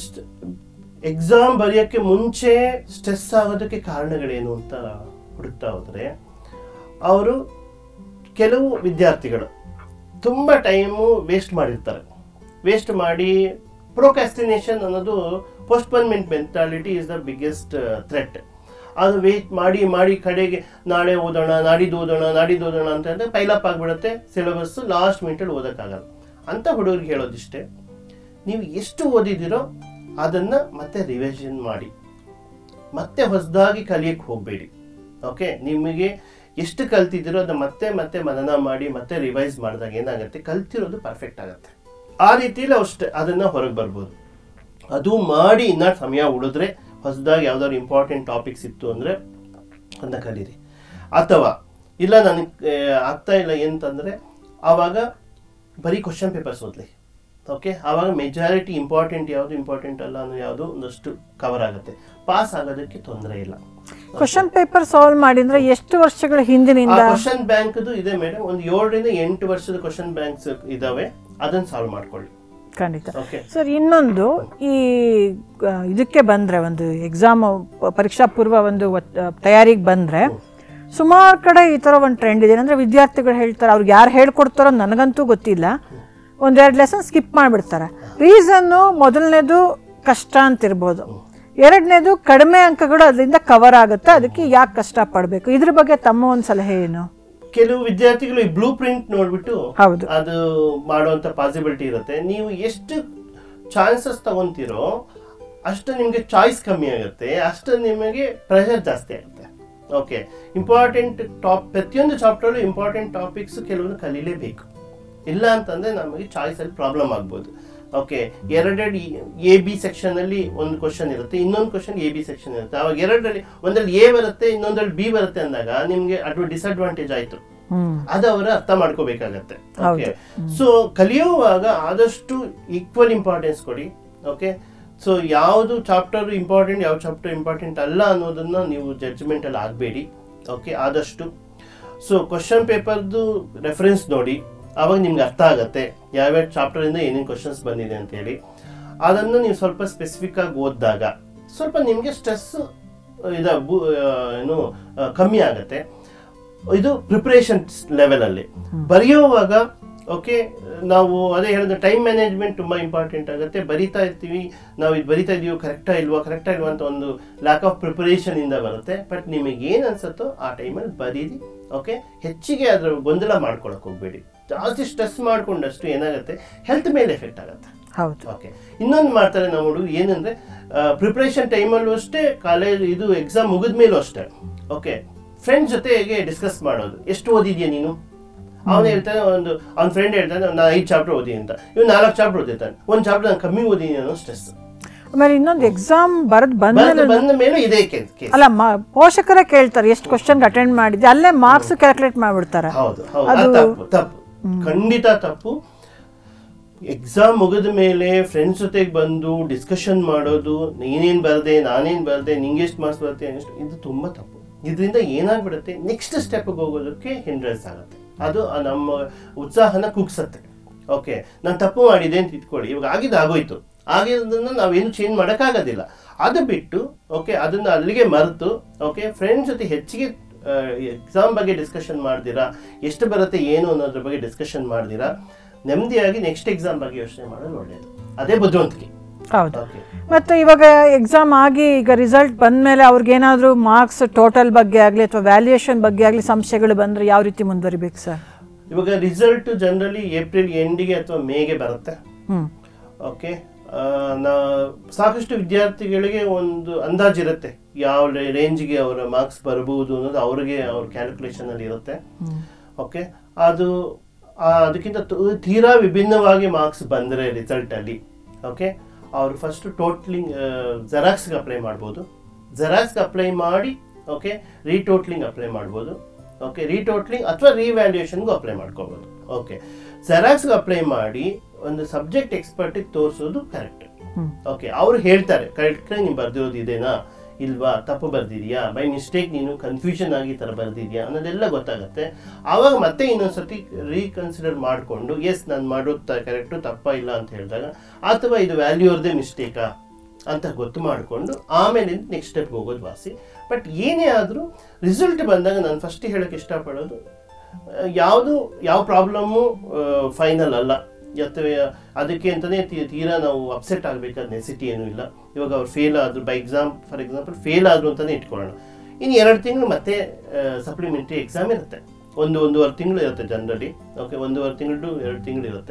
ಎಕ್ಸಾಮ್ ಬರೆಯೋಕ್ಕೆ ಮುಂಚೆ ಸ್ಟ್ರೆಸ್ ಆಗೋದಕ್ಕೆ ಕಾರಣಗಳೇನು ಅಂತ ಹುಡುಕ್ತಾ ಹೋದರೆ ಅವರು ಕೆಲವು ವಿದ್ಯಾರ್ಥಿಗಳು ತುಂಬ ಟೈಮು ವೇಸ್ಟ್ ಮಾಡಿರ್ತಾರೆ ವೇಸ್ಟ್ ಮಾಡಿ ಪ್ರೊಕ್ಯಾಸ್ಟಿನೇಷನ್ ಅನ್ನೋದು postponement mentality is the biggest threat ಅದು ವೇಟ್ ಮಾಡಿ ಮಾಡಿ ಕಡೆಗೆ ನಾಳೆ ಓದೋಣ ನಾಡಿದ್ದು ಓದೋಣ ನಾಡಿದ್ದು ಓದೋಣ ಅಂತ ಅಂದರೆ ಪೈಲಪ್ ಆಗಿಬಿಡುತ್ತೆ ಸಿಲೆಬಸ್ ಲಾಸ್ಟ್ ಮಿನಿಟಲ್ಲಿ ಓದೋಕ್ಕಾಗಲ್ಲ ಅಂತ ಹುಡುಗರಿಗೆ ಹೇಳೋದಿಷ್ಟೇ ನೀವು ಎಷ್ಟು ಓದಿದಿರೋ ಅದನ್ನ ಮತ್ತೆ ರಿವಿಷನ್ ಮಾಡಿ ಮತ್ತೆ ಹೊಸದಾಗಿ ಕಲಿಯಕ್ಕೆ ಹೋಗಬೇಡಿ ಓಕೆ ನಿಮಗೆ ಎಷ್ಟು ಕಲ್ತಿದ್ದೀರೋ ಅದನ್ನ ಮತ್ತೆ ಮತ್ತೆ ಮನನ ಮಾಡಿ ಮತ್ತೆ ರಿವೈಸ್ ಮಾಡಿದಾಗ ಏನಾಗುತ್ತೆ ಕಲ್ತಿರೋದು ಪರ್ಫೆಕ್ಟ್ ಆಗುತ್ತೆ ಆ ರೀತಿಯಲ್ಲಿ ಅಷ್ಟೇ ಅದನ್ನ ಹೊರಗೆ ಬರ್ಬೋದು ಅದು ಮಾಡಿ ಇನ್ನ ಸಮಯ ಉಳಿದ್ರೆ ಹೊಸದಾಗಿ ಯಾವ್ದಾದ್ರು ಇಂಪಾರ್ಟೆಂಟ್ ಟಾಪಿಕ್ಸ್ ಇತ್ತು ಅಂದ್ರೆ ಅದನ್ನ ಕಲೀರಿ ಅಥವಾ ಇಲ್ಲ ನನಗೆ ಆಗ್ತಾ ಇಲ್ಲ ಎಂತಂದ್ರೆ ಆವಾಗ ಬರೀ ಕ್ವಶನ್ ಪೇಪರ್ಸ್ ಓದಲಿ ಓಕೆ ಆವಾಗ ಮೆಜಾರಿಟಿ ಇಂಪಾರ್ಟೆಂಟ್ ಯಾವುದು ಇಂಪಾರ್ಟೆಂಟ್ ಅಲ್ಲ ಅನ್ನೋ ಯಾವುದು ಒಂದಷ್ಟು ಕವರ್ ಆಗುತ್ತೆ ಪಾಸ್ ಆಗೋದಕ್ಕೆ ತೊಂದರೆ ಇಲ್ಲ ಕ್ವಶನ್ ಪೇಪರ್ ಸಾಲ್ವ್ ಮಾಡಿದ್ರೆ ಎಷ್ಟು ವರ್ಷಗಳ ಹಿಂದಿನಿಂದ ಕ್ವಶನ್ ಬ್ಯಾಂಕ್ದು ಇದೆ ಮೇಡಮ್ ಒಂದು ಏಳರಿಂದ ಎಂಟು ವರ್ಷದ ಕ್ವಶನ್ ಬ್ಯಾಂಕ್ಸ್ ಇದಾವೆ ಅದನ್ನ ಸಾಲ್ವ್ ಮಾಡ್ಕೊಳ್ಳಿ ಖಂಡಿತ ಓಕೆ ಸರ್ ಇನ್ನೊಂದು ಈ ಆ, ಇದಕ್ಕೆ ಬಂದ್ರೆ ಒಂದು ಎಕ್ಸಾಮ್ ಪರೀಕ್ಷಾ ಪೂರ್ವ ಒಂದು ಒತ್- ತಯಾರಿಗೆ ಬಂದ್ರೆ ಸುಮಾರು ಕಡೆ ಈ ಥರ ಒಂದು ಟ್ರೆಂಡ್ ಇದೆ ಅಂದ್ರೆ ವಿದ್ಯಾರ್ಥಿಗಳು ಹೇಳ್ತಾರೆ ಅವ್ರಿಗೆ ಯಾರು ಹೇಳ್ಕೊಡ್ತಾರೋ ನನಗಂತೂ ಗೊತ್ತಿಲ್ಲ ಒಂದೆರಡು ಲೆಸನ್ ಸ್ಕಿಪ್ ಮಾಡಿಬಿಡ್ತಾರೆ ರೀಸನ್ನು ಮೊದಲನೇದು ಕಷ್ಟ ಅಂತ ಇರ್ಬೋದು ಎರಡನೇದು ಕಡಿಮೆ ಅಂಕಗಳು ಅದರಿಂದ ಕವರ್ ಆಗುತ್ತೆ ಅದಕ್ಕೆ ಯಾಕೆ ಕಷ್ಟ ಪಡಬೇಕು ಇದ್ರ ಬಗ್ಗೆ ತಮ್ಮ ಒಂದು ಸಲಹೆ ಏನು ಕೆಲವು ವಿದ್ಯಾರ್ಥಿಗಳು ಈ ಬ್ಲೂ ಪ್ರಿಂಟ್ ನೋಡ್ಬಿಟ್ಟು ಹೌದು ಅದು ಮಾಡುವಂತ ಪಾಸಿಬಿಲಿಟಿ ಇರುತ್ತೆ ನೀವು ಎಷ್ಟು ಚಾನ್ಸಸ್ ತಗೊಂತೀರೋ ಅಷ್ಟು ನಿಮಗೆ ಚಾಯ್ಸ್ ಕಮ್ಮಿ ಆಗುತ್ತೆ ಅಷ್ಟು ನಿಮಗೆ ಪ್ರೆಷರ್ ಜಾಸ್ತಿ ಆಗುತ್ತೆ ಓಕೆ ಇಂಪಾರ್ಟೆಂಟ್ ಟಾಪ್ ಪ್ರತಿಯೊಂದು ಚಾಪ್ಟರ್ಲು ಇಂಪಾರ್ಟೆಂಟ್ ಟಾಪಿಕ್ಸ್ ಕೆಲವೊಂದು ಕಲೀಲೇಬೇಕು ಇಲ್ಲ ಅಂತಂದ್ರೆ ನಮಗೆ ಚಾಯ್ಸ್ ಅಲ್ಲಿ ಪ್ರಾಬ್ಲಮ್ ಆಗ್ಬೋದು ಓಕೆ ಎರಡೆರಡು ಎ ಬಿ ಸೆಕ್ಷನ್ ಅಲ್ಲಿ ಒಂದು ಕ್ವಶನ್ ಇರುತ್ತೆ ಇನ್ನೊಂದು ಕ್ವಶನ್ ಎ ಬಿ ಸೆಕ್ಷನ್ ಇರುತ್ತೆ ಅವಾಗ ಎರಡರಲ್ಲಿ ಒಂದ್ರಲ್ಲಿ ಎ ಬರುತ್ತೆ ಇನ್ನೊಂದ್ರಲ್ಲಿ ಬಿ ಬರುತ್ತೆ ಅಂದಾಗ ನಿಮ್ಗೆ ಅಡ್ವ ಡಿಸ್ಅಡ್ವಾಂಟೇಜ್ ಆಯ್ತು ಹ್ಮ್ ಅದು ಅವರು ಅರ್ಥ ಮಾಡ್ಕೋಬೇಕಾಗತ್ತೆ ಹೌದು. ಓಕೆ ಸೊ ಕಲಿಯುವಾಗ ಆದಷ್ಟು ಈಕ್ವಲ್ ಇಂಪಾರ್ಟೆನ್ಸ್ ಕೊಡಿ ಓಕೆ ಸೊ ಯಾವುದು ಚಾಪ್ಟರ್ ಇಂಪಾರ್ಟೆಂಟ್ ಯಾವ ಚಾಪ್ಟರ್ ಇಂಪಾರ್ಟೆಂಟ್ ಅಲ್ಲ ಅನ್ನೋದನ್ನ ನೀವು ಜಡ್ಜ್ಮೆಂಟ್ ಅಲ್ಲಿ ಆಗಬೇಡಿ ಓಕೆ ಆದಷ್ಟು ಸೊ ಕ್ವಶನ್ ಪೇಪರ್ದು ರೆಫರೆನ್ಸ್ ನೋಡಿ ಆವಾಗ ನಿಮ್ಗೆ ಅರ್ಥ ಆಗತ್ತೆ ಯಾವ್ಯಾವ ಚಾಪ್ಟರ್ ಇಂದ ಏನೇನು ಕ್ವಶನ್ಸ್ ಬಂದಿದೆ ಅಂತ ಹೇಳಿ ಅದನ್ನು ನೀವು ಸ್ವಲ್ಪ ಸ್ಪೆಸಿಫಿಕ್ ಆಗಿ ಓದಿದಾಗ ಸ್ವಲ್ಪ ನಿಮಗೆ ಸ್ಟ್ರೆಸ್ ಇದ ಬು- ಆ, ಏನು ಆ, ಕಮ್ಮಿ ಆಗತ್ತೆ ಇದು ಪ್ರಿಪರೇಷನ್ ಲೆವೆಲ್ ಅಲ್ಲಿ ಬರೆಯುವಾಗ ಓಕೆ ನಾವು ಅದೇ ಹೇಳಿದ ಟೈಮ್ ಮ್ಯಾನೇಜ್ಮೆಂಟ್ ತುಂಬಾ ಇಂಪಾರ್ಟೆಂಟ್ ಆಗುತ್ತೆ ಬರಿತಾ ಇರ್ತೀವಿ ನಾವು ಇದು ಬರಿತಾ ಇದೀವಿ ಕರೆಕ್ಟಾ ಇಲ್ವಾ ಕರೆಕ್ಟಾ ಇಲ್ವಾ ಅಂತ ಒಂದು ಲ್ಯಾಕ್ ಆಫ್ ಪ್ರಿಪರೇಷನ್ ಇಂದ ಬರುತ್ತೆ ಬಟ್ ನಿಮಗೆ ಏನ್ ಅನ್ಸುತ್ತೋ ಆ ಟೈಮಲ್ಲಿ ಬರೀರಿ ಓಕೆ ಹೆಚ್ಚಿಗೆ ಅದ್ರ ಗೊಂದಲ ಮಾಡ್ಕೊಳಕ್ ಹೋಗ್ಬೇಡಿ ಜಾಸ್ತಿ ಸ್ಟ್ರೆಸ್ ಮಾಡ್ಕೊಂಡಷ್ಟು ಏನಾಗುತ್ತೆ ಹೆಲ್ತ್ ಮೇಲೆ ಎಫೆಕ್ಟ್ ಆಗುತ್ತೆ ಹೌದು ಓಕೆ ಇನ್ನೊಂದು ಮಾಡ್ತಾರೆ ನಾವು ಹುಡುಗರು ಏನಂದ್ರೆ ಪ್ರಿಪ್ರೇಷನ್ ಟೈಮಲ್ಲೂ ಅಷ್ಟೇ ಕಾಲೇಜ್ ಇದು ಎಕ್ಸಾಮ್ ಮುಗಿದ ಮೇಲೂ ಅಷ್ಟೇ ಓಕೆ ಫ್ರೆಂಡ್ಸ್ ಜೊತೆಗೆ ಡಿಸ್ಕಸ್ ಮಾಡೋದು ಎಷ್ಟು ಓದಿದ್ಯಾ ನೀನು ಅವನು ಹೇಳ್ತಾನೆ ಒಂದು ಅವ್ನ ಫ್ರೆಂಡ್ ಹೇಳ್ತಾನೆ ನಾನು ಐದು ಚಾಪ್ಟರ್ ಓದಿ ಅಂತ ಇವ್ ನಾಲ್ಕು ಚಾಪ್ಟರ್ ಓದಿರ್ತಾನೆ ಒಂದು ಚಾಪ್ಟರ್ ನಾನು ಕಮ್ಮಿ ಓದಿನಿ ಅನ್ನೋ ಸ್ಟ್ರೆಸ್ ಆಮೇಲೆ ಇನ್ನೊಂದು ಎಕ್ಸಾಮ್ ಬರೆದು ಬಂದ ಬಂದ ಮೇಲೆ ಇದೇ ಕೇಸ್ ಅಲ್ಲ ಮ- ಪೋಷಕರೇ ಕೇಳ್ತಾರೆ ಎಷ್ಟು ಕ್ವಶನ್ ಅಟೆಂಡ್ ಮಾಡಿದ್ದೆ ಅಲ್ಲೇ ಮಾರ್ಕ್ಸ್ ಕ್ಯಾಲ್ಕುಲೇಟ್ ಮಾಡ್ಬಿಡ್ತಾರೆ ಹೌದು ಹೌದು ಅದು ತಪ್ಪು ತಪ್ಪು ಖಂಡಿತ ತಪ್ಪು ಎಕ್ಸಾಮ್ ಮುಗಿದ ಮೇಲೆ ಫ್ರೆಂಡ್ಸ್ ಜೊತೆಗೆ ಬಂದು ಡಿಸ್ಕಷನ್ ಮಾಡೋದು ನೀನೇನ್ ಬರ್ದೆ ನಾನೇನ್ ಬರ್ದೆ ನಿಂಗೆ ಎಷ್ಟು ಮಾರ್ಕ್ಸ್ ಬರುತ್ತೆ ಎಷ್ಟು ಇದು ತುಂಬಾ ತಪ್ಪು ಇದರಿಂದ ಏನಾಗ್ಬಿಡುತ್ತೆ ನೆಕ್ಸ್ಟ್ ಸ್ಟೆಪ್ಗೆ ಹೋಗೋದಕ್ಕೆ ಹಿಂಡ್ರೆನ್ಸ್ ಆಗುತ್ತೆ ಅದು ಆ ನಮ್ಮ ಉತ್ಸಾಹನ ಕುಗ್ಸತ್ತೆ ಓಕೆ ನಾನು ತಪ್ಪು ಮಾಡಿದೆ ಅಂತ ಇಟ್ಕೊಳ್ಳಿ ಇವಾಗ ಆಗಿದ್ದು ಆಗೋಯ್ತು ಆಗಿರೋದನ್ನ ನಾವೇನು ಚೇಂಜ್ ಮಾಡೋಕ್ಕಾಗೋದಿಲ್ಲ ಅದು ಬಿಟ್ಟು ಓಕೆ ಅದನ್ನ ಅಲ್ಲಿಗೆ ಮರೆತು ಓಕೆ ಫ್ರೆಂಡ್ಸ್ ಜೊತೆ ಹೆಚ್ಚಿಗೆ ಎಕ್ಸಾಮ್ ಬಗ್ಗೆ ಡಿಸ್ಕಷನ್ ಮಾಡ್ದಿರಾ ಎಷ್ಟು ಬರುತ್ತೆ ಏನು ಅನ್ನೋದ್ರ ಬಗ್ಗೆ ಡಿಸ್ಕಷನ್ ಮಾಡ್ದಿರಾ ನೆಮ್ಮದಿಯಾಗಿ ನೆಕ್ಸ್ಟ್ ಎಕ್ಸಾಮ್ ಬಗ್ಗೆ ಯೋಚನೆ ಮಾಡೋದು ಒಳ್ಳೆಯದು ಅದೇ ಬುದ್ಧಿವಂತಿಕೆ ಹೌದು ಓಕೆ ಮತ್ತೆ ಇವಾಗ ಎಕ್ಸಾಮ್ ಆಗಿ ಈಗ ರಿಸಲ್ಟ್ ಬಂದ್ಮೇಲೆ ಅವ್ರಿಗೇನಾದ್ರೂ ಮಾರ್ಕ್ಸ್ ಟೋಟಲ್ ಬಗ್ಗೆ ಆಗಲಿ ಅಥವಾ ವ್ಯಾಲ್ಯೂಯೇಷನ್ ಬಗ್ಗೆ ಆಗಲಿ ಸಂಶಯಗಳು ಬಂದ್ರೆ ಯಾವ ರೀತಿ ಮುಂದುವರಿಬೇಕು ಸರ್ ಇವಾಗ ರಿಸಲ್ಟ್ ಜನರಲಿ ಏಪ್ರಿಲ್ ಎಂಡಿಗೆ ಅಥವಾ ಮೇಗೆ ಬರುತ್ತೆ ಹ್ಮ್ ಓಕೆ ಆ, ನಾ ಸಾಕಷ್ಟು ವಿದ್ಯಾರ್ಥಿಗಳಿಗೆ ಒಂದು ಅಂದಾಜಿರುತ್ತೆ ಯಾವ ರೇಂಜ್ಗೆ ಅವರ ಮಾರ್ಕ್ಸ್ ಬರಬಹುದು ಅನ್ನೋದು ಅವ್ರಿಗೆ ಅವ್ರ ಕ್ಯಾಲ್ಕುಲೇಷನ್ ಅಲ್ಲಿ ಇರುತ್ತೆ ಓಕೆ ಅದು ಆ, ಅದಕ್ಕಿಂತ ತು- ತೀರಾ ವಿಭಿನ್ನವಾಗಿ ಮಾರ್ಕ್ಸ್ ಬಂದರೆ ರಿಸಲ್ಟ್ ಅಲ್ಲಿ ಓಕೆ ಅವ್ರು ಫಸ್ಟ್ ಟೋಟ್ಲಿಂಗ್ ಜೆರಾಕ್ಸ್ಗೆ ಅಪ್ಲೈ ಮಾಡ್ಬೋದು ಜೆರಾಕ್ಸ್ಗೆ ಅಪ್ಲೈ ಮಾಡಿ ಓಕೆ ರೀಟೋಟ್ಲಿಂಗ್ ಅಪ್ಲೈ ಮಾಡ್ಬೋದು ಓಕೆ ರೀಟೋಟ್ಲಿಂಗ್ ಅಥವಾ ರಿವ್ಯಾಲ್ಯೂಯೇಷನ್ಗೂ ಅಪ್ಲೈ ಮಾಡ್ಕೋಬೋದು ಓಕೆ ಜೆರಾಕ್ಸ್ಗೆ ಅಪ್ಲೈ ಮಾಡಿ ಒಂದು ಸಬ್ಜೆಕ್ಟ್ ಎಕ್ಸ್ಪರ್ಟಿಗೆ ತೋರಿಸೋದು ಕರೆಕ್ಟ್ ಹ್ಮ್. ಓಕೆ ಅವ್ರು ಹೇಳ್ತಾರೆ ಕರೆಕ್ಟ್ ನೀವು ಬರ್ದಿರೋದು ಇದೇನಾ ಇಲ್ವಾ ತಪ್ಪು ಬರ್ದಿದ್ಯಾ ಬೈ ಮಿಸ್ಟೇಕ್ ನೀನು ಕನ್ಫ್ಯೂಷನ್ ಆಗಿ ಈ ಥರ ಬರ್ದಿದ್ಯಾ ಅನ್ನೋದೆಲ್ಲ ಗೊತ್ತಾಗುತ್ತೆ ಆವಾಗ ಮತ್ತೆ ಇನ್ನೊಂದ್ಸತಿ ರೀಕನ್ಸಿಡರ್ ಮಾಡಿಕೊಂಡು ಎಸ್ ನಾನು ಮಾಡೋದು ಕರೆಕ್ಟು ತಪ್ಪ ಇಲ್ಲ ಅಂತ ಹೇಳಿದಾಗ ಅಥವಾ ಇದು ವ್ಯಾಲ್ಯೂ ಅವ್ರದ್ದೇ ಮಿಸ್ಟೇಕಾ ಅಂತ ಗೊತ್ತು ಮಾಡಿಕೊಂಡು ಆಮೇಲೆ ನೆಕ್ಸ್ಟ್ ಸ್ಟೆಪ್ಗೆ ಹೋಗೋದು ವಾಸಿ ಬಟ್ ಏನೇ ಆದರೂ ರಿಸಲ್ಟ್ ಬಂದಾಗ ನಾನು ಫಸ್ಟ್ ಹೇಳೋಕ್ಕೆ ಇಷ್ಟಪಡೋದು ಯಾವುದು ಯಾವ ಪ್ರಾಬ್ಲಮ್ಮು ಫೈನಲ್ ಅಲ್ಲ ಅಥವಾ ಅದಕ್ಕೆ ಅಂತಲೇ ತೀರಾ ನಾವು ಅಪ್ಸೆಟ್ ಆಗಬೇಕಾದ ನೆಸಿಟಿ ಏನೂ ಇಲ್ಲ ಇವಾಗ ಅವ್ರು ಫೇಲ್ ಆದ್ರು by exam for example fail ಆದ್ರು ಅಂತಲೇ ಇಟ್ಕೊಳ್ಳೋಣ ಇನ್ನು ಎರಡು ತಿಂಗಳು ಮತ್ತೆ ಸಪ್ಲಿಮೆಂಟ್ರಿ ಎಕ್ಸಾಮ್ ಇರುತ್ತೆ ಒಂದು ಒಂದೂವರೆ ತಿಂಗಳು ಇರುತ್ತೆ ಜನರಲಿ ಓಕೆ ಒಂದೂವರೆ ತಿಂಗಳು ಟು ಎರಡು ತಿಂಗಳು ಇರುತ್ತೆ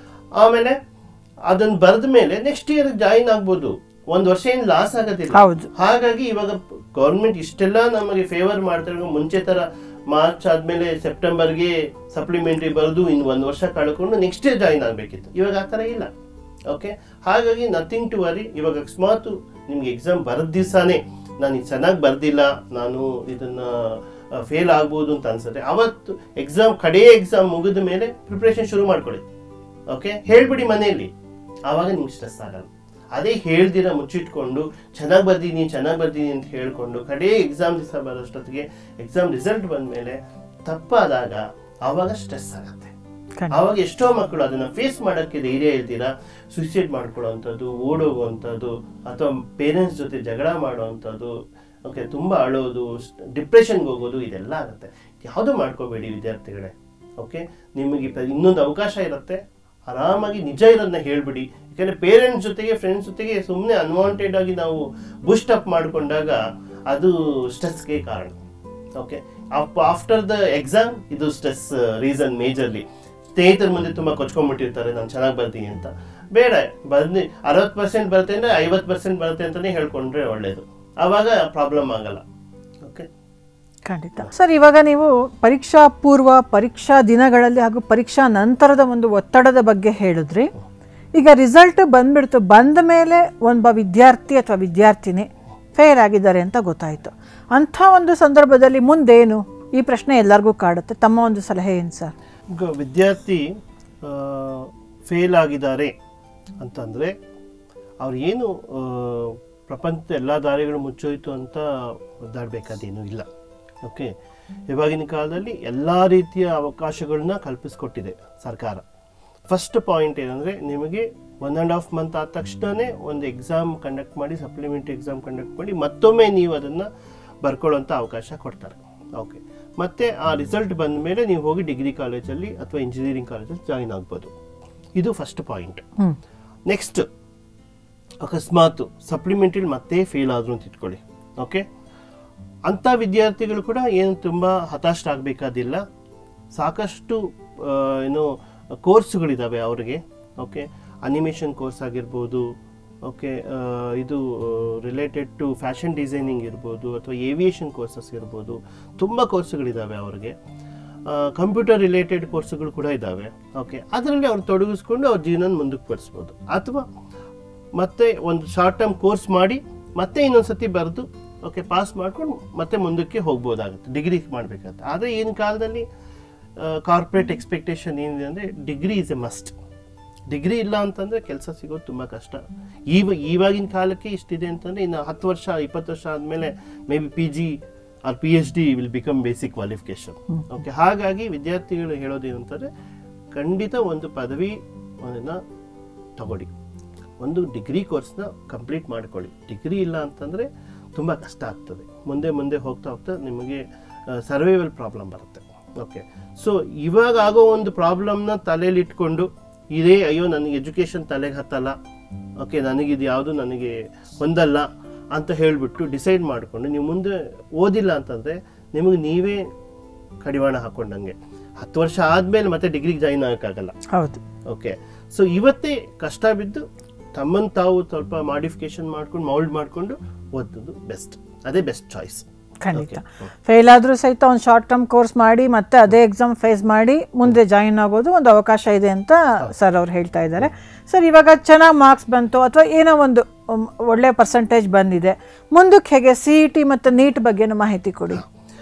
ಆಮೇಲೆ ಅದನ್ನು ಬರೆದ ಮೇಲೆ ನೆಕ್ಸ್ಟ್ ಇಯರ್ ಜಾಯಿನ್ ಆಗ್ಬೋದು ಒಂದು ವರ್ಷ ಏನು ಲಾಸ್ ಆಗೋದಿಲ್ಲ ಹೌದು ಹಾಗಾಗಿ ಇವಾಗ ಗೌರ್ಮೆಂಟ್ ಇಷ್ಟೆಲ್ಲ ನಮಗೆ ಫೇವರ್ ಮಾಡ್ತಾರೆ ಮುಂಚೆ ತರ ಮಾರ್ಚ್ ಆದ್ಮೇಲೆ ಸೆಪ್ಟೆಂಬರ್ಗೆ ಸಪ್ಲಿಮೆಂಟ್ರಿ ಬರೆದು ಇನ್ನು ಒಂದು ವರ್ಷ ಕಳ್ಕೊಂಡು ನೆಕ್ಸ್ಟ್ ಡೇ ಜಾಯಿನ್ ಆಗಬೇಕಿತ್ತು ಇವಾಗ ಆ ಥರ ಇಲ್ಲ ಓಕೆ ಹಾಗಾಗಿ ನಥಿಂಗ್ ಟು ವರಿ ಇವಾಗ ಅಕಸ್ಮಾತ್ ನಿಮ್ಗೆ ಎಕ್ಸಾಮ್ ಬರೆದ ದಿವಸನೇ ನಾನು ಇದು ಚೆನ್ನಾಗಿ ಬರ್ದಿಲ್ಲ ನಾನು ಇದನ್ನ ಫೇಲ್ ಆಗ್ಬೋದು ಅಂತ ಅನ್ಸುತ್ತೆ ಅವತ್ತು ಎಕ್ಸಾಮ್ ಕಡೆಯ ಎಕ್ಸಾಮ್ ಮುಗಿದ ಮೇಲೆ ಪ್ರಿಪ್ರೇಷನ್ ಶುರು ಮಾಡ್ಕೊಳ್ಳಿ ಓಕೆ ಹೇಳ್ಬಿಡಿ ಮನೆಯಲ್ಲಿ ಆವಾಗ ನಿಮ್ಗೆ ಸ್ಟ್ರೆಸ್ ಆಗಲ್ಲ ಅದೇ ಹೇಳ್ದಿರ ಮುಚ್ಚಿಟ್ಕೊಂಡು ಚೆನ್ನಾಗಿ ಬರ್ದೀನಿ ಚೆನ್ನಾಗಿ ಬರ್ದೀನಿ ಅಂತ ಹೇಳ್ಕೊಂಡು ಕಡೆ ಎಕ್ಸಾಮ್ ದಿವಸ ಬರೋಷ್ಟೊತ್ತಿಗೆ ಎಕ್ಸಾಮ್ ರಿಸಲ್ಟ್ ಬಂದ್ಮೇಲೆ ತಪ್ಪಾದಾಗ ಆವಾಗ ಸ್ಟ್ರೆಸ್ ಆಗುತ್ತೆ ಖಂಡಿತ. ಆವಾಗ ಎಷ್ಟೋ ಮಕ್ಕಳು ಅದನ್ನ ಫೇಸ್ ಮಾಡೋಕ್ಕೆ ಧೈರ್ಯ ಇಲ್ದಿರ ಸುಸೈಡ್ ಮಾಡ್ಕೊಳ್ಳೋವಂಥದ್ದು ಓಡೋಗುವಂಥದ್ದು ಅಥವಾ ಪೇರೆಂಟ್ಸ್ ಜೊತೆ ಜಗಳ ಮಾಡುವಂಥದ್ದು ಓಕೆ ತುಂಬ ಅಳೋದು ಡಿಪ್ರೆಷನ್ಗೆ ಹೋಗೋದು ಇದೆಲ್ಲ ಆಗುತ್ತೆ ಯಾವುದು ಮಾಡ್ಕೋಬೇಡಿ ವಿದ್ಯಾರ್ಥಿಗಳೇ ಓಕೆ ನಿಮಗೆ ಪ- ಇನ್ನೊಂದು ಅವಕಾಶ ಇರುತ್ತೆ ಆರಾಮಾಗಿ ನಿಜ ಇರೋದನ್ನ ಹೇಳ್ಬಿಡಿ ಯಾಕಂದ್ರೆ ಪೇರೆಂಟ್ಸ್ ಜೊತೆಗೆ ಫ್ರೆಂಡ್ಸ್ ಜೊತೆಗೆ ಸುಮ್ಮನೆ ಅನ್ವಾಂಟೆಡ್ ಆಗಿ ನಾವು ಬೂಸ್ಟ್ ಅಪ್ ಮಾಡ್ಕೊಂಡಾಗ ಅದು ಸ್ಟ್ರೆಸ್ಗೆ ಕಾರಣ ಓಕೆ ಆಫ್ಟರ್ ದ ಎಕ್ಸಾಮ್ ಇದು ಸ್ಟ್ರೆಸ್ ರೀಸನ್ ಮೇಜರ್ಲಿ ಸ್ನೇಹಿತರ ಮುಂದೆ ತುಂಬಾ ಕೊಚ್ಕೊಂಡ್ಬಿಟ್ಟಿರ್ತಾರೆ ನಾನು ಚೆನ್ನಾಗಿ ಬರ್ತೀನಿ ಅಂತ ಬೇಡ ಬಂದು ಅರವತ್ತು ಪರ್ಸೆಂಟ್ ಬರುತ್ತೆ ಅಂದ್ರೆ ಐವತ್ತು ಪರ್ಸೆಂಟ್ ಬರುತ್ತೆ ಅಂತಾನೆ ಹೇಳ್ಕೊಂಡ್ರೆ ಒಳ್ಳೇದು ಆವಾಗ ಪ್ರಾಬ್ಲಮ್ ಆಗಲ್ಲ ಓಕೆ ಖಂಡಿತ ಸರ್ ಇವಾಗ ನೀವು ಪರೀಕ್ಷಾ ಪೂರ್ವ ಪರೀಕ್ಷಾ ದಿನಗಳಲ್ಲಿ ಹಾಗೂ ಪರೀಕ್ಷಾ ನಂತರದ ಒಂದು ಒತ್ತಡದ ಬಗ್ಗೆ ಹೇಳಿದ್ರಿ ಈಗ ರಿಸಲ್ಟ್ ಬಂದ್ಬಿಡ್ತು ಬಂದ ಮೇಲೆ ಒಬ್ಬ ವಿದ್ಯಾರ್ಥಿ ಅಥವಾ ವಿದ್ಯಾರ್ಥಿನಿ ಫೇಲ್ ಆಗಿದ್ದಾರೆ ಅಂತ ಗೊತ್ತಾಯಿತು ಅಂಥ ಒಂದು ಸಂದರ್ಭದಲ್ಲಿ ಮುಂದೇನು ಈ ಪ್ರಶ್ನೆ ಎಲ್ಲರಿಗೂ ಕಾಡುತ್ತೆ ತಮ್ಮ ಒಂದು ಸಲಹೆ ಏನು ಸರ್ ಈಗ ವಿದ್ಯಾರ್ಥಿ ಫೇಲ್ ಆಗಿದ್ದಾರೆ ಅಂತಂದರೆ ಅವ್ರು ಏನು ಆ, ಪ್ರಪಂಚದ ಎಲ್ಲ ದಾರಿಗಳು ಮುಚ್ಚೋಯ್ತು ಅಂತ ಒದ್ದಾಡಬೇಕಾದೇನೂ ಇಲ್ಲ ಓಕೆ ಇವಾಗಿನ ಕಾಲದಲ್ಲಿ ಎಲ್ಲ ರೀತಿಯ ಅವಕಾಶಗಳನ್ನ ಕಲ್ಪಿಸ್ಕೊಟ್ಟಿದೆ ಸರ್ಕಾರ ಫಸ್ಟ್ ಪಾಯಿಂಟ್ ಏನಂದರೆ ನಿಮಗೆ ಒನ್ ಆ್ಯಂಡ್ ಹಾಫ್ ಮಂತ್ ಆದ ತಕ್ಷಣವೇ ಒಂದು ಎಕ್ಸಾಮ್ ಕಂಡಕ್ಟ್ ಮಾಡಿ ಸಪ್ಲಿಮೆಂಟ್ರಿ ಎಕ್ಸಾಮ್ ಕಂಡಕ್ಟ್ ಮಾಡಿ ಮತ್ತೊಮ್ಮೆ ನೀವು ಅದನ್ನು ಬರ್ಕೊಳ್ಳೋಂಥ ಅವಕಾಶ ಕೊಡ್ತಾರೆ ಓಕೆ ಮತ್ತು ಆ ರಿಸಲ್ಟ್ ಬಂದ ಮೇಲೆ ನೀವು ಹೋಗಿ ಡಿಗ್ರಿ ಕಾಲೇಜಲ್ಲಿ ಅಥವಾ ಇಂಜಿನಿಯರಿಂಗ್ ಕಾಲೇಜಲ್ಲಿ ಜಾಯಿನ್ ಆಗ್ಬೋದು ಇದು ಫಸ್ಟ್ ಪಾಯಿಂಟ್ ಹ್ಞೂ ನೆಕ್ಸ್ಟ್ ಅಕಸ್ಮಾತ್ ಸಪ್ಲಿಮೆಂಟ್ರಿ ಮತ್ತೆ ಫೇಲ್ ಆದ್ರು ಅಂತ ಇಟ್ಕೊಳ್ಳಿ ಓಕೆ ಅಂಥ ವಿದ್ಯಾರ್ಥಿಗಳು ಕೂಡ ಏನು ತುಂಬ ಹತಾಶರಾಗಬೇಕಾದಿಲ್ಲ ಸಾಕಷ್ಟು ಆ, ಏನು ಕೋರ್ಸ್ಗಳಿದ್ದಾವೆ ಅವ್ರಿಗೆ ಓಕೆ ಅನಿಮೇಷನ್ ಕೋರ್ಸ್ ಆಗಿರ್ಬೋದು ಓಕೆ ಇದು ರಿಲೇಟೆಡ್ ಟು ಫ್ಯಾಷನ್ ಡಿಸೈನಿಂಗ್ ಇರ್ಬೋದು ಅಥವಾ ಏವಿಯೇಷನ್ ಕೋರ್ಸಸ್ ಇರ್ಬೋದು ತುಂಬ ಕೋರ್ಸ್ಗಳಿದ್ದಾವೆ ಅವ್ರಿಗೆ ಕಂಪ್ಯೂಟರ್ ರಿಲೇಟೆಡ್ ಕೋರ್ಸ್ಗಳು ಕೂಡ ಇದ್ದಾವೆ ಓಕೆ ಅದರಲ್ಲಿ ಅವ್ರು ತೊಡಗಿಸ್ಕೊಂಡು ಅವ್ರ ಜೀವನ ಮುಂದಕ್ಕೆ ಬರೆಸ್ಬೋದು ಅಥವಾ ಮತ್ತೆ ಒಂದು ಶಾರ್ಟ್ ಟರ್ಮ್ ಕೋರ್ಸ್ ಮಾಡಿ ಮತ್ತೆ ಇನ್ನೊಂದ್ಸತಿ ಬರೆದು ಓಕೆ ಪಾಸ್ ಮಾಡ್ಕೊಂಡು ಮತ್ತೆ ಮುಂದಕ್ಕೆ ಹೋಗ್ಬೋದಾಗುತ್ತೆ ಡಿಗ್ರಿ ಮಾಡಬೇಕಾಗುತ್ತೆ ಆದರೆ ಈಗಿನ ಕಾಲದಲ್ಲಿ ಕಾರ್ಪೊರೇಟ್ ಎಕ್ಸ್ಪೆಕ್ಟೇಷನ್ ಏನಿದೆ ಅಂದರೆ degree is a must degree ಇಲ್ಲ ಅಂತಂದರೆ ಕೆಲಸ ಸಿಗೋದು ತುಂಬ ಕಷ್ಟ ಈವ ಇವಾಗಿನ ಕಾಲಕ್ಕೆ ಇಷ್ಟಿದೆ ಅಂತಂದರೆ ಇನ್ನು ಹತ್ತು ವರ್ಷ ಇಪ್ಪತ್ತು ವರ್ಷ ಆದಮೇಲೆ maybe P G or P H D will become basic qualification okay ಹಾಗಾಗಿ ವಿದ್ಯಾರ್ಥಿಗಳು ಹೇಳೋದೇನಂತಂದರೆ ಖಂಡಿತ ಒಂದು ಪದವಿ ಅದನ್ನು ತಗೊಳ್ಳಿ ಒಂದು ಡಿಗ್ರಿ ಕೋರ್ಸ್ನ ಕಂಪ್ಲೀಟ್ ಮಾಡ್ಕೊಳ್ಳಿ ಡಿಗ್ರಿ ಇಲ್ಲ ಅಂತಂದರೆ ತುಂಬ ಕಷ್ಟ ಆಗ್ತದೆ ಮುಂದೆ ಮುಂದೆ ಹೋಗ್ತಾ ಹೋಗ್ತಾ ನಿಮಗೆ ಸರ್ವೈವಲ್ ಪ್ರಾಬ್ಲಮ್ ಬರುತ್ತೆ ಓಕೆ ಸೊ ಇವಾಗ ಆಗೋ ಒಂದು ಪ್ರಾಬ್ಲಮ್ನ ತಲೆಯಲ್ಲಿ ಇಟ್ಕೊಂಡು ಇದೇ ಅಯ್ಯೋ ನನಗೆ ಎಜುಕೇಷನ್ ತಲೆಗೆ ಹತ್ತಲ್ಲ ಓಕೆ ನನಗಿದು ಯಾವುದು ನನಗೆ ಹೊಂದಲ್ಲ ಅಂತ ಹೇಳಿಬಿಟ್ಟು ಡಿಸೈಡ್ ಮಾಡಿಕೊಂಡು ನೀವು ಮುಂದೆ ಓದಿಲ್ಲ ಅಂತಂದರೆ ನಿಮಗೆ ನೀವೇ ಕಡಿವಾಣ ಹಾಕೊಂಡಂಗೆ ಹತ್ತು ವರ್ಷ ಆದಮೇಲೆ ಮತ್ತೆ ಡಿಗ್ರಿಗೆ ಜಾಯಿನ್ ಆಗೋಕ್ಕಾಗಲ್ಲ ಹೌದು ಓಕೆ ಸೊ ಇವತ್ತೇ ಕಷ್ಟ ಬಿದ್ದು ತಮ್ಮನ್ನು ತಾವು ಸ್ವಲ್ಪ ಮಾಡಿಫಿಕೇಶನ್ ಮಾಡ್ಕೊಂಡು ಮೌಲ್ಡ್ ಮಾಡಿಕೊಂಡು ಓದೋದು ಬೆಸ್ಟ್ ಅದೇ ಬೆಸ್ಟ್ ಚಾಯ್ಸ್ ಖಂಡಿತ ಫೇಲ್ ಆದರೂ ಸಹಿತ ಒಂದು ಶಾರ್ಟ್ ಟರ್ಮ್ ಕೋರ್ಸ್ ಮಾಡಿ ಮತ್ತೆ ಅದೇ ಎಕ್ಸಾಮ್ ಫೇಸ್ ಮಾಡಿ ಮುಂದೆ ಜಾಯಿನ್ ಆಗೋದು ಒಂದು ಅವಕಾಶ ಇದೆ ಅಂತ ಸರ್ ಅವ್ರು ಹೇಳ್ತಾ ಇದ್ದಾರೆ ಸರ್ ಇವಾಗ ಚೆನ್ನಾಗಿ ಮಾರ್ಕ್ಸ್ ಬಂತು ಅಥವಾ ಏನೋ ಒಂದು ಉಮ್, ಒಳ್ಳೆ ಪರ್ಸೆಂಟೇಜ್ ಬಂದಿದೆ ಮುಂದಕ್ಕೆ ಹೇಗೆ ಸಿ ಇ ಟಿ ಮತ್ತು ನೀಟ್ ಬಗ್ಗೆನೂ ಮಾಹಿತಿ ಕೊಡಿ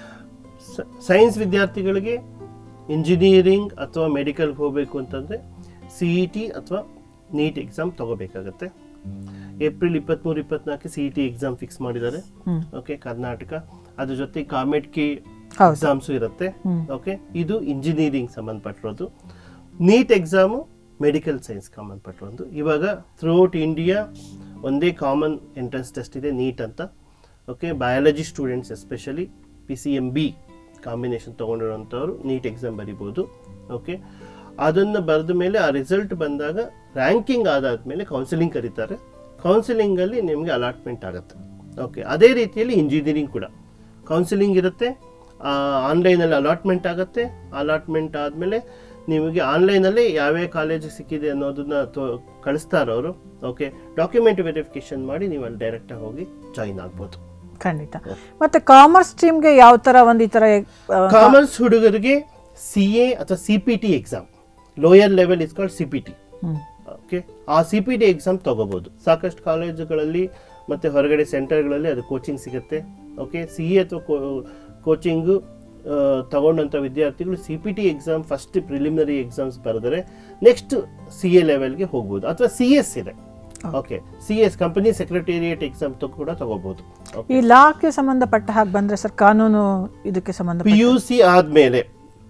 ಸೈನ್ಸ್ ವಿದ್ಯಾರ್ಥಿಗಳಿಗೆ ಇಂಜಿನಿಯರಿಂಗ್ ಅಥವಾ ಮೆಡಿಕಲ್ಗೆ ಹೋಗಬೇಕು ಅಂತಂದರೆ ಸಿ ಇ ಟಿ ಅಥವಾ ನೀಟ್ ಎಕ್ಸಾಮ್ ತಗೋಬೇಕಾಗತ್ತೆ ಏಪ್ರಿಲ್ ಇಪ್ಪತ್ತ್ಮೂರು ಇಪ್ಪತ್ನಾಲ್ಕು C E T exam fix ಮಾಡಿದ್ದಾರೆ ಹ್ಮ್. ಓಕೆ ಕರ್ನಾಟಕ ಅದ್ರ ಜೊತೆ ಕಾಮೆಟ್ ಕೆ ಹೌದು. ಎಕ್ಸಾಮ್ಸು ಇರುತ್ತೆ ಹ್ಮ್. ಓಕೆ ಇದು ಇಂಜಿನಿಯರಿಂಗ್ ಸಂಬಂಧಪಟ್ಟಿರೋದು ನೀಟ್ ಎಕ್ಸಾಮು ಮೆಡಿಕಲ್ ಸೈನ್ಸ್ ಸಂಬಂಧಪಟ್ಟಿರೋದು ಇವಾಗ ಥ್ರೂಔಟ್ ಇಂಡಿಯಾ ಒಂದೇ ಕಾಮನ್ ಎಂಟ್ರೆನ್ಸ್ ಟೆಸ್ಟ್ ಇದೆ ನೀಟ್ ಅಂತ okay biology students especially P C M B combination ತೊಗೊಂಡಿರೋಂಥವ್ರು ನೀಟ್ ಎಕ್ಸಾಮ್ ಬರಿಬೋದು ಓಕೆ ಅದನ್ನು ಬರೆದ ಮೇಲೆ ಆ ರಿಸಲ್ಟ್ ಬಂದಾಗ ರ್ಯಾಂಕಿಂಗ್ ಆದಾದ್ಮೇಲೆ ಕೌನ್ಸಿಲಿಂಗ್ ಕರೀತಾರೆ ಕೌನ್ಸಿಲಿಂಗಲ್ಲಿ ನಿಮಗೆ ಅಲಾಟ್ಮೆಂಟ್ ಆಗುತ್ತೆ ಓಕೆ ಅದೇ ರೀತಿಯಲ್ಲಿ ಇಂಜಿನಿಯರಿಂಗ್ ಕೂಡ ಕೌನ್ಸಿಲಿಂಗ್ ಇರುತ್ತೆ ಆನ್ಲೈನಲ್ಲಿ ಅಲಾಟ್ಮೆಂಟ್ ಆಗುತ್ತೆ ಅಲಾಟ್ಮೆಂಟ್ ಆದಮೇಲೆ ನಿಮಗೆ ಆನ್ಲೈನಲ್ಲಿ ಯಾವ್ಯಾವ ಕಾಲೇಜ್ ಸಿಕ್ಕಿದೆ ಅನ್ನೋದನ್ನ ತೋ ಕಳಿಸ್ತಾರೆ ಅವರು ಓಕೆ ಡಾಕ್ಯುಮೆಂಟ್ ವೆರಿಫಿಕೇಶನ್ ಮಾಡಿ ನೀವು ಅಲ್ಲಿ ಡೈರೆಕ್ಟಾಗಿ ಹೋಗಿ ಜಾಯಿನ್ ಆಗ್ಬೋದು ಖಂಡಿತ ಮತ್ತು ಕಾಮರ್ಸ್ ಸ್ಟ್ರೀಮ್ಗೆ ಯಾವ ಥರ ಒಂದು ಈ ಥರ ಆ, ಕಾಮರ್ಸ್ ಹುಡುಗರಿಗೆ ಸಿ ಎ ಅಥವಾ C P T exam lower level is called C P T hmm. Okay ಆ ಸಿ ಪಿ ಟಿ ಎಕ್ಸಾಮ್ ತಗೋಬೋದು ಸಾಕಷ್ಟು ಕಾಲೇಜುಗಳಲ್ಲಿ ಮತ್ತು ಹೊರಗಡೆ ಸೆಂಟರ್ಗಳಲ್ಲಿ ಅದು ಕೋಚಿಂಗ್ ಸಿಗುತ್ತೆ ಓಕೆ ಸಿ ಎ ಅಥವಾ ಕೋಚಿಂಗು ತಗೊಂಡಂಥ ವಿದ್ಯಾರ್ಥಿಗಳು C P T exam first preliminary exams ಬರೆದರೆ ನೆಕ್ಸ್ಟ್ ಸಿ ಎ ಲೆವೆಲ್ಗೆ ಹೋಗ್ಬೋದು ಅಥವಾ ಸಿ ಎಸ್ ಇದೆ okay C S company secretariat exam ಕೂಡ ತಗೋಬಹುದು ಈ ಲಾಕ್ಕೆ ಸಂಬಂಧಪಟ್ಟ ಹಾಗೆ ಬಂದ್ರೆ ಸರ್ ಕಾನೂನು ಇದಕ್ಕೆ ಸಂಬಂಧ ಪಿ ಯು ಸಿ ಆದಮೇಲೆ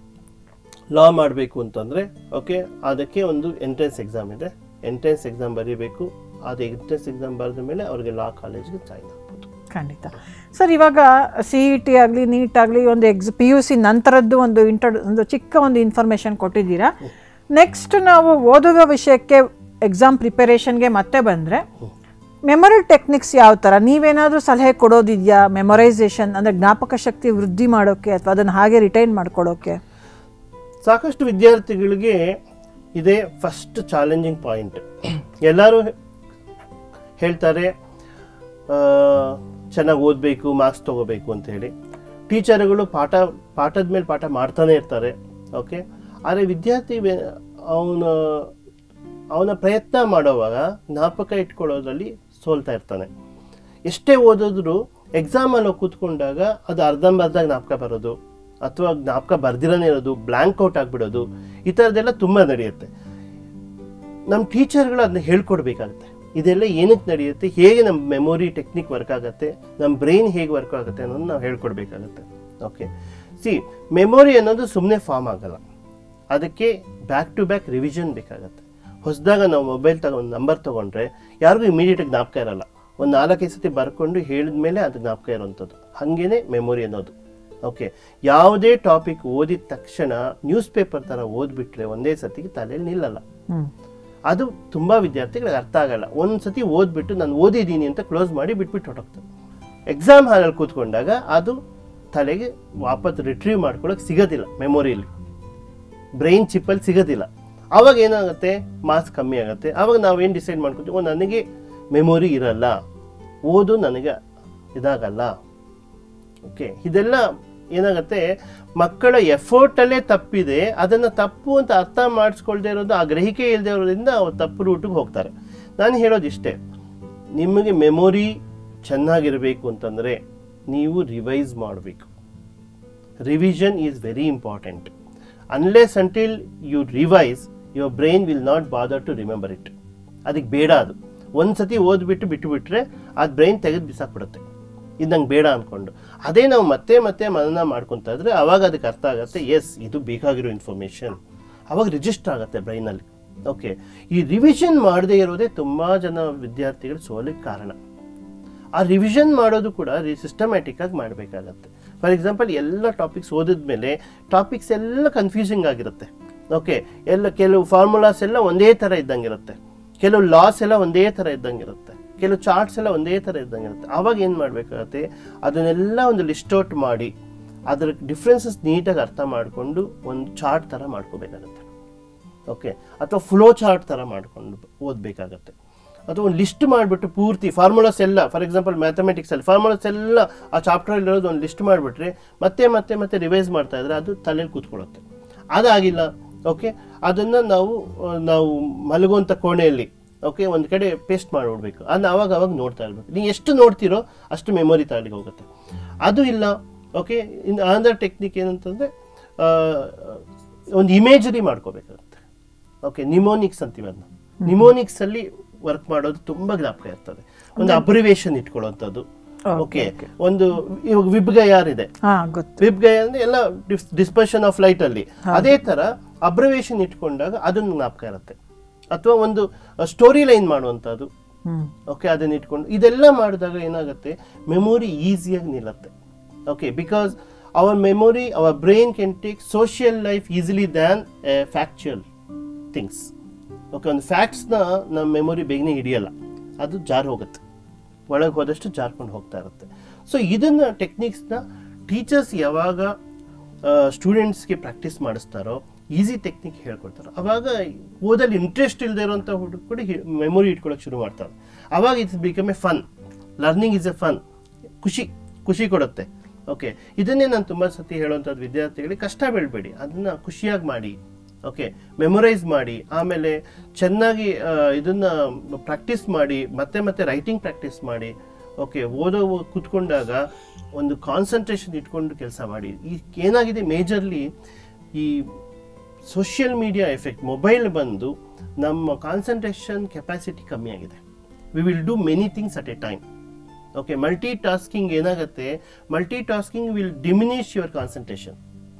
ಲಾ ಮಾಡಬೇಕು ಅಂತಂದರೆ ಓಕೆ ಅದಕ್ಕೆ ಒಂದು ಎಂಟ್ರೆನ್ಸ್ ಎಕ್ಸಾಮ್ ಇದೆ ಎಂಟ್ರೆನ್ಸ್ ಎಕ್ಸಾಮ್ ಬರೀಬೇಕು ಅದು ಎಂಟ್ರೆನ್ಸ್ ಎಕ್ಸಾಮ್ ಬರೆದ ಮೇಲೆ ಅವರಿಗೆ ಲಾ ಕಾಲೇಜ್ಗೆ ಜಾಯಿನ್ ಆಗ್ಬೋದು ಖಂಡಿತ ಸರ್ ಇವಾಗ ಸಿ ಇ ಟಿ ಆಗಲಿ ನೀಟ್ ಆಗಲಿ ಒಂದು ಎಕ್ಸ್ ಪಿ ಯು ಸಿ ನಂತರದ್ದು ಒಂದು ಇಂಟ್ರ ಒಂದು ಚಿಕ್ಕ ಒಂದು ಇನ್ಫಾರ್ಮೇಷನ್ ಕೊಟ್ಟಿದ್ದೀರಾ ನೆಕ್ಸ್ಟ್ ನಾವು ಓದುವ ವಿಷಯಕ್ಕೆ ಎಕ್ಸಾಮ್ ಪ್ರಿಪರೇಷನ್ಗೆ ಮತ್ತೆ ಬಂದರೆ ಮೆಮೊರಿ ಟೆಕ್ನಿಕ್ಸ್ ಯಾವ ಥರ ನೀವೇನಾದರೂ ಸಲಹೆ ಕೊಡೋದಿದೆಯಾ ಮೆಮೊರೈಸೇಷನ್ ಅಂದರೆ ಜ್ಞಾಪಕ ಶಕ್ತಿ ವೃದ್ಧಿ ಮಾಡೋಕ್ಕೆ ಅಥವಾ ಅದನ್ನು ಹಾಗೆ ರಿಟೈನ್ ಮಾಡ್ಕೊಳ್ಳೋಕ್ಕೆ ಸಾಕಷ್ಟು ವಿದ್ಯಾರ್ಥಿಗಳಿಗೆ ಇದೇ ಫಸ್ಟ್ ಚಾಲೆಂಜಿಂಗ್ ಪಾಯಿಂಟ್ ಎಲ್ಲರೂ ಹೇಳ್ತಾರೆ ಚೆನ್ನಾಗಿ ಓದಬೇಕು ಮಾರ್ಕ್ಸ್ ತಗೋಬೇಕು ಅಂತ ಹೇಳಿ ಟೀಚರ್ಗಳು ಪಾಠ ಪಾಠದ ಮೇಲೆ ಪಾಠ ಮಾಡ್ತಾನೆ ಇರ್ತಾರೆ ಓಕೆ ಆದರೆ ವಿದ್ಯಾರ್ಥಿ ಅವನ ಅವನ ಪ್ರಯತ್ನ ಮಾಡುವಾಗ ಜ್ಞಾಪಕ ಇಟ್ಕೊಳ್ಳೋದ್ರಲ್ಲಿ ಸೋಲ್ತಾ ಇರ್ತಾನೆ ಎಷ್ಟೇ ಓದಿದ್ರು ಎಕ್ಸಾಮಲ್ಲಿ ಕೂತ್ಕೊಂಡಾಗ ಅದು ಅರ್ಧಂಬರ್ಧ ಜ್ಞಾಪಕ ಬರೋದು ಅಥವಾ ಜ್ಞಾಪಕ ಬರ್ದಿರನೇ ಇರೋದು ಬ್ಲ್ಯಾಂಕ್ ಔಟ್ ಆಗಿಬಿಡೋದು ಈ ಥರದ್ದೆಲ್ಲ ತುಂಬ ನಡೆಯುತ್ತೆ ನಮ್ಮ ಟೀಚರ್ಗಳು ಅದನ್ನ ಹೇಳ್ಕೊಡ್ಬೇಕಾಗುತ್ತೆ ಇದೆಲ್ಲ ಏನಕ್ಕೆ ನಡೆಯುತ್ತೆ ಹೇಗೆ ನಮ್ಮ ಮೆಮೊರಿ ಟೆಕ್ನಿಕ್ ವರ್ಕ್ ಆಗುತ್ತೆ ನಮ್ಮ ಬ್ರೈನ್ ಹೇಗೆ ವರ್ಕ್ ಆಗುತ್ತೆ ಅನ್ನೋದು ನಾವು ಹೇಳ್ಕೊಡ್ಬೇಕಾಗತ್ತೆ ಓಕೆ ಸಿ ಮೆಮೊರಿ ಅನ್ನೋದು ಸುಮ್ಮನೆ ಫಾರ್ಮ್ ಆಗಲ್ಲ ಅದಕ್ಕೆ ಬ್ಯಾಕ್ ಟು ಬ್ಯಾಕ್ ರಿವಿಷನ್ ಬೇಕಾಗತ್ತೆ ಹೊಸದಾಗ ನಾವು ಮೊಬೈಲ್ ತಗೊಂಡು ನಂಬರ್ ತೊಗೊಂಡ್ರೆ ಯಾರಿಗೂ ಇಮಿಡಿಯೇಟಾಗಿ ಜ್ಞಾಪಕ ಇರಲ್ಲ ಒಂದು ನಾಲ್ಕೈದು ಸತಿ ಬರ್ಕೊಂಡು ಹೇಳಿದ ಮೇಲೆ ಅದು ಜ್ಞಾಪಕ ಇರೋವಂಥದ್ದು ಹಾಗೇನೆ ಮೆಮೊರಿ ಅನ್ನೋದು ಓಕೆ ಯಾವುದೇ ಟಾಪಿಕ್ ಓದಿದ ತಕ್ಷಣ ನ್ಯೂಸ್ ಪೇಪರ್ ಥರ ಓದ್ಬಿಟ್ರೆ ಒಂದೇ ಸತಿಗೆ ತಲೆಯಲ್ಲಿ ನಿಲ್ಲಲ್ಲ ಹ್ಞೂ ಅದು ತುಂಬ ವಿದ್ಯಾರ್ಥಿಗಳಿಗೆ ಅರ್ಥ ಆಗಲ್ಲ ಒಂದು ಸತಿ ಓದ್ಬಿಟ್ಟು ನಾನು ಓದಿದ್ದೀನಿ ಅಂತ ಕ್ಲೋಸ್ ಮಾಡಿ ಬಿಟ್ಬಿಟ್ಟು ಹೊರಟೋಗ್ತದೆ ಎಕ್ಸಾಮ್ ಹಾಲಲ್ಲಿ ಕೂತ್ಕೊಂಡಾಗ ಅದು ತಲೆಗೆ ವಾಪಸ್ ರಿಟ್ರೀವ್ ಮಾಡ್ಕೊಳ್ಳೋಕೆ ಸಿಗೋದಿಲ್ಲ ಮೆಮೊರಿಯಲ್ಲಿ ಬ್ರೈನ್ ಚಿಪ್ಪಲ್ಲಿ ಸಿಗೋದಿಲ್ಲ ಆವಾಗ ಏನಾಗುತ್ತೆ ಮಾರ್ಕ್ಸ್ ಕಮ್ಮಿ ಆಗುತ್ತೆ ಆವಾಗ ನಾವೇನು ಡಿಸೈಡ್ ಮಾಡ್ಕೊತೀವಿ ಓ ನನಗೆ ಮೆಮೊರಿ ಇರಲ್ಲ ಓದು ನನಗೆ ಇದಾಗಲ್ಲ ಓಕೆ ಇದೆಲ್ಲ ಏನಾಗುತ್ತೆ ಮಕ್ಕಳ ಎಫರ್ಟಲ್ಲೇ ತಪ್ಪಿದೆ ಅದನ್ನು ತಪ್ಪು ಅಂತ ಅರ್ಥ ಮಾಡಿಸ್ಕೊಳ್ದೇ ಇರೋದು ಆ ಗ್ರಹಿಕೆ ಇಲ್ಲದೆ ಇರೋದ್ರಿಂದ ಅವ್ರು ತಪ್ಪು ರೂಟಿಗೆ ಹೋಗ್ತಾರೆ ನಾನು ಹೇಳೋದಿಷ್ಟೇ ನಿಮಗೆ ಮೆಮೊರಿ ಚೆನ್ನಾಗಿರಬೇಕು ಅಂತಂದರೆ ನೀವು ರಿವೈಸ್ ಮಾಡಬೇಕು revision is very important unless until you revise your brain will not bother to remember it ಅದಕ್ಕೆ ಬೇಡ ಅದು ಒಂದು ಸತಿ ಓದ್ಬಿಟ್ಟು ಬಿಟ್ಟುಬಿಟ್ರೆ ಅದು ಬ್ರೈನ್ ತೆಗೆದು ಬಿಸಾಕ್ಬಿಡುತ್ತೆ ಇದು ನಂಗೆ ಬೇಡ ಅಂದ್ಕೊಂಡು ಅದೇ ನಾವು ಮತ್ತೆ ಮತ್ತೆ ಮನನ ಮಾಡ್ಕೊತಾ ಇದ್ರೆ ಅವಾಗ ಅದಕ್ಕೆ ಅರ್ಥ ಆಗುತ್ತೆ ಎಸ್ ಇದು ಬೇಕಾಗಿರೋ ಇನ್ಫಾರ್ಮೇಷನ್ ಅವಾಗ ರಿಜಿಸ್ಟರ್ ಆಗುತ್ತೆ ಬ್ರೈನಲ್ಲಿ ಓಕೆ ಈ ರಿವಿಷನ್ ಮಾಡದೇ ಇರೋದೇ ತುಂಬ ಜನ ವಿದ್ಯಾರ್ಥಿಗಳು ಸೋಲಿಗೆ ಕಾರಣ ಆ ರಿವಿಷನ್ ಮಾಡೋದು ಕೂಡ ಸಿಸ್ಟಮ್ಯಾಟಿಕ್ ಆಗಿ ಮಾಡಬೇಕಾಗತ್ತೆ ಫಾರ್ ಎಕ್ಸಾಂಪಲ್ ಎಲ್ಲ ಟಾಪಿಕ್ಸ್ ಓದಿದ್ಮೇಲೆ ಟಾಪಿಕ್ಸ್ ಎಲ್ಲ ಕನ್ಫ್ಯೂಸಿಂಗ್ ಆಗಿರುತ್ತೆ ಓಕೆ ಎಲ್ಲ ಕೆಲವು ಫಾರ್ಮುಲಾಸ್ ಎಲ್ಲ ಒಂದೇ ಥರ ಇದ್ದಂಗಿರುತ್ತೆ ಕೆಲವು ಲಾಸ್ ಎಲ್ಲ ಒಂದೇ ಥರ ಇದ್ದಂಗಿರುತ್ತೆ ಕೆಲವು ಚಾರ್ಟ್ಸ್ ಎಲ್ಲ ಒಂದೇ ಥರ ಇದ್ದಂಗಿರುತ್ತೆ ಆವಾಗ ಏನು ಮಾಡಬೇಕಾಗತ್ತೆ ಅದನ್ನೆಲ್ಲ ಒಂದು ಲಿಸ್ಟ್ ಔಟ್ ಮಾಡಿ ಅದರ ಡಿಫ್ರೆನ್ಸಸ್ ನೀಟಾಗಿ ಅರ್ಥ ಮಾಡಿಕೊಂಡು ಒಂದು ಚಾರ್ಟ್ ಥರ ಮಾಡ್ಕೋಬೇಕಾಗತ್ತೆ ಓಕೆ ಅಥವಾ ಫ್ಲೋ ಚಾರ್ಟ್ ಥರ ಮಾಡ್ಕೊಂಡು ಓದಬೇಕಾಗತ್ತೆ ಅಥವಾ ಒಂದು ಲಿಸ್ಟ್ ಮಾಡಿಬಿಟ್ಟು ಪೂರ್ತಿ ಫಾರ್ಮುಲಾಸ್ ಎಲ್ಲ ಫಾರ್ ಎಕ್ಸಾಂಪಲ್ ಮ್ಯಾಥಮೆಟಿಕ್ಸಲ್ಲಿ ಫಾರ್ಮುಲಾಸ್ ಎಲ್ಲ ಆ ಚಾಪ್ಟ್ರಲ್ಲಿರೋದು ಒಂದು ಲಿಸ್ಟ್ ಮಾಡಿಬಿಟ್ರೆ ಮತ್ತೆ ಮತ್ತೆ ಮತ್ತೆ ರಿವೈಸ್ ಮಾಡ್ತಾ ಇದ್ರೆ ಅದು ತಲೆಯಲ್ಲಿ ಕೂತ್ಕೊಳ್ಳುತ್ತೆ ಅದಾಗಿಲ್ಲ ಓಕೆ ಅದನ್ನು ನಾವು ಆ, ನಾವು ಮಲಗುವಂಥ ಕೋಣೆಯಲ್ಲಿ ಓಕೆ ಒಂದು ಕಡೆ ಪೇಸ್ಟ್ ಮಾಡಿಬಿಡ್ಬೇಕು ಅದನ್ನ ಅವಾಗ ಅವಾಗ ನೋಡ್ತಾ ಇರಬೇಕು ನೀವು ಎಷ್ಟು ನೋಡ್ತೀರೋ ಅಷ್ಟು ಮೆಮೊರಿ ತಲೆಗೆ ಹೋಗುತ್ತೆ ಅದು ಇಲ್ಲ ಓಕೆ ಇನ್ನು ಆಂಧ್ರ ಟೆಕ್ನಿಕ್ ಏನಂತಂದರೆ ಒಂದು ಇಮೇಜರಿ ಮಾಡ್ಕೋಬೇಕಾಗುತ್ತೆ ಓಕೆ ನಿಮೋನಿಕ್ಸ್ ಅಂತೀವಿ ಅದನ್ನ ನಿಮೋನಿಕ್ಸ್ ಅಲ್ಲಿ ವರ್ಕ್ ಮಾಡೋದು ತುಂಬಾ ಜ್ಞಾಪಕ ಇರ್ತದೆ ಒಂದು ಅಬ್ರಿವೇಶನ್ ಇಟ್ಕೊಳ್ಳೋಂಥದ್ದು ಓಕೆ ಒಂದು ಇವಾಗ ವಿಬ್ಗಯಾರ್ ಇದೆ ಹಾಂ ಗೊತ್ತು ವಿಬ್ಗಯ ಅಂದ್ರೆ ಎಲ್ಲ ಡಿಸ್ಪರ್ಷನ್ ಆಫ್ ಲೈಟ್ ಅಲ್ಲಿ ಅದೇ ತರ ಅಬ್ರಿವೇಶನ್ ಇಟ್ಕೊಂಡಾಗ ಅದನ್ನು ಜ್ಞಾಪಕ ಇರುತ್ತೆ ಅಥವಾ ಒಂದು ಸ್ಟೋರಿ ಲೈನ್ ಮಾಡುವಂಥದ್ದು ಹ್ಞೂ ಓಕೆ ಅದನ್ನ ಇಟ್ಕೊಂಡು ಇದೆಲ್ಲ ಮಾಡಿದಾಗ ಏನಾಗುತ್ತೆ ಮೆಮೊರಿ ಈಸಿಯಾಗಿ ನಿಲ್ಲುತ್ತೆ okay because our memory our brain can take social life easily than factual things okay ಒಂದು ಫ್ಯಾಕ್ಟ್ಸ್ನ ನಮ್ಮ ಮೆಮೊರಿ ಬೇಗನೆ ಹಿಡಿಯಲ್ಲ ಅದು ಜಾರ್ ಹೋಗುತ್ತೆ ಒಳಗೆ ಹೋದಷ್ಟು ಜಾರ್ಕೊಂಡು ಹೋಗ್ತಾ ಇರುತ್ತೆ ಸೊ ಇದನ್ನು ಟೆಕ್ನಿಕ್ಸ್ನ ಟೀಚರ್ಸ್ ಯಾವಾಗ ಸ್ಟೂಡೆಂಟ್ಸ್ಗೆ ಪ್ರಾಕ್ಟೀಸ್ ಮಾಡಿಸ್ತಾರೋ ಈಸಿ ಟೆಕ್ನಿಕ್ ಹೇಳ್ಕೊಡ್ತಾರೋ ಅವಾಗ ಓದಲ್ಲಿ ಇಂಟ್ರೆಸ್ಟ್ ಇಲ್ಲದೆ ಇರೋಂಥ ಹುಡುಗ ಕೂಡ ಮೆಮೊರಿ ಇಟ್ಕೊಳ್ಳೋಕೆ ಶುರು ಮಾಡ್ತಾರೆ ಅವಾಗ it's become a fun learning is a fun ಖುಷಿ ಖುಷಿ ಕೊಡುತ್ತೆ ಓಕೆ ಇದನ್ನೇ ನಾನು ತುಂಬ ಸತಿ ಹೇಳುವಂಥದ್ದು ವಿದ್ಯಾರ್ಥಿಗಳಿಗೆ ಕಷ್ಟ ಬೀಳಬೇಡಿ ಅದನ್ನು ಖುಷಿಯಾಗಿ ಮಾಡಿ ಓಕೆ ಮೆಮೊರೈಸ್ ಮಾಡಿ ಆಮೇಲೆ ಚೆನ್ನಾಗಿ ಆ, ಇದನ್ನ ಪ್ರಾಕ್ಟೀಸ್ ಮಾಡಿ ಮತ್ತೆ ಮತ್ತೆ ರೈಟಿಂಗ್ ಪ್ರಾಕ್ಟೀಸ್ ಮಾಡಿ ಓಕೆ ಓದೋ ಕೂತ್ಕೊಂಡಾಗ ಒಂದು ಕಾನ್ಸಂಟ್ರೇಷನ್ ಇಟ್ಕೊಂಡು ಕೆಲಸ ಮಾಡಿ ಈ ಏನಾಗಿದೆ ಮೇಜರ್ಲಿ ಈ ಸೋಷಿಯಲ್ ಮೀಡಿಯಾ ಎಫೆಕ್ಟ್ ಮೊಬೈಲ್ ಬಂದು ನಮ್ಮ ಕಾನ್ಸಂಟ್ರೇಷನ್ ಕೆಪಾಸಿಟಿ ಕಮ್ಮಿ ಆಗಿದೆ we will do many things at a time okay multi tasking ಏನಾಗುತ್ತೆ multi tasking will diminish your concentration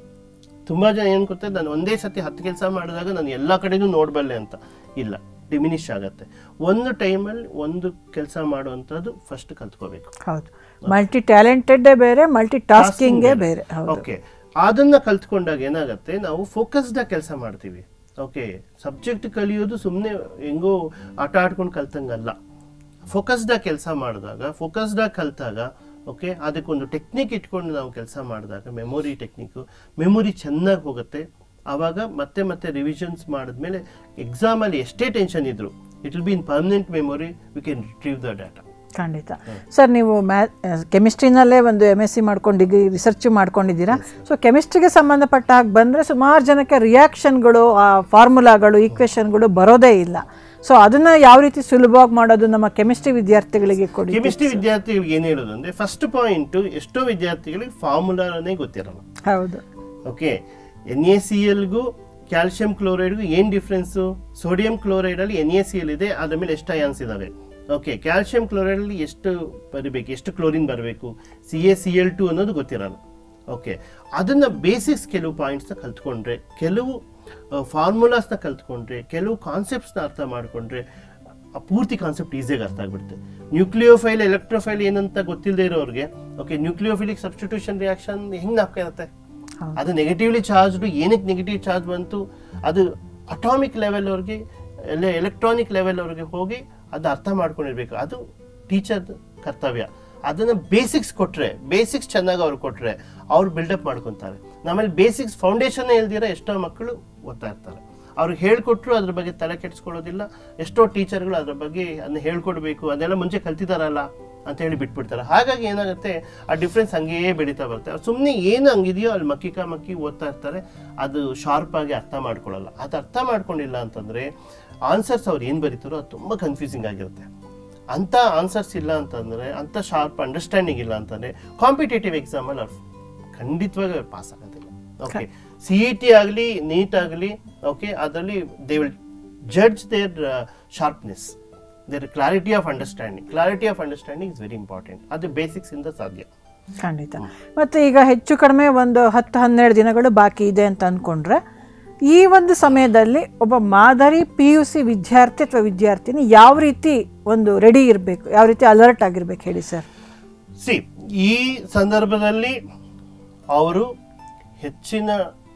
ತುಂಬ ಜನ ಏನು ಗೊತ್ತೆ ನಾನು ಒಂದೇ ಸತಿ ಹತ್ತು ಕೆಲಸ ಮಾಡಿದಾಗ ನಾನು ಎಲ್ಲ ಕಡೆನೂ ನೋಡಬಲ್ಲೆ ಅಂತ ಇಲ್ಲ ಡಿಮಿನಿಷ್ ಆಗುತ್ತೆ ಒಂದು ಟೈಮಲ್ಲಿ ಒಂದು ಕೆಲಸ ಮಾಡುವಂಥದ್ದು ಫಸ್ಟ್ ಕಲ್ತ್ಕೋಬೇಕು ಹೌದು ಮಲ್ಟಿ ಟ್ಯಾಲೆಂಟೆಡ್ಡೇ ಬೇರೆ ಮಲ್ಟಿ ಟಾಸ್ಕಿಂಗೇ ಬೇರೆ ಹೌದು ಓಕೆ ಅದನ್ನ ಕಲ್ತ್ಕೊಂಡಾಗ ಏನಾಗುತ್ತೆ ನಾವು ಫೋಕಸ್ಡ್ ಕೆಲಸ ಮಾಡ್ತೀವಿ ಓಕೆ ಸಬ್ಜೆಕ್ಟ್ ಕಲಿಯೋದು ಸುಮ್ಮನೆ ಹೆಂಗೋ ಆಟ ಆಡ್ಕೊಂಡು ಕಲ್ತಂಗಲ್ಲ ಫೋಕಸ್ಡ್ ಕೆಲಸ ಮಾಡಿದಾಗ ಫೋಕಸ್ಡ್ ಕಲ್ತಾಗ ಓಕೆ ಅದಕ್ಕೊಂದು ಟೆಕ್ನಿಕ್ ಇಟ್ಕೊಂಡು ನಾವು ಕೆಲಸ ಮಾಡಿದಾಗ ಮೆಮೊರಿ ಟೆಕ್ನಿಕ್ಕು ಮೆಮೊರಿ ಚೆನ್ನಾಗಿ ಹೋಗುತ್ತೆ ಆವಾಗ ಮತ್ತೆ ಮತ್ತೆ ರಿವಿಷನ್ಸ್ ಮಾಡಿದ್ಮೇಲೆ ಎಕ್ಸಾಮಲ್ಲಿ ಎಷ್ಟೇ ಟೆನ್ಷನ್ ಇದ್ರು it will be in permanent memory we can retrieve the data ಖಂಡಿತ ಸರ್ ನೀವು ಮ್ಯಾ ಕೆಮಿಸ್ಟ್ರಿನಲ್ಲೇ ಒಂದು ಎಮ್ ಎಸ್ ಸಿ ಮಾಡ್ಕೊಂಡು ಡಿಗ್ರಿ ರಿಸರ್ಚ್ ಮಾಡ್ಕೊಂಡಿದ್ದೀರಾ ಸೊ ಕೆಮಿಸ್ಟ್ರಿಗೆ ಸಂಬಂಧಪಟ್ಟ ಹಾಗೆ ಬಂದರೆ ಸುಮಾರು ಜನಕ್ಕೆ ರಿಯಾಕ್ಷನ್ಗಳು ಆ ಫಾರ್ಮುಲಾಗಳು ಈಕ್ವೇಷನ್ಗಳು ಬರೋದೇ ಇಲ್ಲ ಸೊ ಅದನ್ನು ಯಾವ ರೀತಿ ಸುಲಭವಾಗಿ ಮಾಡೋದು ನಮ್ಮ ಕೆಮಿಸ್ಟ್ರಿ ವಿದ್ಯಾರ್ಥಿಗಳಿಗೆ ಕೊಡಿ ಕೆಮಿಸ್ಟ್ರಿ ವಿದ್ಯಾರ್ಥಿಗಳಿಗೆ ಏನು ಹೇಳೋದು ಅಂದ್ರೆ ಫಸ್ಟ್ ಪಾಯಿಂಟ್ ಎಷ್ಟೋ ವಿದ್ಯಾರ್ಥಿಗಳಿಗೆ ಫಾರ್ಮುಲಾನೇ ಗೊತ್ತಿರಲ್ಲ ಹೌದು okay N A C L calcium ಕ್ಲೋರೈಡ್ಗೂ ಏನು ಡಿಫ್ರೆನ್ಸು ಸೋಡಿಯಂ ಕ್ಲೋರೈಡಲ್ಲಿ ಎನ್ ಎ ಸಿ ಎಲ್ ಇದೆ ಅದ್ರ ಮೇಲೆ ಎಷ್ಟು ಅಯಾನ್ಸ್ ಇದಾವೆ ಓಕೆ ಕ್ಯಾಲ್ಸಿಯಂ ಕ್ಲೋರೈಡಲ್ಲಿ ಎಷ್ಟು ಬರಬೇಕು ಎಷ್ಟು ಕ್ಲೋರಿನ್ ಬರಬೇಕು C A C L two ಅನ್ನೋದು ಗೊತ್ತಿರಲ್ಲ ಓಕೆ ಅದನ್ನು ಬೇಸಿಕ್ಸ್ ಕೆಲವು ಪಾಯಿಂಟ್ಸ್ನ ಕಲ್ತ್ಕೊಂಡ್ರೆ ಕೆಲವು ಫಾರ್ಮುಲಾಸ್ನ ಕಲ್ತ್ಕೊಂಡ್ರೆ ಕೆಲವು ಕಾನ್ಸೆಪ್ಟ್ಸ್ನ ಅರ್ಥ ಮಾಡಿಕೊಂಡ್ರೆ ಆ ಪೂರ್ತಿ ಕಾನ್ಸೆಪ್ಟ್ ಈಸಿಯಾಗಿ ಅರ್ಥ ಆಗ್ಬಿಡುತ್ತೆ ನ್ಯೂಕ್ಲಿಯೋಫೈಲ್ ಎಲೆಕ್ಟ್ರೋಫೈಲ್ ಏನಂತ ಗೊತ್ತಿಲ್ಲದೆ ಇರೋರಿಗೆ ಓಕೆ ನ್ಯೂಕ್ಲಿಯೋಫಿಲಿಕ್ ಸಬ್ಸ್ಟಿಟ್ಯೂಷನ್ ರಿಯಾಕ್ಷನ್ ಹೆಂಗೆ ನಾಪ್ಕ ಇರುತ್ತೆ ಹೌದು. ಅದು ನೆಗೆಟಿವ್ಲಿ ಚಾರ್ಜ್ಡ್ ಏನಕ್ಕೆ ನೆಗೆಟಿವ್ ಚಾರ್ಜ್ ಬಂತು ಅದು ಅಟಾಮಿಕ್ ಲೆವೆಲ್ ಅವ್ರಿಗೆ ಎಲ್ಲ ಎಲೆಕ್ಟ್ರಾನಿಕ್ ಲೆವೆಲ್ ಅವ್ರಿಗೆ ಹೋಗಿ ಅದು ಅರ್ಥ ಮಾಡ್ಕೊಂಡಿರ್ಬೇಕು ಅದು ಟೀಚರ್ ಕರ್ತವ್ಯ ಅದನ್ನು ಬೇಸಿಕ್ಸ್ ಕೊಟ್ಟರೆ ಬೇಸಿಕ್ಸ್ ಚೆನ್ನಾಗಿ ಅವ್ರು ಕೊಟ್ಟರೆ ಅವ್ರು ಬಿಲ್ಡಪ್ ಮಾಡ್ಕೊತಾರೆ ನಮ್ಮಲ್ಲಿ ಬೇಸಿಕ್ಸ್ ಫೌಂಡೇಶನ್ ಇಲ್ದಿರ ಎಷ್ಟೋ ಮಕ್ಕಳು ಓದ್ತಾ ಇರ್ತಾರೆ ಅವ್ರಿಗೆ ಹೇಳ್ಕೊಟ್ರು ಅದ್ರ ಬಗ್ಗೆ ತಲೆ ಕೆಡಿಸ್ಕೊಳ್ಳೋದಿಲ್ಲ ಎಷ್ಟೋ ಟೀಚರ್ಗಳು ಅದ್ರ ಬಗ್ಗೆ ಅದನ್ನ ಹೇಳ್ಕೊಡ್ಬೇಕು ಅದೆಲ್ಲ ಮುಂಚೆ ಕಲ್ತಿದಾರಲ್ಲ ಅಂತ ಹೇಳಿ ಬಿಟ್ಬಿಡ್ತಾರೆ ಹಾಗಾಗಿ ಏನಾಗುತ್ತೆ ಆ ಡಿಫ್ರೆನ್ಸ್ ಹಂಗೇ ಬೆಳೀತಾ ಬರುತ್ತೆ ಅವ್ರು ಸುಮ್ಮನೆ ಏನು ಹಂಗಿದೆಯೋ ಅಲ್ಲಿ ಮಕ್ಕಿಕ ಮಕ್ಕಿ ಓದ್ತಾ ಇರ್ತಾರೆ ಅದು ಶಾರ್ಪ್ ಆಗಿ ಅರ್ಥ ಮಾಡ್ಕೊಳ್ಳಲ್ಲ ಅದು ಅರ್ಥ ಮಾಡ್ಕೊಂಡಿಲ್ಲ ಅಂತಂದ್ರೆ ಆನ್ಸರ್ಸ್ ಅವ್ರು ಏನು ಬರೀತಾರೋ ಅದು ತುಂಬ ಕನ್ಫ್ಯೂಸಿಂಗ್ ಆಗಿರುತ್ತೆ ಅಂಥ ಆನ್ಸರ್ಸ್ ಇಲ್ಲ ಅಂತಂದ್ರೆ ಅಂಥ ಶಾರ್ಪ್ ಅಂಡರ್ಸ್ಟ್ಯಾಂಡಿಂಗ್ ಇಲ್ಲ ಅಂತಂದ್ರೆ ಕಾಂಪಿಟೇಟಿವ್ ಎಕ್ಸಾಮಲ್ಲಿ ಅವ್ರು ಖಂಡಿತವಾಗಿ ಪಾಸ್ ಆಗೋದಿಲ್ಲ ಓಕೆ ಸಿ ಇ ಟಿ ಆಗಲಿ ನೀಟ್ ಆಗಲಿ ಓಕೆ ಅದರಲ್ಲಿ they will judge their sharpness their clarity of understanding clarity of understanding is very important ಅದು ಬೇಸಿಕ್ಸ್ ಇಂದ ಸಾಧ್ಯ ಖಂಡಿತ ಮತ್ತು ಈಗ ಹೆಚ್ಚು ಕಡಿಮೆ ಒಂದು ಹತ್ತು ಹನ್ನೆರಡು ದಿನಗಳು ಬಾಕಿ ಇದೆ ಅಂತ ಅಂದ್ಕೊಂಡ್ರೆ ಈ ಒಂದು ಸಮಯದಲ್ಲಿ ಒಬ್ಬ ಮಾದರಿ ಪಿ ಯು ಸಿ ವಿದ್ಯಾರ್ಥಿ ಅಥವಾ ವಿದ್ಯಾರ್ಥಿನಿ ಯಾವ ರೀತಿ ಒಂದು ರೆಡಿ ಇರಬೇಕು ಯಾವ ರೀತಿ ಅಲರ್ಟ್ ಆಗಿರ್ಬೇಕು ಹೇಳಿ ಸರ್ ಸಿ ಈ ಸಂದರ್ಭದಲ್ಲಿ ಅವರು ಹೆಚ್ಚಿನ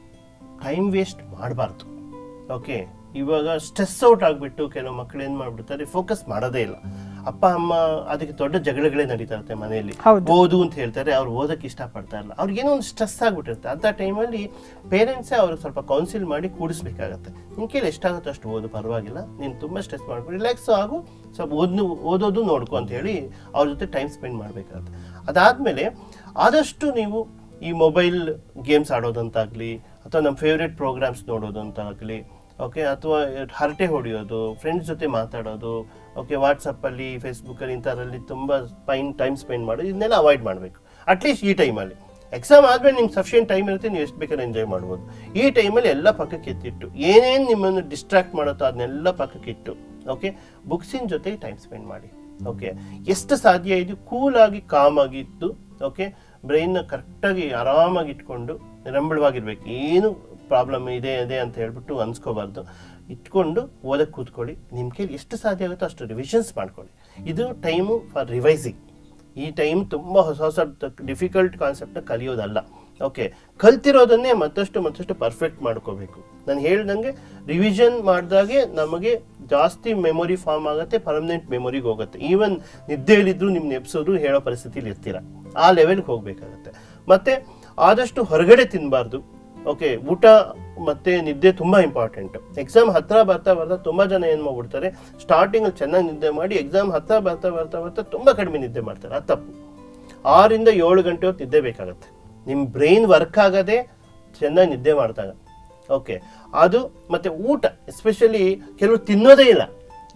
ಟೈಮ್ ವೇಸ್ಟ್ ಮಾಡಬಾರ್ದು ಓಕೆ ಇವಾಗ ಸ್ಟ್ರೆಸ್ ಔಟ್ ಆಗಿಬಿಟ್ಟು ಕೆಲವು ಮಕ್ಕಳು ಏನು ಮಾಡ್ಬಿಡ್ತಾರೆ ಫೋಕಸ್ ಮಾಡೋದೇ ಇಲ್ಲ ಅಪ್ಪ ಅಮ್ಮ ಅದಕ್ಕೆ ದೊಡ್ಡ ಜಗಳಗಳೇ ನಡೀತಾ ಇರುತ್ತೆ ಮನೆಯಲ್ಲಿ ಹೌದು. ಓದು ಅಂತ ಹೇಳ್ತಾರೆ ಅವ್ರು ಓದಕ್ಕೆ ಇಷ್ಟಪಡ್ತಾ ಇಲ್ಲ ಅವ್ರಿಗೇನೋ ಒಂದು ಸ್ಟ್ರೆಸ್ ಆಗ್ಬಿಟ್ಟಿರುತ್ತೆ ಅಂತ ಟೈಮಲ್ಲಿ ಪೇರೆಂಟ್ಸೇ ಅವ್ರಿಗೆ ಸ್ವಲ್ಪ ಕೌನ್ಸಿಲ್ ಮಾಡಿ ಕೂಡಿಸ್ಬೇಕಾಗತ್ತೆ ನಿನ್ ಕೈಲಿ ಎಷ್ಟಾಗುತ್ತೋ ಅಷ್ಟು ಓದು ಪರವಾಗಿಲ್ಲ ನೀನು ತುಂಬ ಸ್ಟ್ರೆಸ್ ಮಾಡ್ಕೊಂಡು ರಿಲ್ಯಾಕ್ಸ್ ಆಗು ಸ್ವಲ್ಪ ಓದ್ನು ಓದೋದು ನೋಡ್ಕೊ ಅಂತ ಹೇಳಿ ಅವ್ರ ಜೊತೆ ಟೈಮ್ ಸ್ಪೆಂಡ್ ಮಾಡಬೇಕಾಗತ್ತೆ ಅದಾದಮೇಲೆ ಆದಷ್ಟು ನೀವು ಈ ಮೊಬೈಲ್ ಗೇಮ್ಸ್ ಆಡೋದಂತಾಗಲಿ ಅಥವಾ ನಮ್ಮ ಫೇವ್ರೆಟ್ ಪ್ರೋಗ್ರಾಮ್ಸ್ ನೋಡೋದಂತಾಗಲಿ ಓಕೆ ಅಥವಾ ಹರಟೆ ಹೊಡೆಯೋದು ಫ್ರೆಂಡ್ಸ್ ಜೊತೆ ಮಾತಾಡೋದು ಓಕೆ ವಾಟ್ಸಪ್ಪಲ್ಲಿ ಫೇಸ್ಬುಕ್ಕಲ್ಲಿ ಇಂಥದ್ರಲ್ಲಿ ತುಂಬ ಪೈನ್ ಟೈಮ್ ಸ್ಪೆಂಡ್ ಮಾಡೋದು ಇದನ್ನೆಲ್ಲ ಅವಾಯ್ಡ್ ಮಾಡಬೇಕು ಅಟ್ಲೀಸ್ಟ್ ಈ ಟೈಮಲ್ಲಿ ಎಕ್ಸಾಮ್ ಆದಮೇಲೆ ನಿಮ್ಗೆ ಸಫಿಷಿಯಂಟ್ ಟೈಮ್ ಇರುತ್ತೆ ನೀವು ಎಷ್ಟು ಬೇಕಾದ್ರೆ ಎಂಜಾಯ್ ಮಾಡ್ಬೋದು ಈ ಟೈಮಲ್ಲಿ ಎಲ್ಲ ಪಕ್ಕಕ್ಕೆ ಎತ್ತಿಟ್ಟು ಏನೇನು ನಿಮ್ಮನ್ನು ಡಿಸ್ಟ್ರಾಕ್ಟ್ ಮಾಡುತ್ತೋ ಅದನ್ನೆಲ್ಲ ಪಕ್ಕಕ್ಕೆ ಇಟ್ಟು ಓಕೆ ಬುಕ್ಸಿನ ಜೊತೆ ಟೈಮ್ ಸ್ಪೆಂಡ್ ಮಾಡಿ ಓಕೆ ಎಷ್ಟು ಸಾಧ್ಯ ಇದು ಕೂಲಾಗಿ ಕಾಮಾಗಿದ್ದು ಓಕೆ ಬ್ರೈನ್ನ ಕರೆಕ್ಟಾಗಿ ಆರಾಮಾಗಿ ಇಟ್ಕೊಂಡು ನಿರಂಬಳವಾಗಿರ್ಬೇಕು ಏನು ಪ್ರಾಬ್ಲಮ್ ಇದೆ ಇದೆ ಅಂತ ಹೇಳ್ಬಿಟ್ಟು ಅನ್ಸ್ಕೋಬಾರ್ದು ಇಟ್ಕೊಂಡು ಓದಕ್ಕೆ ಕೂತ್ಕೊಳ್ಳಿ ನಿಮ್ಮ ಕೈಲಿ ಎಷ್ಟು ಸಾಧ್ಯ ಆಗುತ್ತೋ ಅಷ್ಟು ರಿವಿಷನ್ಸ್ ಮಾಡ್ಕೊಳ್ಳಿ ಇದು ಟೈಮು ಫಾರ್ ರಿವೈಸಿಂಗ್ ಈ ಟೈಮ್ ತುಂಬ ಹೊಸ ಹೊಸ ಡಿಫಿಕಲ್ಟ್ ಕಾನ್ಸೆಪ್ಟ್ನ ಕಲಿಯೋದಲ್ಲ ಓಕೆ ಕಲ್ತಿರೋದನ್ನೇ ಮತ್ತಷ್ಟು ಮತ್ತಷ್ಟು ಪರ್ಫೆಕ್ಟ್ ಮಾಡ್ಕೋಬೇಕು ನಾನು ಹೇಳ್ದಂಗೆ ರಿವಿಷನ್ ಮಾಡಿದಾಗೆ ನಮಗೆ ಜಾಸ್ತಿ ಮೆಮೊರಿ ಫಾರ್ಮ್ ಆಗುತ್ತೆ ಪರ್ಮನೆಂಟ್ ಮೆಮೊರಿಗೆ ಹೋಗುತ್ತೆ ಈವನ್ ನಿದ್ದೆಯಲ್ಲಿದ್ರು ನಿಮ್ಮ ನೆಪ್ಸೋದು ಹೇಳೋ ಪರಿಸ್ಥಿತಿಲಿ ಇರ್ತೀರ ಆ ಲೆವೆಲ್ಗೆ ಹೋಗಬೇಕಾಗತ್ತೆ ಮತ್ತೆ ಆದಷ್ಟು ಹೊರಗಡೆ ತಿನ್ನಬಾರ್ದು ಓಕೆ ಊಟ ಮತ್ತೆ ನಿದ್ದೆ ತುಂಬಾ ಇಂಪಾರ್ಟೆಂಟ್ ಎಕ್ಸಾಮ್ ಹತ್ರ ಬರ್ತಾ ಬರ್ತಾ ತುಂಬಾ ಜನ ಏನ್ ಮಾಡ್ಬಿಡ್ತಾರೆ ಸ್ಟಾರ್ಟಿಂಗ್ ಚೆನ್ನಾಗಿ ನಿದ್ದೆ ಮಾಡಿ ಎಕ್ಸಾಮ್ ಹತ್ರ ಬರ್ತಾ ಬರ್ತಾ ಬರ್ತಾ ತುಂಬಾ ಕಡಿಮೆ ನಿದ್ದೆ ಮಾಡ್ತಾರೆ ಅದು ತಪ್ಪು ಆರಿಂದ ಏಳು ಗಂಟೆ ಹೊತ್ತು ನಿದ್ದೆ ಬೇಕಾಗತ್ತೆ ನಿಮ್ಮ ಬ್ರೈನ್ ವರ್ಕ್ ಆಗದೆ ಚೆನ್ನಾಗಿ ನಿದ್ದೆ ಮಾಡಿದಾಗ ಓಕೆ ಅದು ಮತ್ತೆ ಊಟ ಎಸ್ಪೆಷಲಿ ಕೆಲವರು ತಿನ್ನೋದೇ ಇಲ್ಲ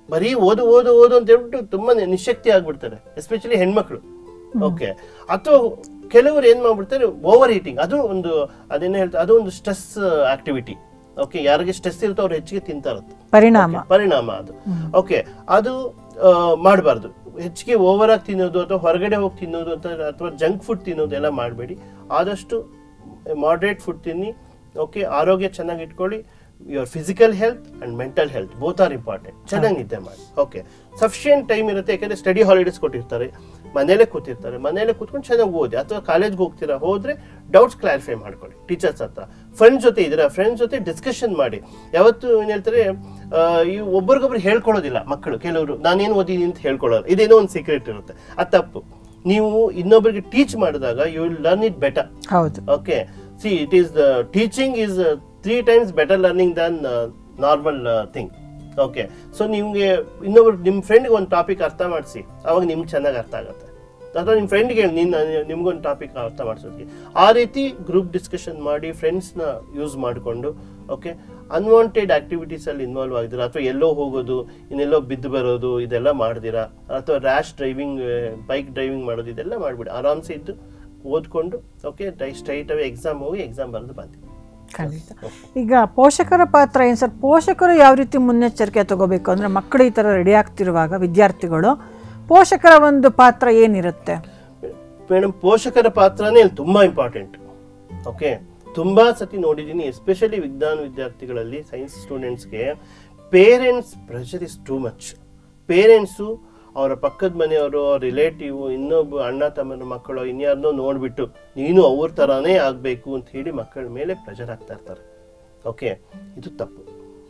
ಬರೀ ಓದು ಓದು ಓದು ಅಂತ ಹೇಳ್ಬಿಟ್ಟು ತುಂಬಾ ನಿಶಕ್ತಿ ಆಗ್ಬಿಡ್ತಾರೆ ಎಸ್ಪೆಷಲಿ ಹೆಣ್ಮಕ್ಳು ಓಕೆ ಅಥವಾ ಕೆಲವರು ಏನ್ ಮಾಡ್ಬಿಡ್ತಾರೆ ಓವರ್ ಈಟಿಂಗ್ ಅದು ಒಂದು ಅದೇನು ಹೇಳ್ತಾರೆ ಅದು ಒಂದು ಸ್ಟ್ರೆಸ್ ಆಕ್ಟಿವಿಟಿ ಓಕೆ ಯಾರಿಗೆ ಸ್ಟ್ರೆಸ್ ಇರುತ್ತೋ ಅವ್ರು ಹೆಚ್ಚಿಗೆ ತಿಂತಾರತ್ತೆ ಪರಿಣಾಮ Okay, ಪರಿಣಾಮ ಅದು ಓಕೆ ಅದು ಮಾಡಬಾರ್ದು ಹೆಚ್ಚಿಗೆ ಓವರ್ ಆಗಿ ತಿನ್ನೋದು ಅಥವಾ ಹೊರಗಡೆ ಹೋಗಿ ತಿನ್ನೋದು ಅಂತ ಅಥವಾ ಜಂಕ್ ಫುಡ್ ತಿನ್ನೋದು ಎಲ್ಲ ಮಾಡಬೇಡಿ ಆದಷ್ಟು ಮಾಡ್ರೇಟ್ ಫುಡ್ ತಿನ್ನಿ ಓಕೆ ಆರೋಗ್ಯ ಚೆನ್ನಾಗಿ ಇಟ್ಕೊಳ್ಳಿ your physical health and mental health both are important ಚೆನ್ನಾಗಿ ನಿದ್ದೆ ಮಾಡಿ ಓಕೆ ಸಫಿಷಿಯಂಟ್ ಟೈಮ್ ಇರುತ್ತೆ ಯಾಕಂದ್ರೆ ಸ್ಟಡಿ ಹಾಲಿಡೇಸ್ ಕೊಟ್ಟಿರ್ತಾರೆ ಮನೇಲೆ ಕೂತಿರ್ತಾರೆ ಮನೇಲೆ ಕೂತ್ಕೊಂಡು ಚೆನ್ನಾಗಿ ಓದಿ ಅಥವಾ ಕಾಲೇಜ್ಗೆ ಹೋಗ್ತೀರಾ ಹೋದ್ರೆ ಡೌಟ್ಸ್ ಕ್ಲಾರಿಫೈ ಮಾಡ್ಕೊಳ್ಳಿ ಟೀಚರ್ಸ್ ಹತ್ರ ಫ್ರೆಂಡ್ಸ್ ಜೊತೆ ಇದ್ದೀರಾ ಫ್ರೆಂಡ್ಸ್ ಜೊತೆ ಡಿಸ್ಕಷನ್ ಮಾಡಿ ಯಾವತ್ತು ಏನ್ ಹೇಳ್ತಾರೆ ಆ, ಈ ಒಬ್ರಿಗೊಬ್ರು ಹೇಳ್ಕೊಳ್ಳೋದಿಲ್ಲ ಮಕ್ಕಳು ಕೆಲವರು ನಾನೇನು ಓದಿದ್ದೀನಿ ಅಂತ ಹೇಳ್ಕೊಳ್ಳೋದು ಇದೇನೋ ಒಂದು ಸೀಕ್ರೆಟ್ ಇರುತ್ತೆ ಅದು ತಪ್ಪು ನೀವು ಇನ್ನೊಬ್ಬರಿಗೆ ಟೀಚ್ ಮಾಡಿದಾಗ you will learn it better ಹೌದು okay see it is the teaching is three times better learning than normal thing okay so ನಿಮಗೆ ಇನ್ನೊಬ್ರು ನಿಮ್ಮ ಫ್ರೆಂಡ್ಗೆ ಒಂದು ಟಾಪಿಕ್ ಅರ್ಥ ಮಾಡಿಸಿ ಅವಾಗ ನಿಮ್ಗೆ ಚೆನ್ನಾಗಿ ಅರ್ಥ ಆಗುತ್ತೆ ಅಥವಾ ನಿಮ್ಮ ಫ್ರೆಂಡ್ಗೆ ಹೇಳಿ ನಿನ್ನ ನಿಮ್ಗೊಂದು ಟಾಪಿಕ್ ಅರ್ಥ ಮಾಡಿಸೋದಕ್ಕೆ ಆ ರೀತಿ ಗ್ರೂಪ್ ಡಿಸ್ಕಷನ್ ಮಾಡಿ ಫ್ರೆಂಡ್ಸ್ನ ಯೂಸ್ ಮಾಡಿಕೊಂಡು ಓಕೆ ಅನ್ವಾಂಟೆಡ್ ಆಕ್ಟಿವಿಟೀಸಲ್ಲಿ ಇನ್ವಾಲ್ವ್ ಆಗಿದ್ದೀರಾ ಅಥವಾ ಎಲ್ಲೋ ಹೋಗೋದು ಇನ್ನೆಲ್ಲೋ ಬಿದ್ದು ಬರೋದು ಇದೆಲ್ಲ ಮಾಡ್ದಿರಾ ಅಥವಾ ರ್ಯಾಶ್ ಡ್ರೈವಿಂಗ್ ಬೈಕ್ ಡ್ರೈವಿಂಗ್ ಮಾಡೋದು ಇದೆಲ್ಲ ಮಾಡಿಬಿಡಿ ಆರಾಮ್ಸೆ ಇದ್ದು ಓದ್ಕೊಂಡು ಓಕೆ ಸ್ಟ್ರೈಟ್ ಅವೇ ಎಕ್ಸಾಮ್ ಹೋಗಿ ಎಕ್ಸಾಮ್ ಬರೆದು ಬಂದಿ ಖಂಡಿತ ಈಗ ಪೋಷಕರ ಪಾತ್ರ ಏನು ಸರ್ ಪೋಷಕರು ಯಾವ ರೀತಿ ಮುನ್ನೆಚ್ಚರಿಕೆ ತಗೋಬೇಕು ಅಂದರೆ ಮಕ್ಕಳು ಈ ಥರ ರೆಡಿ ಆಗ್ತಿರುವಾಗ ವಿದ್ಯಾರ್ಥಿಗಳು ಪೋಷಕರ ಒಂದು ಪಾತ್ರ ಏನಿರುತ್ತೆ ಮೇಡಮ್ ಪೋಷಕರ ಪಾತ್ರನೇ ಇಲ್ಲಿ ತುಂಬಾ ಇಂಪಾರ್ಟೆಂಟ್ ಓಕೆ ತುಂಬಾ ಸತಿ ನೋಡಿದ್ದೀನಿ ಎಸ್ಪೆಷಲಿ ವಿಜ್ಞಾನ ವಿದ್ಯಾರ್ಥಿಗಳಲ್ಲಿ ಸೈನ್ಸ್ ಸ್ಟೂಡೆಂಟ್ಸ್ಗೆ parents pressure is too much parents ಅವರ ಪಕ್ಕದ ಮನೆಯವರು ಅವ್ರ ರಿಲೇಟಿವ್ ಇನ್ನೊಬ್ಬ ಅಣ್ಣ ತಮ್ಮನ ಮಕ್ಕಳು ಇನ್ಯಾರನ್ನೋ ನೋಡ್ಬಿಟ್ಟು ನೀನು ಅವ್ರ ಥರಾನೇ ಆಗಬೇಕು ಅಂತ ಹೇಳಿ ಮಕ್ಕಳ ಮೇಲೆ ಪ್ರೆಷರ್ ಹಾಕ್ತಾ ಇರ್ತಾರೆ ಓಕೆ ಇದು ತಪ್ಪು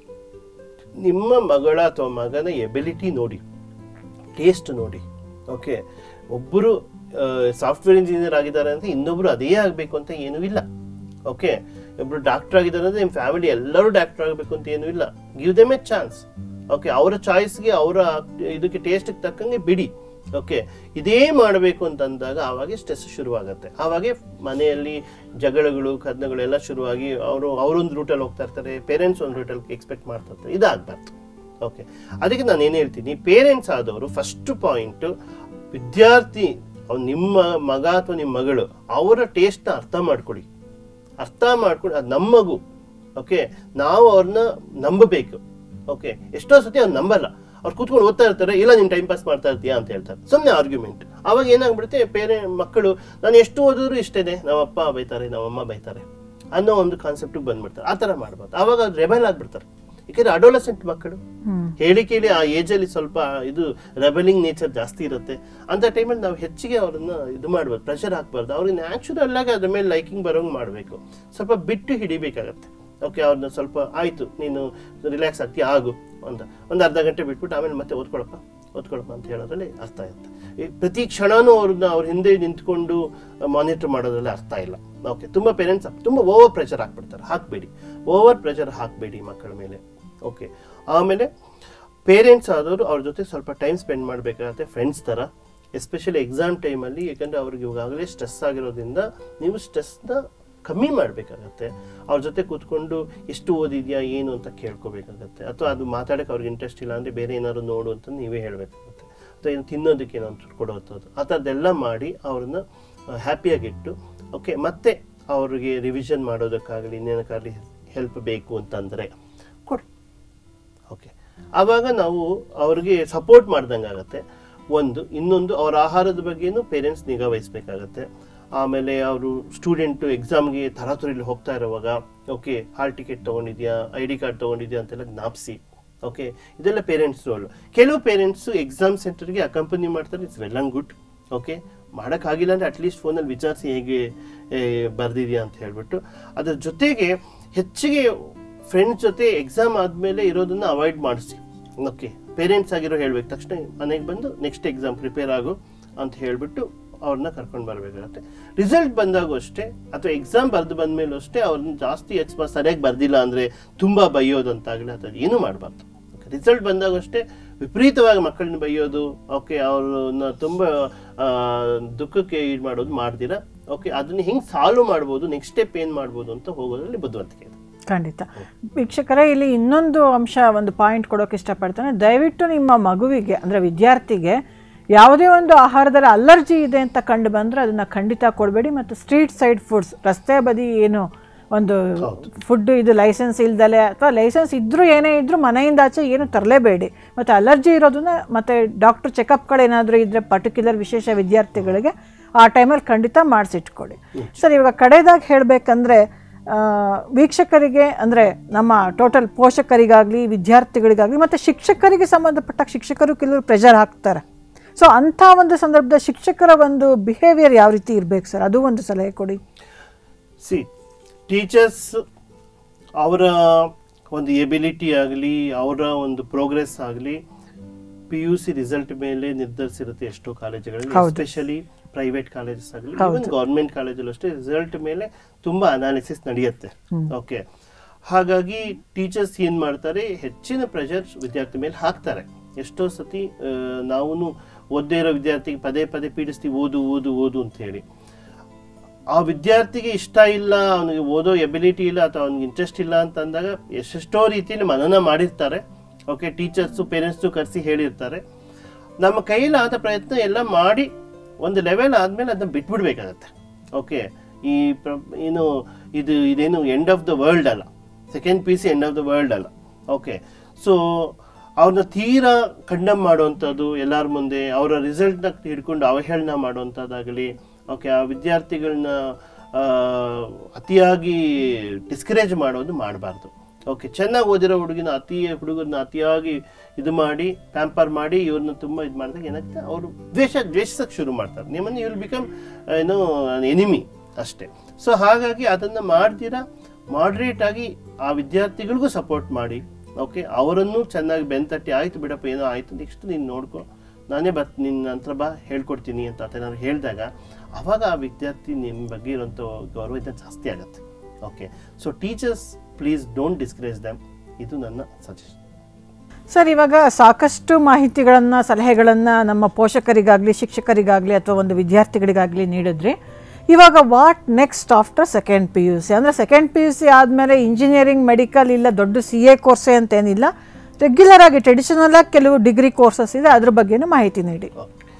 ನಿಮ್ಮ ಮಗಳ ಅಥವಾ ಮಗನ ಎಬಿಲಿಟಿ ನೋಡಿ ಟೇಸ್ಟ್ ನೋಡಿ ಓಕೆ ಒಬ್ಬರು ಸಾಫ್ಟ್ವೇರ್ ಇಂಜಿನಿಯರ್ ಆಗಿದ್ದಾರೆ ಅಂತ ಇನ್ನೊಬ್ರು ಅದೇ ಆಗಬೇಕು ಅಂತ ಏನೂ ಇಲ್ಲ ಓಕೆ ಒಬ್ರು ಡಾಕ್ಟರ್ ಆಗಿದ್ದಾರೆ ಅಂದ್ರೆ ನಿಮ್ಮ ಫ್ಯಾಮಿಲಿ ಎಲ್ಲರೂ ಡಾಕ್ಟರ್ ಆಗಬೇಕು ಅಂತ ಏನೂ ಇಲ್ಲ give them a chance okay ಅವರ ಚಾಯ್ಸ್ಗೆ ಅವರ ಇದಕ್ಕೆ ಟೇಸ್ಟ್ಗೆ ತಕ್ಕಂಗೆ ಬಿಡಿ ಓಕೆ ಇದೇ ಮಾಡಬೇಕು ಅಂತ ಅಂದಾಗ ಆವಾಗ ಸ್ಟ್ರೆಸ್ ಶುರುವಾಗುತ್ತೆ ಆವಾಗೆ ಮನೆಯಲ್ಲಿ ಜಗಳಗಳು ಕದನಗಳು ಎಲ್ಲ ಶುರುವಾಗಿ ಅವರು ಅವರೊಂದು ರೂಟಲ್ಲಿ ಹೋಗ್ತಾ ಇರ್ತಾರೆ ಪೇರೆಂಟ್ಸ್ ಒಂದು ರೂಟಲ್ಲಿ ಎಕ್ಸ್ಪೆಕ್ಟ್ ಮಾಡ್ತಾ ಇರ್ತಾರೆ ಇದಾಗಬಾರ್ದು ಓಕೆ ಅದಕ್ಕೆ ನಾನು ಏನು ಹೇಳ್ತೀನಿ ಪೇರೆಂಟ್ಸ್ ಆದವರು ಫಸ್ಟ್ ಪಾಯಿಂಟ್ ವಿದ್ಯಾರ್ಥಿ ಅವ್ನು ನಿಮ್ಮ ಮಗ ಅಥವಾ ನಿಮ್ಮ ಮಗಳು ಅವರ ಟೇಸ್ಟ್ನ ಅರ್ಥ ಮಾಡ್ಕೊಳ್ಳಿ ಅರ್ಥ ಮಾಡ್ಕೊಂಡು ಅದು ನಮ್ಮ ಮಗು ಓಕೆ ನಾವು ಅವ್ರನ್ನ ನಂಬಬೇಕು ಓಕೆ ಎಷ್ಟೋ ಸತಿ ಅವ್ರು ನಂಬಲ್ಲ ಅವ್ರು ಕೂತ್ಕೊಂಡು ಓದ್ತಾ ಇರ್ತಾರೆ ಇಲ್ಲ ನೀನು ಟೈಮ್ ಪಾಸ್ ಮಾಡ್ತಾ ಇರ್ತೀಯಾ ಅಂತ ಹೇಳ್ತಾರೆ ಸುಮ್ಮನೆ ಆರ್ಗ್ಯುಮೆಂಟ್ ಅವಾಗ ಏನಾಗ್ಬಿಡುತ್ತೆ ಬೇರೆ ಮಕ್ಕಳು ನಾನು ಎಷ್ಟು ಓದಿದ್ರು ಇಷ್ಟೇನೆ ನಮ್ಮ ಅಪ್ಪ ಬೈತಾರೆ ನಮ್ಮ ಅಮ್ಮ ಬೈತಾರೆ ಅನ್ನೋ ಒಂದು ಕಾನ್ಸೆಪ್ಟಿಗೆ ಬಂದ್ಬಿಡ್ತಾರೆ ಆ ಥರ ಮಾಡ್ಬಾರ್ದು ಅವಾಗ ಅದು ರೆಬೆಲ್ ಆಗ್ಬಿಡ್ತಾರೆ ಯಾಕಂದ್ರೆ ಅಡೋಲಸೆಂಟ್ ಮಕ್ಕಳು ಹ್ಮ್ ಹೇಳಿ ಕೇಳಿ ಆ ಏಜಲ್ಲಿ ಸ್ವಲ್ಪ ಇದು ರೆಬಲಿಂಗ್ ನೇಚರ್ ಜಾಸ್ತಿ ಇರುತ್ತೆ ಅಂತ ಟೈಮಲ್ಲಿ ನಾವು ಹೆಚ್ಚಿಗೆ ಅವ್ರನ್ನ ಇದು ಮಾಡ್ಬೋದು ಪ್ರೆಷರ್ ಹಾಕ್ಬಾರ್ದು ಅವ್ರಿಗೆ ನ್ಯಾಚುರಲ್ ಆಗಿ ಅದ್ರ ಮೇಲೆ ಲೈಕಿಂಗ್ ಬರೋಂಗ್ ಮಾಡಬೇಕು ಸ್ವಲ್ಪ ಬಿಟ್ಟು ಹಿಡಿಬೇಕಾಗತ್ತೆ ಓಕೆ ಅವ್ರನ್ನ ಸ್ವಲ್ಪ ಆಯ್ತು ನೀನು ರಿಲ್ಯಾಕ್ಸ್ ಆಗ್ತೀಯ ಆಗು ಅಂತ ಒಂದು ಅರ್ಧ ಗಂಟೆ ಬಿಟ್ಬಿಟ್ಟು ಆಮೇಲೆ ಮತ್ತೆ ಓದ್ಕೊಳಪ್ಪ ಓದ್ಕೊಳಪ್ಪ ಅಂತ ಹೇಳೋದ್ರಲ್ಲಿ ಅರ್ಥ ಇರುತ್ತೆ ಈ ಪ್ರತಿ ಕ್ಷಣನೂ ಅವ್ರನ್ನ ಅವ್ರ ಹಿಂದೆ ನಿಂತ್ಕೊಂಡು ಮಾನಿಟರ್ ಮಾಡೋದ್ರಲ್ಲಿ ಅರ್ಥ ಇಲ್ಲ ಓಕೆ ತುಂಬ ಪೇರೆಂಟ್ಸ್ ತುಂಬ ಓವರ್ ಪ್ರೆಷರ್ ಹಾಕ್ಬಿಡ್ತಾರೆ ಹಾಕಬೇಡಿ ಓವರ್ ಪ್ರೆಷರ್ ಹಾಕಬೇಡಿ ಮಕ್ಕಳ ಮೇಲೆ ಓಕೆ ಆಮೇಲೆ ಪೇರೆಂಟ್ಸ್ ಆದವರು ಅವ್ರ ಜೊತೆ ಸ್ವಲ್ಪ ಟೈಮ್ ಸ್ಪೆಂಡ್ ಮಾಡಬೇಕಾಗತ್ತೆ ಫ್ರೆಂಡ್ಸ್ ಥರ ಎಸ್ಪೆಷಲಿ ಎಕ್ಸಾಮ್ ಟೈಮಲ್ಲಿ ಯಾಕಂದರೆ ಅವ್ರಿಗೆ ಇವಾಗಲೇ ಸ್ಟ್ರೆಸ್ ಆಗಿರೋದ್ರಿಂದ ನೀವು ಸ್ಟ್ರೆಸ್ನ ಕಮ್ಮಿ ಮಾಡಬೇಕಾಗತ್ತೆ ಅವ್ರ ಜೊತೆ ಕೂತ್ಕೊಂಡು ಎಷ್ಟು ಓದಿದ್ಯಾ ಏನು ಅಂತ ಕೇಳ್ಕೊಬೇಕಾಗತ್ತೆ ಅಥವಾ ಅದು ಮಾತಾಡೋಕೆ ಅವ್ರಿಗೆ ಇಂಟ್ರೆಸ್ಟ್ ಇಲ್ಲ ಅಂದರೆ ಬೇರೆ ಏನಾದ್ರು ನೋಡು ಅಂತ ನೀವೇ ಹೇಳಬೇಕಾಗತ್ತೆ ಅಥವಾ ಏನು ತಿನ್ನೋದಕ್ಕೆ ಏನಾದ್ರು ಕೊಡೋಂಥದ್ದು ಆ ಥರದ್ದೆಲ್ಲ ಮಾಡಿ ಅವ್ರನ್ನ ಹ್ಯಾಪಿಯಾಗಿಟ್ಟು ಓಕೆ ಮತ್ತೆ ಅವ್ರಿಗೆ ರಿವಿಷನ್ ಮಾಡೋದಕ್ಕಾಗಲಿ ಇನ್ನೇನಕ್ಕಾಗಲಿ ಹೆಲ್ಪ್ ಬೇಕು ಅಂತಂದರೆ ಕೊಡಿ ಓಕೆ ಆವಾಗ ನಾವು ಅವ್ರಿಗೆ ಸಪೋರ್ಟ್ ಮಾಡ್ದಂಗೆ ಆಗುತ್ತೆ ಒಂದು ಇನ್ನೊಂದು ಅವ್ರ ಆಹಾರದ ಬಗ್ಗೆನೂ ಪೇರೆಂಟ್ಸ್ ನಿಗಾ ವಹಿಸ್ಬೇಕಾಗತ್ತೆ ಆಮೇಲೆ ಅವರು ಸ್ಟೂಡೆಂಟು ಎಕ್ಸಾಮ್ಗೆ ತರಾತುರಿಲಿ ಹೋಗ್ತಾ ಇರುವಾಗ ಓಕೆ ಹಾಲ್ ಟಿಕೆಟ್ ತೊಗೊಂಡಿದ್ಯಾ ಐ ಡಿ ಕಾರ್ಡ್ ತೊಗೊಂಡಿದ್ಯಾ ಅಂತೆಲ್ಲ ಜ್ಞಾಪಿಸಿ ಓಕೆ ಇದೆಲ್ಲ ಪೇರೆಂಟ್ಸ್ ರೋಲ್ ಕೆಲವು ಪೇರೆಂಟ್ಸು ಎಕ್ಸಾಮ್ ಸೆಂಟರ್ಗೆ ಅಕಂಪನಿ ಮಾಡ್ತಾರೆ it's well and good okay ಮಾಡೋಕ್ಕಾಗಿಲ್ಲ ಅಂದರೆ ಅಟ್ಲೀಸ್ಟ್ ಫೋನಲ್ಲಿ ವಿಚಾರಿಸಿ ಹೇಗೆ ಬರೆದಿದ್ಯಾ ಅಂತ ಹೇಳ್ಬಿಟ್ಟು ಅದ್ರ ಜೊತೆಗೆ ಹೆಚ್ಚಿಗೆ ಫ್ರೆಂಡ್ಸ್ ಜೊತೆ ಎಕ್ಸಾಮ್ ಆದಮೇಲೆ ಇರೋದನ್ನ ಅವಾಯ್ಡ್ ಮಾಡಿಸಿ ಓಕೆ ಪೇರೆಂಟ್ಸ್ ಆಗಿರೋ ಹೇಳ್ಬೇಕು ತಕ್ಷಣ ಮನೆಗೆ ಬಂದು ನೆಕ್ಸ್ಟ್ ಎಕ್ಸಾಮ್ ಪ್ರಿಪೇರ್ ಆಗು ಅಂತ ಹೇಳಿಬಿಟ್ಟು ಅವ್ರನ್ನ ಕರ್ಕೊಂಡು ಬರಬೇಕಾಗತ್ತೆ ರಿಸಲ್ಟ್ ಬಂದಾಗೂ ಅಷ್ಟೇ ಅಥವಾ ಎಕ್ಸಾಮ್ ಬರೆದು ಬಂದಮೇಲೂ ಅಷ್ಟೇ ಅವ್ರನ್ನ ಜಾಸ್ತಿ ಎಕ್ಸ್ಪಾ ಸರಿಯಾಗಿ ಬರ್ದಿಲ್ಲ ಅಂದರೆ ತುಂಬ ಬೈಯೋದು ಅಂತಾಗಲಿ ಅಥವಾ ಏನೂ ಮಾಡಬಾರ್ದು ರಿಸಲ್ಟ್ ಬಂದಾಗ ಅಷ್ಟೇ ವಿಪರೀತವಾಗಿ ಮಕ್ಕಳನ್ನ ಬೈಯೋದು ಓಕೆ ಅವ್ರನ್ನ ತುಂಬ ಆ, ದುಃಖಕ್ಕೆ ಇದು ಮಾಡೋದು ಮಾಡ್ದಿರ ಓಕೆ ಅದನ್ನ ಹೆಂಗೆ ಸಾಲ್ವ್ ಮಾಡ್ಬೋದು ನೆಕ್ಸ್ಟ್ ಸ್ಟೆಪ್ ಏನು ಮಾಡ್ಬೋದು ಅಂತ ಹೋಗೋದ್ರಲ್ಲಿ ಬುದ್ಧಿವಂತಿಕೆ ಇದೆ ಖಂಡಿತ ವೀಕ್ಷಕರೇ ಇಲ್ಲಿ ಇನ್ನೊಂದು ಅಂಶ ಒಂದು ಪಾಯಿಂಟ್ ಕೊಡೋಕೆ ಇಷ್ಟಪಡ್ತಾನೆ ದಯವಿಟ್ಟು ನಿಮ್ಮ ಮಗುವಿಗೆ ಅಂದರೆ ವಿದ್ಯಾರ್ಥಿಗೆ ಯಾವುದೇ ಒಂದು ಆಹಾರದಲ್ಲಿ ಅಲರ್ಜಿ ಇದೆ ಅಂತ ಕಂಡು ಬಂದರೆ ಅದನ್ನು ಖಂಡಿತ ಕೊಡಬೇಡಿ ಮತ್ತು ಸ್ಟ್ರೀಟ್ ಸೈಡ್ ಫುಡ್ಸ್ ರಸ್ತೆ ಬದಿ ಏನು ಒಂದು ಫುಡ್ ಇದು ಲೈಸೆನ್ಸ್ ಇಲ್ದಲೆ ಅಥವಾ ಲೈಸೆನ್ಸ್ ಇದ್ದರೂ ಏನೇ ಇದ್ದರೂ ಮನೆಯಿಂದ ಆಚೆ ಏನು ತರಲೇಬೇಡಿ ಮತ್ತು ಅಲರ್ಜಿ ಇರೋದನ್ನ ಮತ್ತು ಡಾಕ್ಟ್ರ್ ಚೆಕಪ್ಗಳೇನಾದರೂ ಇದ್ದರೆ ಪರ್ಟಿಕ್ಯುಲರ್ ವಿಶೇಷ ವಿದ್ಯಾರ್ಥಿಗಳಿಗೆ ಆ ಟೈಮಲ್ಲಿ ಖಂಡಿತ ಮಾಡಿಸಿಟ್ಕೊಳ್ಳಿ ಸರ್ ಇವಾಗ ಕಡೆದಾಗಿ ಹೇಳಬೇಕಂದ್ರೆ ವೀಕ್ಷಕರಿಗೆ ಅಂದರೆ ನಮ್ಮ ಟೋಟಲ್ ಪೋಷಕರಿಗಾಗಲಿ ವಿದ್ಯಾರ್ಥಿಗಳಿಗಾಗಲಿ ಮತ್ತು ಶಿಕ್ಷಕರಿಗೆ ಸಂಬಂಧಪಟ್ಟ ಶಿಕ್ಷಕರು ಕೆಲವರು ಪ್ರೆಷರ್ ಹಾಕ್ತಾರೆ ಸೊ ಅಂಥ ಒಂದು ಸಂದರ್ಭದ ಶಿಕ್ಷಕರ ಒಂದು ಬಿಹೇವಿಯರ್ ಯಾವ ರೀತಿ ಇರಬೇಕು ಸರ್ ಅದು ಒಂದು ಸಲಹೆ ಕೊಡಿ ಸಿ ಟೀಚರ್ಸ್ ಅವರ ಒಂದು ಎಬಿಲಿಟಿ ಆಗಲಿ ಅವರ ಒಂದು ಪ್ರೋಗ್ರೆಸ್ ಆಗಲಿ ಪಿ ಯು ಸಿ ರಿಸಲ್ಟ್ ಮೇಲೆ ನಿರ್ಧರಿಸಿರುತ್ತೆ ಎಷ್ಟೋ ಕಾಲೇಜುಗಳಲ್ಲಿ ಹೌದು. ಎಸ್ಪೆಷಲಿ ಪ್ರೈವೇಟ್ ಕಾಲೇಜಸ್ ಆಗಲಿ ಹೌದು. ಇವನ್ ಗೌರ್ಮೆಂಟ್ ಕಾಲೇಜಲ್ಲೂ ಅಷ್ಟೇ ರಿಸಲ್ಟ್ ಮೇಲೆ ತುಂಬಾ ಅನಾಲಿಸಿಸ್ ನಡೆಯುತ್ತೆ ಓಕೆ ಹಾಗಾಗಿ ಟೀಚರ್ಸ್ ಏನ್ ಮಾಡ್ತಾರೆ ಹೆಚ್ಚಿನ ಪ್ರೆಷರ್ ವಿದ್ಯಾರ್ಥಿ ಮೇಲೆ ಹಾಕ್ತಾರೆ ಎಷ್ಟೋ ಸತಿ ನಾವು ಓದ್ದೇ ಇರೋ ವಿದ್ಯಾರ್ಥಿಗೆ ಪದೇ ಪದೇ ಪೀಡಿಸ್ತೀವಿ ಓದು ಓದು ಓದು ಅಂತ ಹೇಳಿ ಆ ವಿದ್ಯಾರ್ಥಿಗೆ ಇಷ್ಟ ಇಲ್ಲ ಅವನಿಗೆ ಓದೋ ಎಬಿಲಿಟಿ ಇಲ್ಲ ಅಥವಾ ಅವ್ನಿಗೆ ಇಂಟ್ರೆಸ್ಟ್ ಇಲ್ಲ ಅಂತ ಅಂದಾಗ ಎಷ್ಟೆಷ್ಟೋ ರೀತಿಯಲ್ಲಿ ಮನನ ಮಾಡಿರ್ತಾರೆ ಓಕೆ ಟೀಚರ್ಸು ಪೇರೆಂಟ್ಸು ಕರೆಸಿ ಹೇಳಿರ್ತಾರೆ ನಮ್ಮ ಕೈಲಾದ ಪ್ರಯತ್ನ ಎಲ್ಲ ಮಾಡಿ ಒಂದು ಲೆವೆಲ್ ಆದಮೇಲೆ ಅದನ್ನ ಬಿಟ್ಬಿಡ್ಬೇಕಾಗತ್ತೆ ಓಕೆ ಈ ಪ್ರ- ಏನು ಇದು ಇದೇನು ಎಂಡ್ ಆಫ್ ದ ವರ್ಲ್ಡ್ ಅಲ್ಲ second P C end of the world ಅಲ್ಲ ಓಕೆ ಸೊ ಅವ್ರನ್ನ ತೀರಾ ಕಂಡಮ್ ಮಾಡುವಂಥದ್ದು ಎಲ್ಲರ ಮುಂದೆ ಅವರ ರಿಸಲ್ಟ್ನ ಹಿಡ್ಕೊಂಡು ಅವಹೇಳನ ಮಾಡುವಂಥದ್ದಾಗಲಿ ಓಕೆ ಆ ವಿದ್ಯಾರ್ಥಿಗಳನ್ನ ಆ, ಅತಿಯಾಗಿ ಡಿಸ್ಕರೇಜ್ ಮಾಡೋದು ಮಾಡಬಾರ್ದು ಓಕೆ ಚೆನ್ನಾಗಿ ಓದಿರೋ ಹುಡುಗಿನ ಅತಿ ಹುಡುಗರನ್ನ ಅತಿಯಾಗಿ ಇದು ಮಾಡಿ ಪ್ಯಾಂಪರ್ ಮಾಡಿ ಇವ್ರನ್ನ ತುಂಬ ಇದು ಮಾಡಿದಾಗ ಏನಾಗುತ್ತೆ ಅವರು ದ್ವೇಷ ದ್ವೇಷಿಸಕ್ಕೆ ಶುರು ಮಾಡ್ತಾರೆ ನಿಮ್ಮನ್ನು ಯು ವಿಲ್ ಬಿಕಮ್ ಏನೋ ಎನಿಮಿ ಅಷ್ಟೇ ಸೊ ಹಾಗಾಗಿ ಅದನ್ನು ಮಾಡ್ದಿರಾ ಮಾಡ್ರೇಟ್ ಆಗಿ ಆ ವಿದ್ಯಾರ್ಥಿಗಳಿಗೂ ಸಪೋರ್ಟ್ ಮಾಡಿ ಓಕೆ ಅವರನ್ನು ಚೆನ್ನಾಗಿ ಬೆನ್ತಟ್ಟಿ ಆಯ್ತು ಬಿಡಪ್ಪ ಏನೋ ಆಯ್ತು ನೆಕ್ಸ್ಟ್ ನೀನು ನೋಡ್ಕೊ ನಾನೇ ಬರ್ ನಿನ್ನ ನಂತರ ಬಾ ಹೇಳ್ಕೊಡ್ತೀನಿ ಅಂತ ಆತ ನಾನು ಹೇಳಿದಾಗ ಅವಾಗ ಆ ವಿದ್ಯಾರ್ಥಿ ನಿಮ್ಮ ಬಗ್ಗೆ ಇರೋಂಥ ಗೌರವ ಇದ್ದ ಜಾಸ್ತಿ ಆಗುತ್ತೆ okay so teachers please don't discourage them ಇದು ನನ್ನ ಸಜೆಷನ್ ಸರ್ ಇವಾಗ ಸಾಕಷ್ಟು ಮಾಹಿತಿಗಳನ್ನು ಸಲಹೆಗಳನ್ನು ನಮ್ಮ ಪೋಷಕರಿಗಾಗಲಿ ಶಿಕ್ಷಕರಿಗಾಗಲಿ ಅಥವಾ ಒಂದು ವಿದ್ಯಾರ್ಥಿಗಳಿಗಾಗಲಿ ನೀಡಿದ್ರಿ ಇವಾಗ what next after second P U C ಅಂದರೆ ಸೆಕೆಂಡ್ ಪಿ ಯು ಸಿ ಆದಮೇಲೆ ಇಂಜಿನಿಯರಿಂಗ್ ಮೆಡಿಕಲ್ ಇಲ್ಲ ದೊಡ್ಡ ಸಿ ಎ ಕೋರ್ಸೇ ಅಂತೇನಿಲ್ಲ ರೆಗ್ಯುಲರ್ ಆಗಿ ಟ್ರೆಡಿಷನಲ್ ಆಗಿ ಕೆಲವು ಡಿಗ್ರಿ ಕೋರ್ಸಸ್ ಇದೆ ಅದ್ರ ಬಗ್ಗೆನೂ ಮಾಹಿತಿ ನೀಡಿ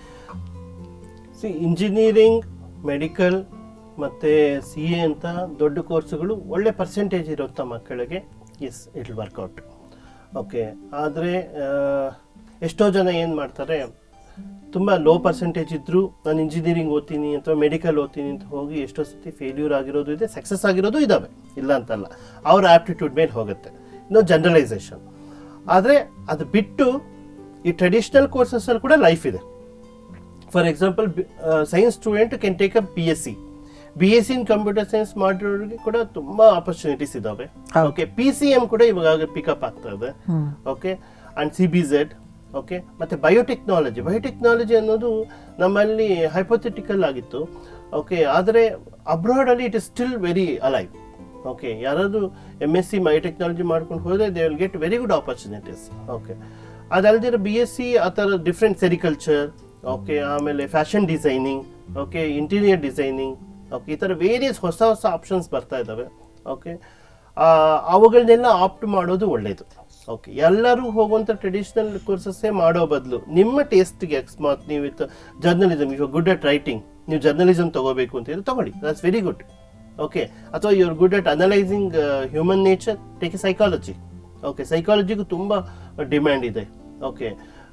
ಸಿ ಇಂಜಿನಿಯರಿಂಗ್ ಮೆಡಿಕಲ್ ಮತ್ತು ಸಿ ಎ ಅಂತ ದೊಡ್ಡ ಕೋರ್ಸ್ಗಳು ಒಳ್ಳೆ ಪರ್ಸೆಂಟೇಜ್ ಇರುವಂಥ ಮಕ್ಕಳಿಗೆ ಎಸ್ ಇಟ್ ವರ್ಕೌಟ್ ಓಕೆ ಆದರೆ ಎಷ್ಟೋ ಜನ ಏನು ಮಾಡ್ತಾರೆ ತುಂಬ ಲೋ ಪರ್ಸೆಂಟೇಜ್ ಇದ್ದರೂ ನಾನು ಇಂಜಿನಿಯರಿಂಗ್ ಓದ್ತೀನಿ ಅಥವಾ ಮೆಡಿಕಲ್ ಓದ್ತೀನಿ ಅಂತ ಹೋಗಿ ಎಷ್ಟೋ ಸತಿ ಫೇಲ್ಯೂರ್ ಆಗಿರೋದು ಇದೆ ಸಕ್ಸಸ್ ಆಗಿರೋದು ಇದ್ದಾವೆ ಇಲ್ಲ ಅಂತಲ್ಲ ಅವ್ರ ಆಪ್ಟಿಟ್ಯೂಡ್ ಮೇಲೆ ಹೋಗುತ್ತೆ ಇನ್ನು ಜನರಲೈಸೇಷನ್ ಆದರೆ ಅದು ಬಿಟ್ಟು ಈ ಟ್ರೆಡಿಷ್ನಲ್ ಕೋರ್ಸಸ್ಸಲ್ಲಿ ಕೂಡ ಲೈಫ್ ಇದೆ for example science student can take a B S C B S C in computer science ಮಾಡಿರೋರಿಗೆ ಕೂಡ ತುಂಬಾ ಆಪರ್ಚುನಿಟೀಸ್ ಇದಾವೆ ಹೌದು. ಓಕೆ ಪಿ ಸಿ ಎಂ ಕೂಡ ಇವಾಗ ಪಿಕಪ್ ಆಗ್ತಾ ಇದೆ okay and C B Z okay ಮತ್ತೆ ಬಯೋಟೆಕ್ನಾಲಜಿ ಬಯೋಟೆಕ್ನಾಲಜಿ ಅನ್ನೋದು ನಮ್ಮಲ್ಲಿ ಹೈಪೋಥೆಟಿಕಲ್ ಆಗಿತ್ತು ಓಕೆ ಆದರೆ ಅಬ್ರಾಡ್ ಅಲ್ಲಿ it is still very alive okay ಯಾರಾದರೂ ಎಮ್ ಎಸ್ ಸಿ ಬಯೋಟೆಕ್ನಾಲಜಿ ಮಾಡ್ಕೊಂಡು ಹೋದರೆ they will get very good opportunities okay ಅದಲ್ದಿರ ಬಿ ಎಸ್ ಸಿ ಆ ಥರ ಡಿಫ್ರೆಂಟ್ ಸೆರಿಕಲ್ಚರ್ ಓಕೆ ಆಮೇಲೆ fashion designing okay interior designing okay ಈ ಥರ ವೇರಿಯಸ್ ಹೊಸ ಹೊಸ ಆಪ್ಷನ್ಸ್ ಬರ್ತಾ ಇದ್ದಾವೆ ಓಕೆ ಅವುಗಳನ್ನೆಲ್ಲ ಆಪ್ಟ್ ಮಾಡೋದು ಒಳ್ಳೆಯದು ಓಕೆ ಎಲ್ಲರೂ ಹೋಗುವಂಥ ಟ್ರೆಡಿಷನಲ್ ಕೋರ್ಸಸ್ಸೇ ಮಾಡೋ ಬದಲು ನಿಮ್ಮ ಟೇಸ್ಟ್ಗೆ ಅಕಸ್ಮಾತ್ ನೀವು with journalism you good at writing ನೀವು ಜರ್ನಲಿಸಮ್ ತಗೋಬೇಕು ಅಂತ ಹೇಳಿದ್ರೆ ತಗೊಳ್ಳಿ ದಟ್ಸ್ ವೆರಿ ಗುಡ್ ಓಕೆ ಅಥವಾ you are good at analysing human nature take a psychology okay ಸೈಕಾಲಜಿಗೂ ತುಂಬ ಡಿಮ್ಯಾಂಡ್ ಇದೆ ಓಕೆ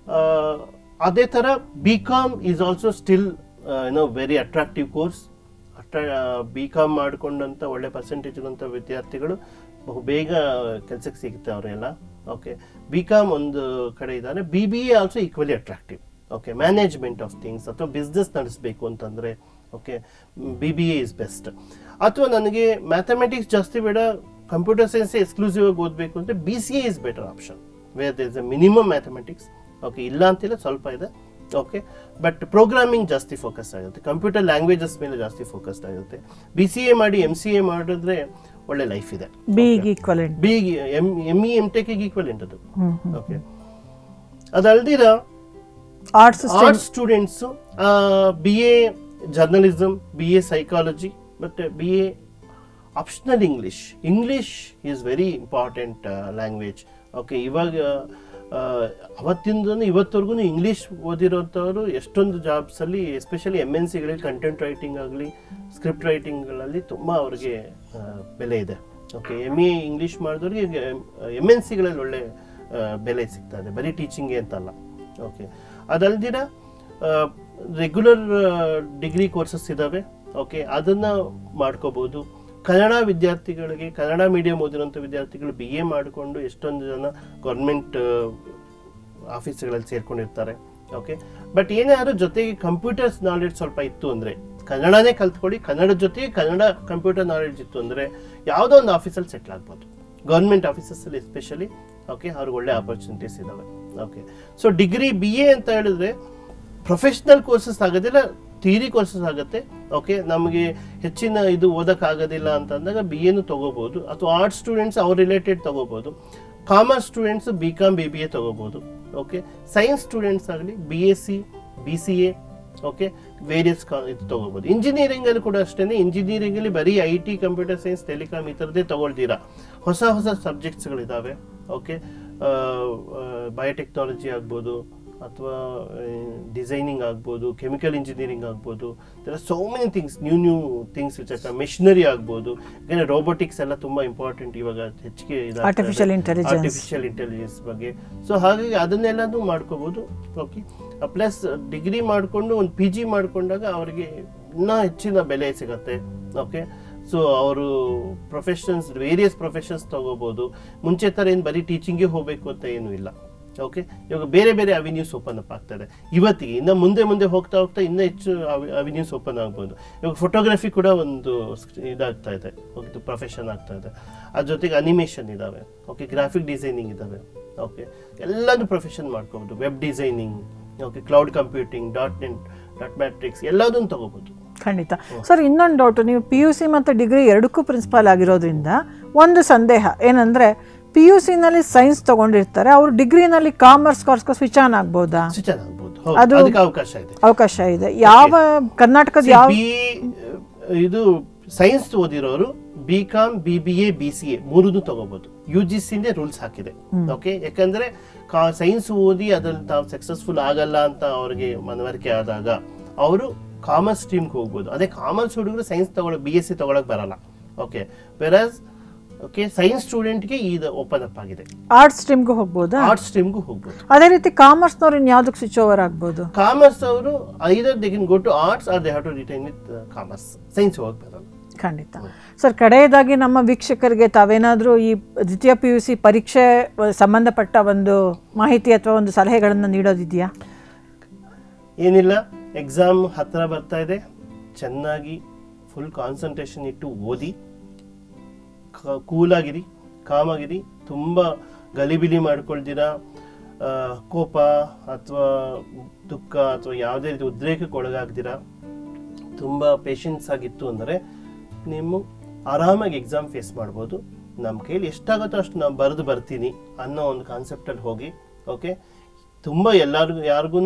ಅದೇ ಥರ B com is also still ಏನೋ ವೆರಿ ಅಟ್ರಾಕ್ಟಿವ್ ಕೋರ್ಸ್ ಅಟ್ರಾ ಬಿ ಕಾಮ್ ಮಾಡಿಕೊಂಡಂಥ ಒಳ್ಳೆ ಪರ್ಸೆಂಟೇಜ್ ಇರುವಂಥ ವಿದ್ಯಾರ್ಥಿಗಳು ಬಹು ಬೇಗ ಕೆಲಸಕ್ಕೆ ಸಿಗುತ್ತೆ ಅವರೆಲ್ಲ ಓಕೆ ಬಿ ಕಾಮ್ ಒಂದು ಕಡೆ ಇದ್ದಾರೆ B B A also equally attractive okay management of things ಅಥವಾ ಬಿಸ್ನೆಸ್ ನಡೆಸಬೇಕು ಅಂತಂದರೆ okay B B A is best ಅಥವಾ ನನಗೆ ಮ್ಯಾಥಮೆಟಿಕ್ಸ್ ಜಾಸ್ತಿ ಬೇಡ ಕಂಪ್ಯೂಟರ್ ಸೈನ್ಸ್ ಎಕ್ಸ್ಕ್ಲೂಸಿವ್ ಆಗಿ ಓದಬೇಕು ಅಂದರೆ B C A is better option where there is a minimum mathematics okay ಇಲ್ಲ ಅಂತಿಲ್ಲ ಸ್ವಲ್ಪ ಇದೆ ಓಕೆ ಬಟ್ ಪ್ರೋಗ್ರಾಮಿಂಗ್ ಜಾಸ್ತಿ ಫೋಕಸ್ ಆಗುತ್ತೆ ಕಂಪ್ಯೂಟರ್ ಲ್ಯಾಂಗ್ವೇಜಸ್ ಮೇಲೆ ಜಾಸ್ತಿ ಫೋಕಸ್ ಆಗುತ್ತೆ ಬಿ ಸಿ ಎ ಮಾಡಿ ಎಮ್ ಸಿ ಎ ಮಾಡಿದ್ರೆ ಒಳ್ಳೆ ಲೈಫ್ ಇದೆ big equivalent B M M E M tech equivalent ಅದು ಓಕೆ ಅದಲ್ದಿರ arts arts students B A journalism B A psychology ಮತ್ತು B A optional English English is very important language okay ಇವಾಗ ಆ, ಅವತ್ತಿಂದ ಇವತ್ತವರೆಗೂ ಇಂಗ್ಲೀಷ್ ಓದಿರೋಂಥವ್ರು ಎಷ್ಟೊಂದು ಜಾಬ್ಸಲ್ಲಿ ಎಸ್ಪೆಷಲಿ ಎಮ್ ಎನ್ ಸಿಗಳಲ್ಲಿ ಕಂಟೆಂಟ್ ರೈಟಿಂಗ್ ಆಗಲಿ ಸ್ಕ್ರಿಪ್ಟ್ ರೈಟಿಂಗ್ಗಳಲ್ಲಿ ತುಂಬ ಅವ್ರಿಗೆ ಆ, ಬೆಲೆ ಇದೆ ಓಕೆ ಎಮ್ ಎ ಇಂಗ್ಲೀಷ್ ಮಾಡಿದವ್ರಿಗೆ ಎಮ್ ಎನ್ ಸಿಗಳಲ್ಲಿ ಒಳ್ಳೆ ಆ, ಬೆಲೆ ಸಿಗ್ತಾ ಇದೆ ಬರೀ ಟೀಚಿಂಗೇ ಅಂತಲ್ಲ ಓಕೆ ಅದಲ್ದಿರ ರೆಗ್ಯುಲರ್ ಡಿಗ್ರಿ ಕೋರ್ಸಸ್ ಇದ್ದಾವೆ ಓಕೆ ಅದನ್ನು ಮಾಡ್ಕೋಬೋದು ಕನ್ನಡ ವಿದ್ಯಾರ್ಥಿಗಳಿಗೆ ಕನ್ನಡ ಮೀಡಿಯಂ ಓದಿರೋಂಥ ವಿದ್ಯಾರ್ಥಿಗಳು ಬಿ ಎ ಮಾಡಿಕೊಂಡು ಎಷ್ಟೊಂದು ಜನ ಗೌರ್ಮೆಂಟ್ ಆಫೀಸ್ಗಳಲ್ಲಿ ಸೇರ್ಕೊಂಡಿರ್ತಾರೆ ಓಕೆ ಬಟ್ ಏನೇ ಆದ್ರೂ ಜೊತೆಗೆ ಕಂಪ್ಯೂಟರ್ಸ್ ನಾಲೆಡ್ಜ್ ಸ್ವಲ್ಪ ಇತ್ತು ಅಂದರೆ ಕನ್ನಡನೇ ಕಲ್ತ್ಕೊಳ್ಳಿ ಕನ್ನಡ ಜೊತೆಗೆ ಕನ್ನಡ ಕಂಪ್ಯೂಟರ್ ನಾಲೆಡ್ಜ್ ಇತ್ತು ಅಂದರೆ ಯಾವುದೋ ಒಂದು ಆಫೀಸಲ್ಲಿ ಸೆಟ್ಲ್ ಆಗ್ಬೋದು ಗೌರ್ಮೆಂಟ್ ಆಫೀಸಸ್ಸಲ್ಲಿ ಎಸ್ಪೆಷಲಿ ಓಕೆ ಅವ್ರಿಗೆ ಒಳ್ಳೆ ಆಪರ್ಚುನಿಟೀಸ್ ಇದ್ದಾವೆ okay so degree B A ಅಂತ ಹೇಳಿದ್ರೆ ಪ್ರೊಫೆಷ್ನಲ್ ಕೋರ್ಸಸ್ ಆಗೋದಿಲ್ಲ ಥಿಯರಿ ಕೋರ್ಸಸ್ ಆಗುತ್ತೆ ಓಕೆ ನಮಗೆ ಹೆಚ್ಚಿನ ಇದು ಓದೋಕ್ಕಾಗೋದಿಲ್ಲ ಅಂತ ಅಂದಾಗ ಬಿ ಎನು ತೊಗೋಬೋದು ಅಥವಾ ಆರ್ಟ್ಸ್ ಸ್ಟೂಡೆಂಟ್ಸ್ ಅವ್ರ ರಿಲೇಟೆಡ್ ತೊಗೋಬೋದು commerce students B com B B A ತೊಗೋಬೋದು ಓಕೆ ಸೈನ್ಸ್ ಸ್ಟೂಡೆಂಟ್ಸ್ ಆಗಲಿ B S C B C A okay various ಇದು ತೊಗೋಬೋದು ಇಂಜಿನಿಯರಿಂಗಲ್ಲಿ ಕೂಡ ಅಷ್ಟೇ ಇಂಜಿನಿಯರಿಂಗಲ್ಲಿ ಬರೀ I T computer science telecom ಈ ಥರದ್ದೇ ತೊಗೊಳ್ತೀರಾ ಹೊಸ ಹೊಸ ಸಬ್ಜೆಕ್ಟ್ಸ್ಗಳಿದ್ದಾವೆ ಓಕೆ ಬಯೋಟೆಕ್ನಾಲಜಿ ಆಗ್ಬೋದು ಅಥವಾ ಡಿಸೈನಿಂಗ್ ಆಗ್ಬೋದು ಕೆಮಿಕಲ್ ಇಂಜಿನಿಯರಿಂಗ್ ಆಗ್ಬೋದು there are so many things new new things which machinery ಆಗ್ಬೋದು ಯಾಕಂದರೆ ರೋಬೋಟಿಕ್ಸ್ ಎಲ್ಲ ತುಂಬ ಇಂಪಾರ್ಟೆಂಟ್ ಇವಾಗ ಹೆಚ್ಚಿಗೆ Artificial intelligence. ಆರ್ಟಿಫಿಷಿಯಲ್ ಇಂಟೆಲಿಜೆನ್ಸ್ ಬಗ್ಗೆ ಸೊ ಹಾಗಾಗಿ ಅದನ್ನೆಲ್ಲನೂ ಮಾಡ್ಕೋಬೋದು ಓಕೆ ಪ್ಲಸ್ ಡಿಗ್ರಿ ಮಾಡಿಕೊಂಡು ಒಂದು ಪಿ ಜಿ ಮಾಡಿಕೊಂಡಾಗ ಅವರಿಗೆ ಇನ್ನೂ ಹೆಚ್ಚಿನ ಬೆಲೆ ಸಿಗತ್ತೆ ಓಕೆ ಸೊ ಅವರು ಪ್ರೊಫೆಷನ್ಸ್ ವೇರಿಯಸ್ ಪ್ರೊಫೆಷನ್ಸ್ ತಗೋಬೋದು ಮುಂಚೆ ಥರ ಏನು ಬರೀ ಟೀಚಿಂಗೇ ಹೋಗಬೇಕು ಅಂತ ಏನೂ ಇಲ್ಲ ಓಕೆ ಇವಾಗ ಬೇರೆ ಬೇರೆ ಅವಿನ್ಯೂಸ್ ಓಪನ್ ಅಪ್ ಆಗ್ತದೆ ಇವತ್ತಿಗೆ ಇನ್ನು ಮುಂದೆ ಮುಂದೆ ಹೋಗ್ತಾ ಹೋಗ್ತಾ ಇನ್ನೂ ಹೆಚ್ಚು ಅವಿನ್ಯೂಸ್ ಓಪನ್ ಆಗ್ಬೋದು ಇವಾಗ ಫೋಟೋಗ್ರಫಿ ಕೂಡ ಒಂದು ಸ್- ಇದಾಗ್ತಾ ಇದೆ ಒಂದು ಪ್ರೊಫೆಷನ್ ಆಗ್ತಾ ಇದೆ ಅದ್ರ ಜೊತೆಗೆ ಅನಿಮೇಷನ್ ಇದ್ದಾವೆ ಓಕೆ ಗ್ರಾಫಿಕ್ ಡಿಸೈನಿಂಗ್ ಇದ್ದಾವೆ ಓಕೆ ಎಲ್ಲದೂ ಪ್ರೊಫೆಷನ್ ಮಾಡ್ಕೋಬೋದು web designing okay cloud computing dot net dot matrix ಎಲ್ಲದನ್ನು ತಗೋಬೋದು ಖಂಡಿತ ಸರ್ ಇನ್ನೊಂದು ಡೌಟ್ ನೀವು ಪಿ ಯು ಸಿ ಮತ್ತು ಡಿಗ್ರಿ ಎರಡಕ್ಕೂ ಪ್ರಿನ್ಸಿಪಾಲ್ ಆಗಿರೋದ್ರಿಂದ ಒಂದು ಸಂದೇಹ ಏನಂದರೆ ಪಿ ಯು ಸಿನಲ್ಲಿ ಸೈನ್ಸ್ ತೊಗೊಂಡಿರ್ತಾರೆ ಅವರು ಡಿಗ್ರಿನಲ್ಲಿ ಕಾಮರ್ಸ್ ಕೋರ್ಸ್ಗೆ ಸ್ವಿಚ್ ಆನ್ ಆಗ್ಬೋದಾ ಸ್ವಿಚ್ ಆಗ್ಬೋದು ಹೌದು ಅದು- ಅದಕ್ಕೆ ಅವಕಾಶ ಇದೆ ಅವಕಾಶ ಇದೆ ಯಾವ ಕರ್ನಾಟಕದ ಯಾವ ಬಿ ಇದು ಸೈನ್ಸ್ ಓದಿರೋರು B com B B A B C A ಮೂರನ್ನು ತಗೋಬಹುದು ಯು ಜಿ ಸಿಂದೇ ರೂಲ್ಸ್ ಹಾಕಿದೆ ಓಕೆ ಯಾಕಂದ್ರೆ ಸೈನ್ಸ್ ಓದಿ ಅದ್ರಲ್ಲಿ ತಾವು ಸಕ್ಸಸ್ಫುಲ್ ಆಗಲ್ಲ ಅಂತ ಅವ್ರಿಗೆ ಮನವರಿಕೆ ಆದಾಗ ಅವರು ಕಾಮರ್ಸ್ ಸ್ಟ್ರೀಮ್ಗೆ ಹೋಗ್ಬೋದು ಅದೇ ಕಾಮರ್ಸ್ ಹುಡುಗರು ಸೈನ್ಸ್ ತಗೊಳ್ಳೋ ಬಿ ಎಸ್ ಸಿ ತಗೊಳಕ್ ಬರಲ್ಲ ಓಕೆ ವೆರಾಸ್ ಓಕೆ ಸೈನ್ಸ್ ಸ್ಟೂಡೆಂಟ್ಗೆ ಇದು ಓಪನ್ ಅಪ್ ಆಗಿದೆ ಆರ್ಟ್ಸ್ ಸ್ಟ್ರೀಮ್ಗೂ ಹೋಗ್ಬೋದಾ ಆರ್ಟ್ಸ್ ಸ್ಟ್ರೀಮ್ಗೂ ಹೋಗ್ಬೋದು ಅದೇ ರೀತಿ ಕಾಮರ್ಸ್ನವ್ರು ಇನ್ನು ಯಾವುದಕ್ಕೆ ಸ್ವಿಚ್ ಓವರ್ ಆಗ್ಬೋದು ಕಾಮರ್ಸ್ ಅವರು either they can go to arts or they have to retain with commerce science ಹೋಗಿ ಬರಲ್ಲ ಖಂಡಿತ ಸರ್ ಕಡೆಯದಾಗಿ ನಮ್ಮ ವೀಕ್ಷಕರಿಗೆ ತಾವೇನಾದರೂ ಈ ದ್ವಿತೀಯ ಪಿ ಯು ಸಿ ಪರೀಕ್ಷೆ ಸಂಬಂಧಪಟ್ಟ ಒಂದು ಮಾಹಿತಿ ಅಥವಾ ಒಂದು ಸಲಹೆಗಳನ್ನು ನೀಡೋದಿದೆಯಾ ಏನಿಲ್ಲ ಎಕ್ಸಾಮ್ ಹತ್ತಿರ ಬರ್ತಾ ಇದೆ ಚೆನ್ನಾಗಿ ಫುಲ್ ಕಾನ್ಸಂಟ್ರೇಷನ್ ಇಟ್ಟು ಓದಿ ಕೂಲಾಗಿರಿ ಕಾಮಾಗಿರಿ ತುಂಬ ಗಲಿಬಿಲಿ ಮಾಡ್ಕೊಳ್ದಿರ ಆ, ಕೋಪ ಅಥವಾ ದುಃಖ ಅಥವಾ ಯಾವುದೇ ರೀತಿ ಉದ್ರೇಕಕ್ಕೆ ಒಳಗಾಗ್ದಿರ ತುಂಬ ಪೇಷನ್ಸ್ ಆಗಿತ್ತು ಅಂದರೆ ನೀವು ಆರಾಮಾಗಿ ಎಕ್ಸಾಮ್ ಫೇಸ್ ಮಾಡ್ಬೋದು ನಮ್ಮ ಕೈಲಿ ಎಷ್ಟಾಗುತ್ತೋ ಅಷ್ಟು ನಾನು ಬರೆದು ಬರ್ತೀನಿ ಅನ್ನೋ ಒಂದು ಕಾನ್ಸೆಪ್ಟಲ್ಲಿ ಹೋಗಿ ಓಕೆ ತುಂಬ ಎಲ್ಲರಿಗೂ ಯಾರಿಗೂ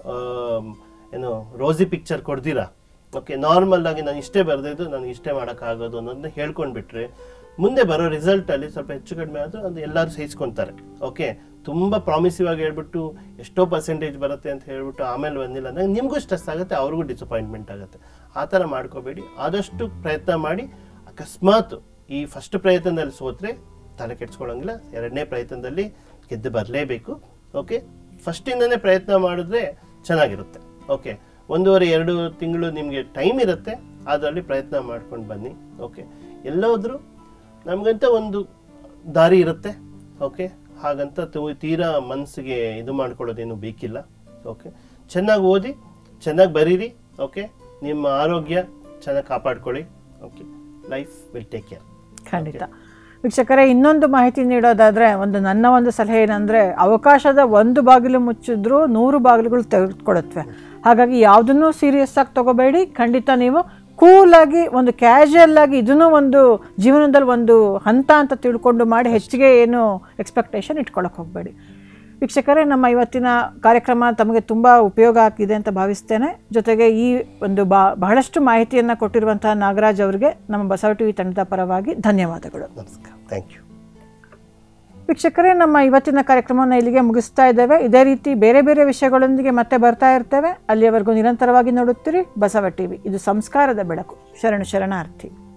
ಏನು ರೋಸಿ ಪಿಕ್ಚರ್ ಕೊಡ್ದಿರಾ ಓಕೆ ನಾರ್ಮಲ್ ಆಗಿ ನಾನು ಇಷ್ಟೇ ಬರೆದಿದ್ದು ನನಗೆ ಇಷ್ಟೇ ಮಾಡೋಕ್ಕಾಗೋದು ಅನ್ನೋದನ್ನ ಹೇಳ್ಕೊಂಡ್ಬಿಟ್ರೆ ಮುಂದೆ ಬರೋ ರಿಸಲ್ಟಲ್ಲಿ ಸ್ವಲ್ಪ ಹೆಚ್ಚು ಕಡಿಮೆ ಆದರೂ ಅದು ಎಲ್ಲರೂ ಸಹಿಸ್ಕೊತಾರೆ ಓಕೆ ತುಂಬ ಪ್ರಾಮಿಸಿವ್ ಆಗಿ ಹೇಳ್ಬಿಟ್ಟು ಎಷ್ಟೋ ಪರ್ಸೆಂಟೇಜ್ ಬರುತ್ತೆ ಅಂತ ಹೇಳ್ಬಿಟ್ಟು ಆಮೇಲೆ ಬಂದಿಲ್ಲ ಅಂದಾಗ ನಿಮಗೂ ಸ್ಟ್ರೆಸ್ ಆಗುತ್ತೆ ಅವ್ರಿಗೂ ಡಿಸಪಾಯಿಂಟ್ಮೆಂಟ್ ಆಗುತ್ತೆ ಆ ಥರ ಮಾಡ್ಕೋಬೇಡಿ ಆದಷ್ಟು ಪ್ರಯತ್ನ ಮಾಡಿ ಅಕಸ್ಮಾತ್ ಈ ಫಸ್ಟ್ ಪ್ರಯತ್ನದಲ್ಲಿ ಸೋತ್ರೆ ತಲೆ ಕೆಡ್ಸ್ಕೊಳ್ಳೋಂಗಿಲ್ಲ ಎರಡನೇ ಪ್ರಯತ್ನದಲ್ಲಿ ಗೆದ್ದು ಬರಲೇಬೇಕು ಓಕೆ ಫಸ್ಟಿಂದನೇ ಪ್ರಯತ್ನ ಮಾಡಿದ್ರೆ ಚೆನ್ನಾಗಿರುತ್ತೆ ಓಕೆ ಒಂದೂವರೆ ಎರಡು ತಿಂಗಳು ನಿಮಗೆ ಟೈಮ್ ಇರುತ್ತೆ ಅದರಲ್ಲಿ ಪ್ರಯತ್ನ ಮಾಡ್ಕೊಂಡು ಬನ್ನಿ ಓಕೆ ಎಲ್ಲೋದ್ರೂ ನಮಗಂತ ಒಂದು ದಾರಿ ಇರುತ್ತೆ ಓಕೆ ಹಾಗಂತ ತು- ತೀರಾ ಮನಸ್ಸಿಗೆ ಇದು ಮಾಡ್ಕೊಳ್ಳೋದೇನು ಬೇಕಿಲ್ಲ ಓಕೆ ಚೆನ್ನಾಗಿ ಓದಿ ಚೆನ್ನಾಗಿ ಬರೀರಿ ಓಕೆ ನಿಮ್ಮ ಆರೋಗ್ಯ ಚೆನ್ನಾಗಿ ಕಾಪಾಡ್ಕೊಳ್ಳಿ okay life will take care ಖಂಡಿತ ವೀಕ್ಷಕರೇ ಇನ್ನೊಂದು ಮಾಹಿತಿ ನೀಡೋದಾದರೆ ಒಂದು ನನ್ನ ಒಂದು ಸಲಹೆ ಏನಂದರೆ ಅವಕಾಶದ ಒಂದು ಬಾಗಿಲು ಮುಚ್ಚಿದ್ರೂ ನೂರು ಬಾಗಿಲುಗಳು ತೆಗೆದುಕೊಡುತ್ತವೆ ಹಾಗಾಗಿ ಯಾವುದನ್ನು ಸೀರಿಯಸ್ ಆಗಿ ತಗೋಬೇಡಿ ಖಂಡಿತ ನೀವು ಕೂಲಾಗಿ ಒಂದು ಕ್ಯಾಶುಯಲ್ ಆಗಿ ಇದನ್ನು ಒಂದು ಜೀವನದಲ್ಲಿ ಒಂದು ಹಂತ ಅಂತ ತಿಳ್ಕೊಂಡು ಮಾಡಿ ಹೆಚ್ಚಿಗೆ ಏನು ಎಕ್ಸ್ಪೆಕ್ಟೇಷನ್ ಇಟ್ಕೊಳಕ್ಕೆ ಹೋಗಬೇಡಿ ವೀಕ್ಷಕರೇ ನಮ್ಮ ಇವತ್ತಿನ ಕಾರ್ಯಕ್ರಮ ತಮಗೆ ತುಂಬ ಉಪಯೋಗ ಆಗಿದೆ ಅಂತ ಭಾವಿಸ್ತೇನೆ ಜೊತೆಗೆ ಈ ಒಂದು ಬಾ ಬಹಳಷ್ಟು ಮಾಹಿತಿಯನ್ನು ಕೊಟ್ಟಿರುವಂತಹ ನಾಗರಾಜ್ ಅವರಿಗೆ ನಮ್ಮ ಬಸವ ಟಿವಿ ತಂಡದ ಪರವಾಗಿ ಧನ್ಯವಾದಗಳು ನಮಸ್ಕಾರ ಥ್ಯಾಂಕ್ ಯು ವೀಕ್ಷಕರೇ ನಮ್ಮ ಇವತ್ತಿನ ಕಾರ್ಯಕ್ರಮವನ್ನು ಇಲ್ಲಿಗೆ ಮುಗಿಸ್ತಾ ಇದ್ದೇವೆ ಇದೇ ರೀತಿ ಬೇರೆ ಬೇರೆ ವಿಷಯಗಳೊಂದಿಗೆ ಮತ್ತೆ ಬರ್ತಾ ಇರ್ತೇವೆ ಅಲ್ಲಿಯವರೆಗೂ ನಿರಂತರವಾಗಿ ನೋಡುತ್ತೀರಿ ಬಸವ ಟಿವಿ ಇದು ಸಂಸ್ಕಾರದ ಬೆಳಕು ಶರಣು ಶರಣಾರ್ಥಿ